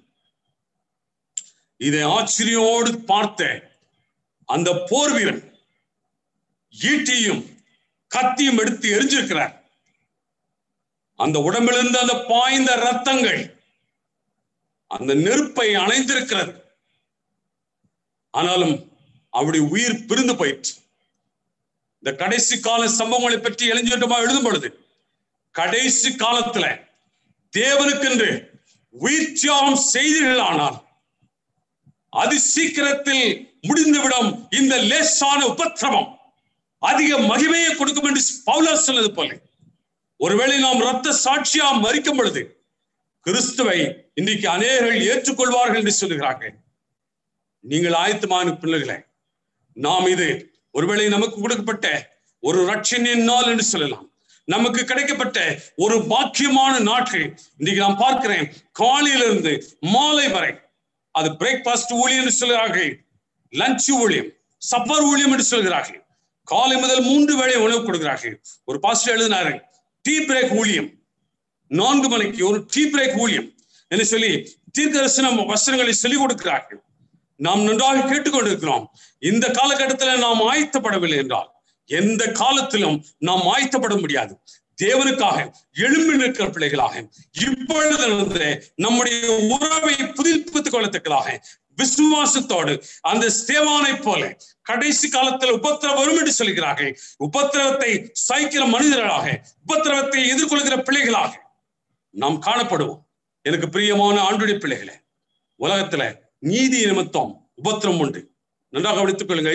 இதை ஆச்சரியோடு பார்த்த அந்த போர் வீரன் ஈட்டியும் கத்தியும் எடுத்து எரிஞ்சிருக்கிறார் அந்த உடம்பிலிருந்து அந்த பாய்ந்த ரத்தங்கள் அந்த நெருப்பை அணைந்திருக்கிறது ஆனாலும் அவருடைய உயிர் பிரிந்து போயிற்று இந்த கடைசி கால சம்பவங்களை பற்றி இளைஞட்டமா எழுதும் பொழுது கடைசி காலத்துல தேவனுக்கென்று உயிர் தியாகம் செய்தீர்களானால் அதி சீக்கிரத்தில் முடிந்துவிடும் இந்த லேசான உபத்திரவம் அதிக மகிமையை கொடுக்கும் என்று பவுலா சொன்னது போல ஒருவேளை நாம் ரத்த சாட்சியா மறிக்கும் பொழுது கிறிஸ்துவை இன்றைக்கு அநேகர்கள் ஏற்றுக்கொள்வார்கள் என்று சொல்லுகிறார்கள் நீங்கள் ஆயத்தமான பிள்ளைகளை நாம் இது ஒருவேளை நமக்கு கொடுக்கப்பட்ட ஒரு ரட்சணியின் நாள் என்று சொல்லலாம் நமக்கு கிடைக்கப்பட்ட ஒரு பாக்கியமான நாட்கள் இன்னைக்கு நான் பார்க்கிறேன் காலையிலிருந்து மாலை வரை அது பிரேக்பாஸ்ட் ஊழியம் என்று சொல்கிறார்கள் லஞ்ச் ஊழியம் சப்பர் ஊழியம் என்று சொல்கிறார்கள் காலை முதல் மூன்று வேளை உணவு கொடுக்கிறார்கள் ஒரு பாஸ்டர் எழுதினாரு டீ பிரேக் ஊழியம் நான்கு மணிக்கு ஒரு டீ பிரேக் ஊழியம் என்று சொல்லி தீர்க்கதரிசனம் வசனங்களை சொல்லிக் கொடுக்கிறார்கள் நாம் நன்றாக கேட்டுக்கொண்டிருக்கிறோம் இந்த காலகட்டத்தில் நாம் ஆயத்தப்படவில்லை என்றால் எந்த காலத்திலும் நாம் ஆயத்தப்பட முடியாது தேவனுக்காக எழும்பி நிற்கிற பிள்ளைகளாக இப்பொழுது நம்முடைய உறவை புதுப்பித்துக் கொள்ளத்தக்கதாக விசுவாசத்தோடு அந்த ஸ்தேவானை போல கடைசி காலத்தில் உபத்திரம் வரும் என்று சொல்கிறார்கள் உபத்திரவத்தை சகிக்கிற மனிதர்களாக உபத்திரவத்தை எதிர்கொள்கிற பிள்ளைகளாக நாம் காணப்படுவோம் எனக்கு பிரியமான ஆண்டுடைய பிள்ளைகளே உலகத்துல நீதி நிமித்தம் உபத்திரம் உண்டு நன்றாக கவனித்துக் கொள்ளுங்கள்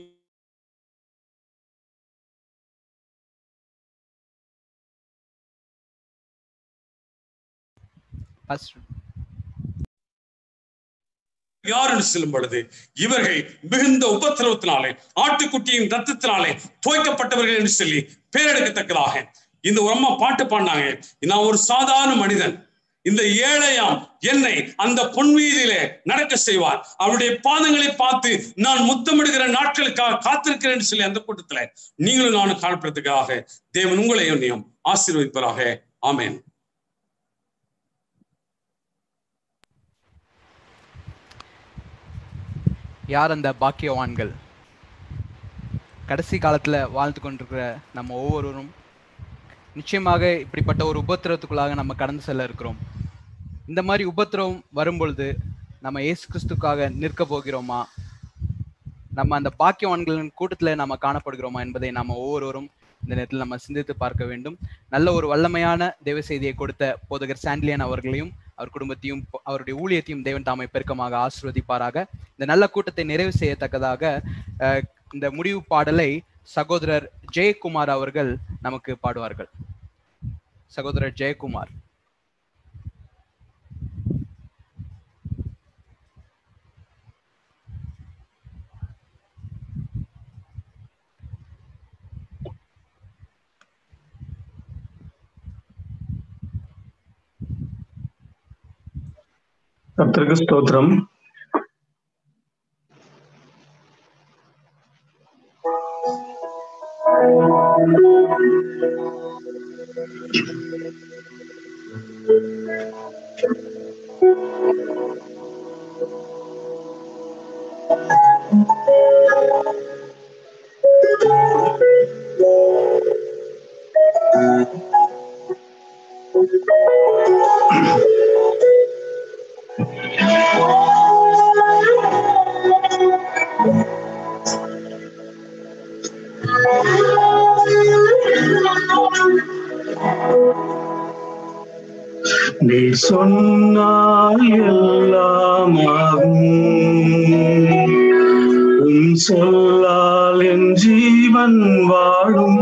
Pastor. யார் என்று சொல்லும் பொழுது இவர்கள் மிகுந்த உபத்திரவத்தினாலே ஆட்டுக்குட்டியின் ரத்தத்தினாலே துவைக்கப்பட்டவர்கள் என்று சொல்லி பேரெடுக்கத்தக்கதாக இந்த ஒரு அம்மா பாட்டு பாடினாங்க நான் ஒரு சாதாரண மனிதன் இந்த ஏழையாம் என்னை அந்த பொன்வீதியிலே நடக்க செய்வார் அவருடைய பாதங்களை பார்த்து நான் முத்தமிடுகிற நாட்களுக்காக காத்திருக்கிறேன் என்று சொல்லி அந்த கூட்டத்துல நீங்களும் நானும் காணப்படுறதுக்காக தேவன் உங்களை என்னையும் ஆசீர்வதிப்பதாக ஆமென் யார் அந்த பாக்கியவான்கள் கடைசி காலத்துல வாழ்ந்து கொண்டிருக்கிற நம்ம ஒவ்வொருவரும் நிச்சயமாக இப்படிப்பட்ட ஒரு உபத்திரவத்துக்குள்ளாக நம்ம கடந்து செல்ல இருக்கிறோம் இந்த மாதிரி உபத்திரவம் வரும்பொழுது நம்ம இயேசு கிறிஸ்துக்காக நிற்க போகிறோமா நம்ம அந்த பாக்கியவான்களின் கூட்டத்துல நம்ம காணப்படுகிறோமா என்பதை நம்ம ஒவ்வொருவரும் இந்த நேரத்தில் நம்ம சிந்தித்து பார்க்க வேண்டும் நல்ல ஒரு வல்லமையான தேவ செய்தியை கொடுத்த போதகர் சாண்டிலியன் அவர்களையும் அவர் குடும்பத்தையும் அவருடைய ஊழியத்தையும் தேவன் தாமை பெருக்கமாக ஆசிர்வதிப்பாராக இந்த நல்ல கூட்டத்தை நிறைவு செய்யத்தக்கதாக அஹ், இந்த முடிவு பாடலை சகோதரர் ஜெயக்குமார் அவர்கள் நமக்கு பாடுவார்கள் சகோதரர் ஜெயக்குமார் கர்த்தருக்கு ஸ்தோத்திரம் நீ சொன்னால் எல்லாம் ஆகும் உன் சொல்லால் என் ஜீவன் வாழும்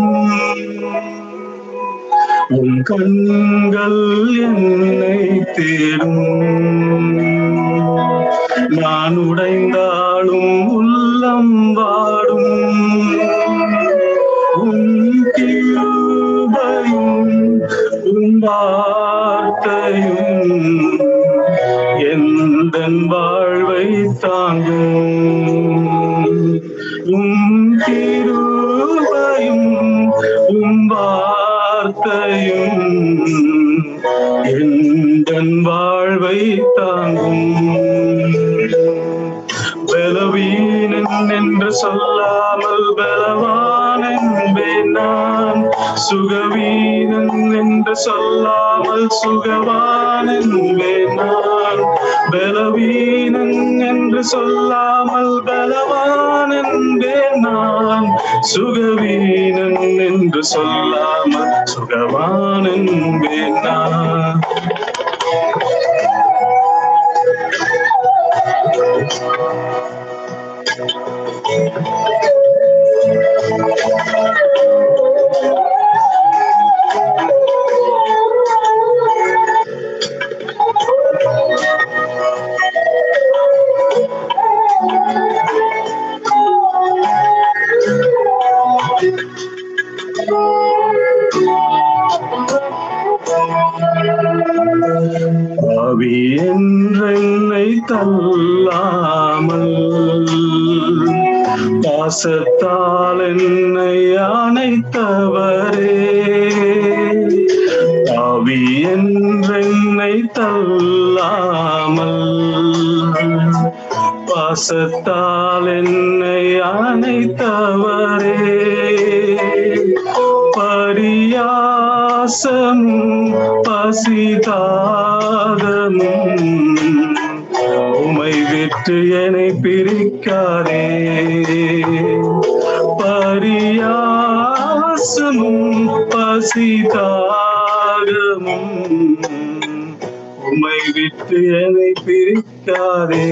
உன் கண்கள் என்னை தேடும் நான் உடைந்தாலும் உள்ளம் வாடும் உன் கிருபையும் உன் வார்த்தையும் எந்தன் வாழ்வை தாங்கும் உம் கிருபையும் உம் வார்த்தையும் எந்தன் வாழ்வை தாங்கும் பலவீனன் என்று சொல்லாமல் பலவான் என்பேன் நான் சுகவீனன் என்று சொல்லாமல் சுகவான் என்பேன் நான் பலவீனன் என்று சொல்லாமல் பலவான் என்பேன் நான் சுகவீனன் என்று சொல்லாமல் சுகவான் என்பேன் நான் பாவி என்றென்னை தள்ளாமல் பாசத்தால் என்னை அணைத்தவரே பாவி என்றென்னை தள்ளாமல் பாசத்தால் என்னை அணைத்தவரே பரியாசமும் பசிதாகமும் உமை உம்மை விட்டு என்னை பிரிக்காதே பரியாசமும் பசிதாகமும் உம்மை விட்டு என்னை பிரிக்காதே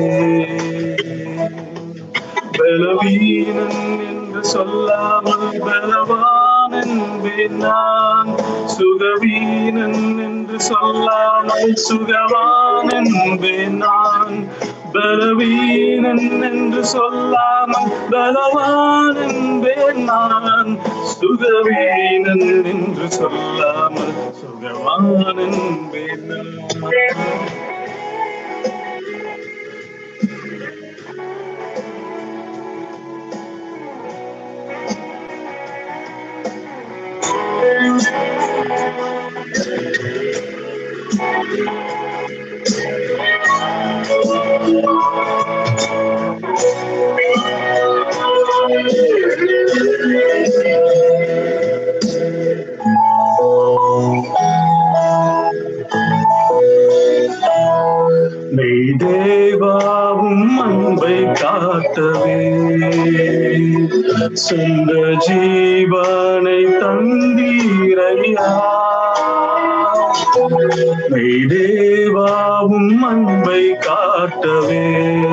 பலவீனன் என்று சொல்லாமல் பலவான் என்பேன் நான் சுகவீனன் என்று சொல்லாமல் சுகவான் என்பேன் நான் பலவீனன் என்று சொல்லாமல் பலவான் என்பேன் நான் சுகவீனன் என்று சொல்லாமல் சுகவான் என்பேன் நான் மெய் தேவாவும் அன்பை காட்டவே சொந்த ஜீவனை தந்தீரையா மெய் தேவாவும் அன்பை காட்டவே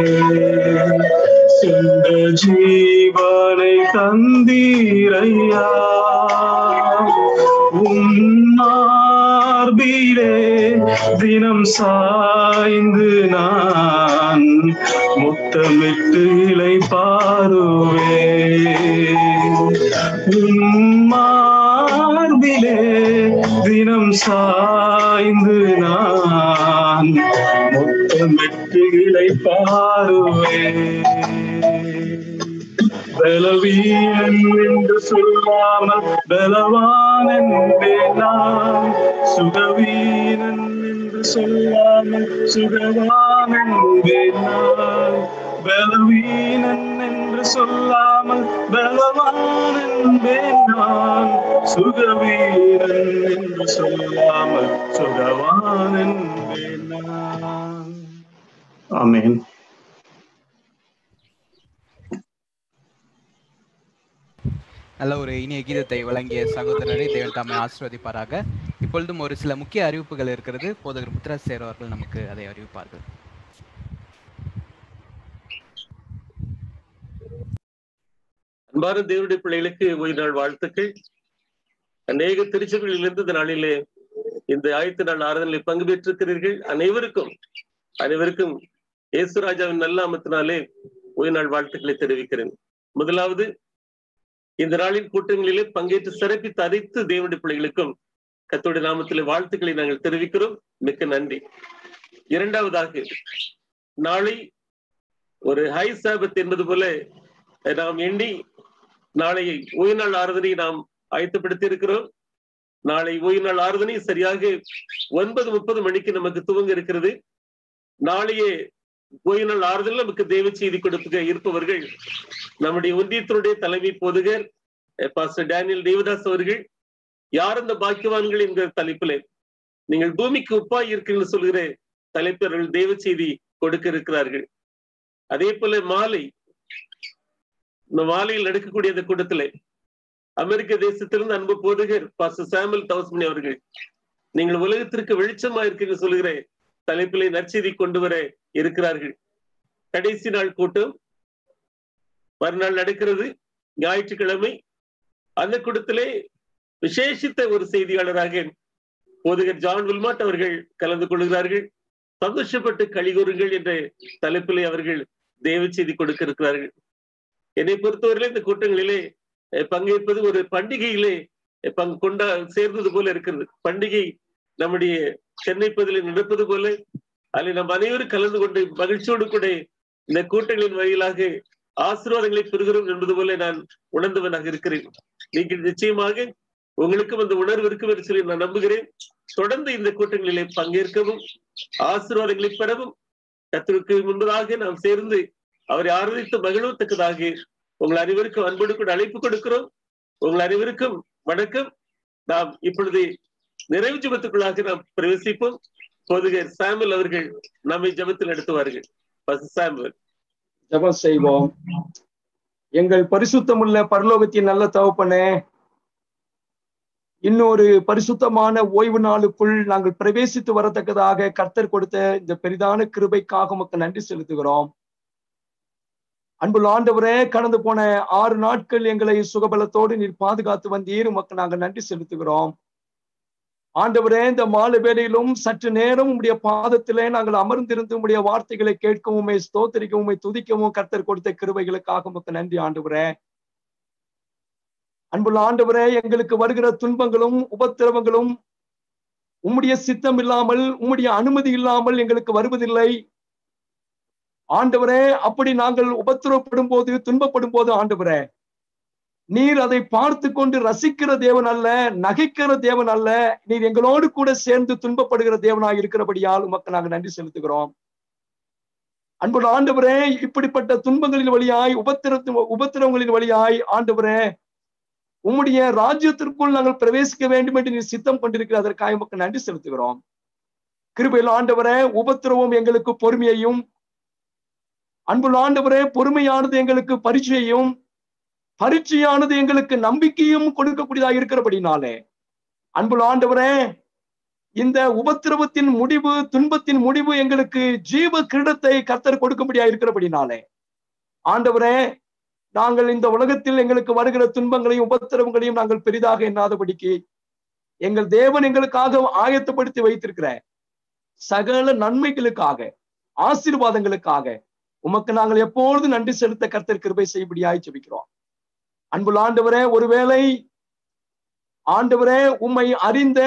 சொந்த ஜீவனை தந்தீரையா உன்னார்பிலே தினம் சாய்ந்து நான் முத்தமிட்டு இலை பாருவே உன்மார்பிலே தினம் சாய்ந்து நான் முத்தமிட்டு இலை பாருவே பலவீனன் என்று சொல்லாமல் பலவான் என்பேன் நான் சுகவீனன் என்று சொல்லாமல் சுகவான் என்பேன் நான் பலவீனன் என்று சொல்லாமல் பலவான் என்பேன் நான் சுகவீனன் என்று சொல்லாமல் சுகவான் என்பேன் நான் ஆமென் நல்ல ஒரு இனிய கீதத்தை வழங்கிய சகோதரரை தேவன் தாமை ஆசிர்வதிப்பாராக இப்பொழுதும் ஒரு சில முக்கிய அறிவிப்புகள் இருக்கிறது போதகர் முத்ராசேர் அவர்கள் நமக்கு அதை அறிவிப்பார்கள் அன்பான தேவனுடைய பிள்ளைகளுக்கு ஓய்வு நாள் வாழ்த்துக்கள் அநேக திருச்சபைகளிலிருந்து இந்த நாளிலே இந்த ஆயத்த நாள் ஆறுதலில் பங்கு பெற்றிருக்கிறீர்கள் அனைவருக்கும் அனைவருக்கும் இயேசுராஜாவின் நல்ல அமத்தினாலே ஓய்வு நாள் வாழ்த்துக்களை தெரிவிக்கிறேன் முதலாவது இந்த நாளின் கூட்டங்களிலே பங்கேற்று சிறப்பித்து அனைத்து தேவனுடைய பிள்ளைகளுக்கும் கத்தோடைய நாமத்திலே வாழ்த்துக்களை நாங்கள் தெரிவிக்கிறோம் மிக்க நன்றி இரண்டாவதாக நாளை ஒரு ஹை சாபத் என்பது போல நாம் எண்ணி நாளை ஓய்வு நாள் ஆறுதலை நாம் ஆயத்தப்படுத்தி இருக்கிறோம் நாளை ஓய்வு நாள் ஆறுதலை சரியாக ஒன்பது முப்பது மணிக்கு நமக்கு துவங்க இருக்கிறது நாளையே ஓய்வு நாள் ஆறுதல் நமக்கு தேவ செய்தி கொடுக்க இருப்பவர்கள் நம்முடைய ஒன்றியத்தினுடைய தலைமை போதுகர் பாஸ்டர் டேனியல் தேவதாஸ் அவர்கள் யார் அந்த பாக்கியவான்கள் என்கிற தலைப்பிலே நீங்கள் பூமிக்கு உப்பாய் இருக்கீங்கன்னு சொல்கிற தலைப்பர்கள் தேவ செய்தி கொடுக்க இருக்கிறார்கள் அதே போல மாலை இந்த மாலையில் நடக்கக்கூடிய அந்த கூட்டத்திலே அமெரிக்க தேசத்திலிருந்து அன்பு போதுகர் பாஸ்டர் சாமுel தவஸ்மணி அவர்கள் நீங்கள் உலகத்திற்கு வெளிச்சமா இருக்கீங்க சொல்கிற தலைப்பிலே நற்செய்தி கொண்டு வர இருக்கிறார்கள் கடைசி நாள் கூட்டம் மறுநாள் நடக்கிறது ஞாயிற்றுக்கிழமை அந்த கூட்டத்திலே விசேஷித்த ஒரு செய்தியாளராக போதகர் ஜான் வில்மாட் அவர்கள் கலந்து கொள்கிறார்கள் சந்தோஷப்பட்டு கழிகூறுங்கள் என்ற தலைப்பிலே அவர்கள் தேவ செய்தி கொடுக்க இருக்கிறார்கள் என்னை பொறுத்தவரையிலே இந்த கூட்டங்களிலே அஹ், பங்கேற்பது ஒரு பண்டிகையிலே அஹ், பங்கு கொண்டா சேர்ந்தது போல இருக்கிறது பண்டிகை நம்முடைய சென்னை பகுதியில் நடப்பது போல அதில் நம் அனைவரும் கலந்து கொண்டு மகிழ்ச்சியோடு கூட இந்த கூட்டங்களின் வாயிலாக ஆசீர்வாதங்களை பெறுகிறோம் என்பது போல நான் உணர்ந்தவனாக இருக்கிறேன் நீங்கள் நிச்சயமாக உங்களுக்கும் அந்த உணர்வு இருக்கும் என்று சொல்லி நான் நம்புகிறேன் தொடர்ந்து இந்த கூட்டங்களிலே பங்கேற்கவும் ஆசீர்வாதங்களை பெறவும் கத்தருக்கு முன்பதாக நாம் சேர்ந்து அவரை ஆராதித்து மகிழத்தக்கதாக உங்கள் அனைவருக்கும் அன்போடு கூட அழைப்பு கொடுக்கிறோம் உங்கள் அனைவருக்கும் வணக்கம் நாம் இப்பொழுது நிறைவு ஜபத்துக்குள்ளாக நாம் பிரவேசிப்போம் போதுகர் சாமுel அவர்கள் நம்மை ஜபத்தில் நடத்துவார்கள் சாம்பல் ஜெபம் செய்வோம் எங்கள் பரிசுத்தமுள்ள பரலோகத்தின் நல்ல தகப்பனே இன்னொரு பரிசுத்தமான ஓய்வு நாளுக்குள் நாங்கள் பிரவேசித்து வரத்தக்கதாக கர்த்தர் கொடுத்த இந்த பெரிதான கிருபைக்காக உமக்கு நன்றி செலுத்துகிறோம் அன்புள்ள ஆண்டவரே கடந்து போன ஆறு நாட்கள் எங்களை சுகபலத்தோடு நீர் பாதுகாத்து வந்தீர் உமக்கு நாங்கள் நன்றி செலுத்துகிறோம் ஆண்டவரே இந்த மாலை வேளையிலும் சற்று நேரம் உம்முடைய பாதத்திலே நாங்கள் அமர்ந்திருந்து உம்முடைய வார்த்தைகளை கேட்கவும் உண்மை ஸ்தோத்தரிக்கவும் உம்மை துதிக்கவும் கர்த்தர் கொடுத்த கிருபைகளுக்காக உமக்கு நன்றி ஆண்டவரே அன்புள்ள ஆண்டவரே எங்களுக்கு வருகிற துன்பங்களும் உபத்திரவங்களும் உம்முடைய சித்தம் இல்லாமல் உம்முடைய அனுமதி இல்லாமல் எங்களுக்கு வருவதில்லை ஆண்டவரே அப்படி நாங்கள் உபத்திரவப்படும் போது துன்பப்படும் போது ஆண்டவரே நீர் அதை பார்த்து கொண்டு ரசிக்கிற தேவன் அல்ல நகைக்கிற தேவன் அல்ல நீர் எங்களோடு கூட சேர்ந்து துன்பப்படுகிற தேவனாய் இருக்கிறபடியால் உமக்கு நாங்கள் நன்றி செலுத்துகிறோம் அன்புள்ள ஆண்டவரே இப்படிப்பட்ட துன்பங்களின் வழியாய் உபத்திர உபத்திரவங்களின் வழியாய் ஆண்டவரே உம்முடைய ராஜ்யத்திற்குள் நாங்கள் பிரவேசிக்க வேண்டும் என்று நீர் சித்தம் கொண்டிருக்கிற அதற்காக உமக்கு நன்றி செலுத்துகிறோம் கிருபையில் ஆண்டவரே உபத்திரவம் எங்களுக்கு பொறுமையையும் அன்புள்ள ஆண்டவரே பொறுமையானது எங்களுக்கு பரிச்சையும் பரீட்சையானது எங்களுக்கு நம்பிக்கையும் கொடுக்கக்கூடியதாக இருக்கிறபடினாலே அன்புள்ள ஆண்டவரே இந்த உபத்திரவத்தின் முடிவு துன்பத்தின் முடிவு எங்களுக்கு ஜீவ கிரீடத்தை கத்தர் கொடுக்கும்படியா இருக்கிறபடினாலே ஆண்டவரே நாங்கள் இந்த உலகத்தில் எங்களுக்கு வருகிற துன்பங்களையும் உபத்திரவங்களையும் நாங்கள் பெரிதாக எண்ணாதபடிக்கு எங்கள் தேவன் எங்களுக்காக ஆயத்தப்படுத்தி வைத்திருக்கிற சகல நன்மைகளுக்காக ஆசீர்வாதங்களுக்காக உமக்கு நாங்கள் எப்பொழுது நன்றி செலுத்த கர்த்தர் கிருபை செய்யும்படியாய் ஜெபிக்கிறோம் அன்புள்ள ஆண்டவரே ஒருவேளை ஆண்டவரே உம்மை அறிந்த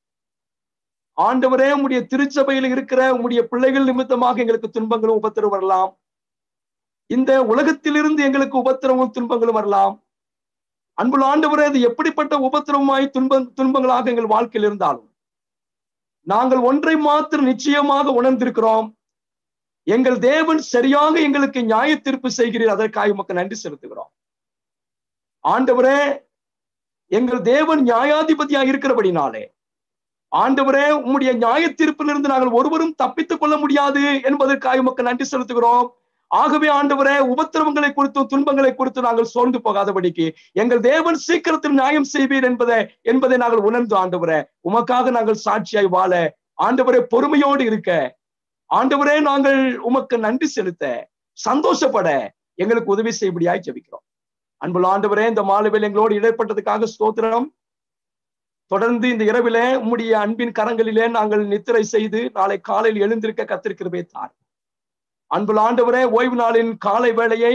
ஆண்டவரே உம்முடைய திருச்சபையில் இருக்கிற உம்முடைய பிள்ளைகள் நிமித்தமாக எங்களுக்கு துன்பங்களும் உபத்திரம் வரலாம் இந்த உலகத்திலிருந்து எங்களுக்கு உபத்திரமும் துன்பங்களும் வரலாம் அன்புள்ள ஆண்டவரே அது எப்படிப்பட்ட உபத்திரமாய் துன்ப துன்பங்களாக எங்கள் வாழ்க்கையில் இருந்தாலும் நாங்கள் ஒன்றை மாத்திரம் நிச்சயமாக உணர்ந்திருக்கிறோம் எங்கள் தேவன் சரியாக எங்களுக்கு நியாய தீர்ப்பு செய்கிறீர் அதற்காக உமக்கு நன்றி செலுத்துகிறோம் ஆண்டவரே எங்கள் தேவன் நியாயாதிபதியாக இருக்கிறபடினாலே ஆண்டவரே உம்முடைய நியாய தீர்ப்பிலிருந்து நாங்கள் ஒருவரும் தப்பித்துக் கொள்ள முடியாது என்பதற்காக உமக்கு நன்றி செலுத்துகிறோம் ஆகவே ஆண்டவரே உபத்திரவங்களை குறித்தும் துன்பங்களை குறித்து நாங்கள் சோர்ந்து போகாதபடிக்கு எங்கள் தேவன் சீக்கிரத்தில் நியாயம் செய்வீர் என்பதை என்பதை நாங்கள் உணர்ந்து ஆண்டவரே உமக்காக நாங்கள் சாட்சியாய் வாழ ஆண்டவரே பொறுமையோடு இருக்க ஆண்டவரே நாங்கள் உமக்கு நன்றி செலுத்த சந்தோஷப்பட எங்களுக்கு உதவி செய்யும்படியாய் ஜெபிக்கிறோம் அன்புள்ள ஆண்டவரே இந்த மாலுவில் எங்களோடு இடைப்பட்டதுக்காக ஸ்தோத்திரம் தொடர்ந்து இந்த இரவிலே உம்முடைய அன்பின் கரங்களிலே நாங்கள் நித்திரை செய்து நாளை காலையில் எழுந்திருக்க கத்திருக்கிறவே தார் அன்புள்ள ஆண்டவரே ஓய்வு நாளின் காலை வேளையை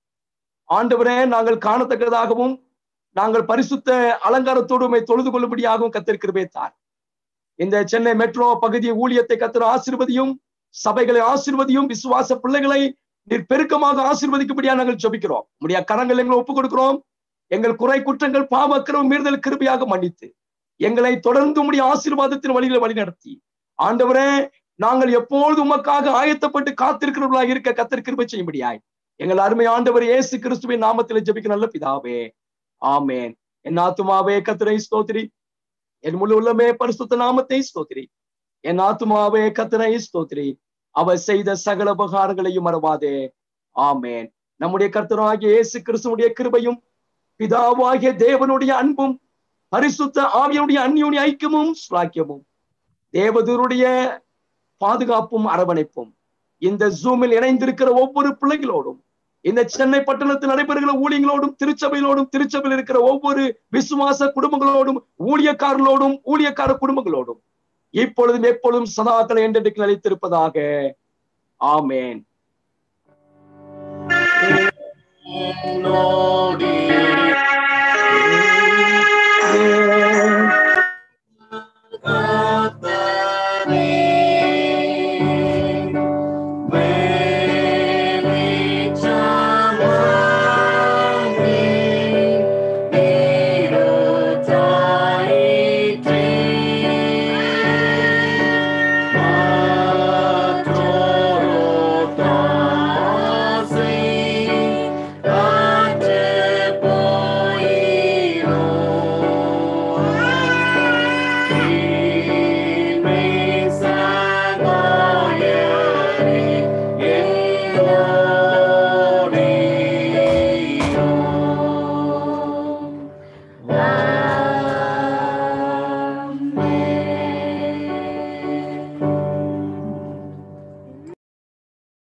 ஆண்டவரே நாங்கள் காணத்தக்கதாகவும் நாங்கள் பரிசுத்த அலங்காரத்தோடு உண்மை தொழுது கொள்ளும்படியாகவும் கத்திருக்கிறவே தார் இந்த சென்னை மெட்ரோ பகுதி ஊழியத்தை கத்திர ஆசிர்வதியும் சபைகளை ஆசிர்வதியும் விசுவாச பிள்ளைகளை நீர் பெருக்கமாக ஆசீர்வதிக்கும்படியா நாங்கள் ஜெபிக்கிறோம் உடைய கரங்கள் எங்களை ஒப்புக் கொடுக்கிறோம் எங்கள் குறை குற்றங்கள் பாவக்கிறோம் மீறுதல் கிருபியாக மன்னித்து எங்களை தொடர்ந்து உடைய ஆசீர்வாதத்தின் வழிகளை வழிநடத்தி ஆண்டவரே நாங்கள் எப்பொழுது உமக்காக ஆயத்தப்பட்டு காத்திருக்கிறவர்களாக இருக்க கத்தர் கிருபை செய்யும்படியாய் எங்கள் அருமை ஆண்டவர் இயேசு கிறிஸ்துவின் நாமத்தில் ஜெபிக்க நல்ல பிதாவே ஆமேன் என் ஆத்துமாவே கத்திரை ஸ்தோத்திரி என் முழு உள்ளமே பரிசுத்த நாமத்தை ஸ்தோத்திரி என் ஆத்துமாவே கத்திரை ஸ்தோத்திரி அவர் செய்த சகல உபகாரங்களையும் மறவாதே ஆமேன் நம்முடைய கர்த்தராகிய இயேசு கிறிஸ்துடைய கிருபையும் பிதாவாகிய தேவனுடைய அன்பும் பரிசுத்த ஆவியனுடைய அந்நியுடைய ஐக்கியமும் ஸ்லாக்கியமும் தேவதூருடைய பாதுகாப்பும் அரவணைப்பும் இந்த ஜூமில் இணைந்திருக்கிற ஒவ்வொரு பிள்ளைகளோடும் இந்த சென்னை பட்டணத்தில் நடைபெறுகிற ஊழியங்களோடும் திருச்சபையிலோடும் திருச்சபையில் இருக்கிற ஒவ்வொரு விசுவாச குடும்பங்களோடும் ஊழியக்காரர்களோடும் ஊழியக்கார குடும்பங்களோடும் இப்பொழுதும் எப்பொழுதும் சதாக்களை என்றென்றைக்கு நிலைத்திருப்பதாக ஆமேன் நோடி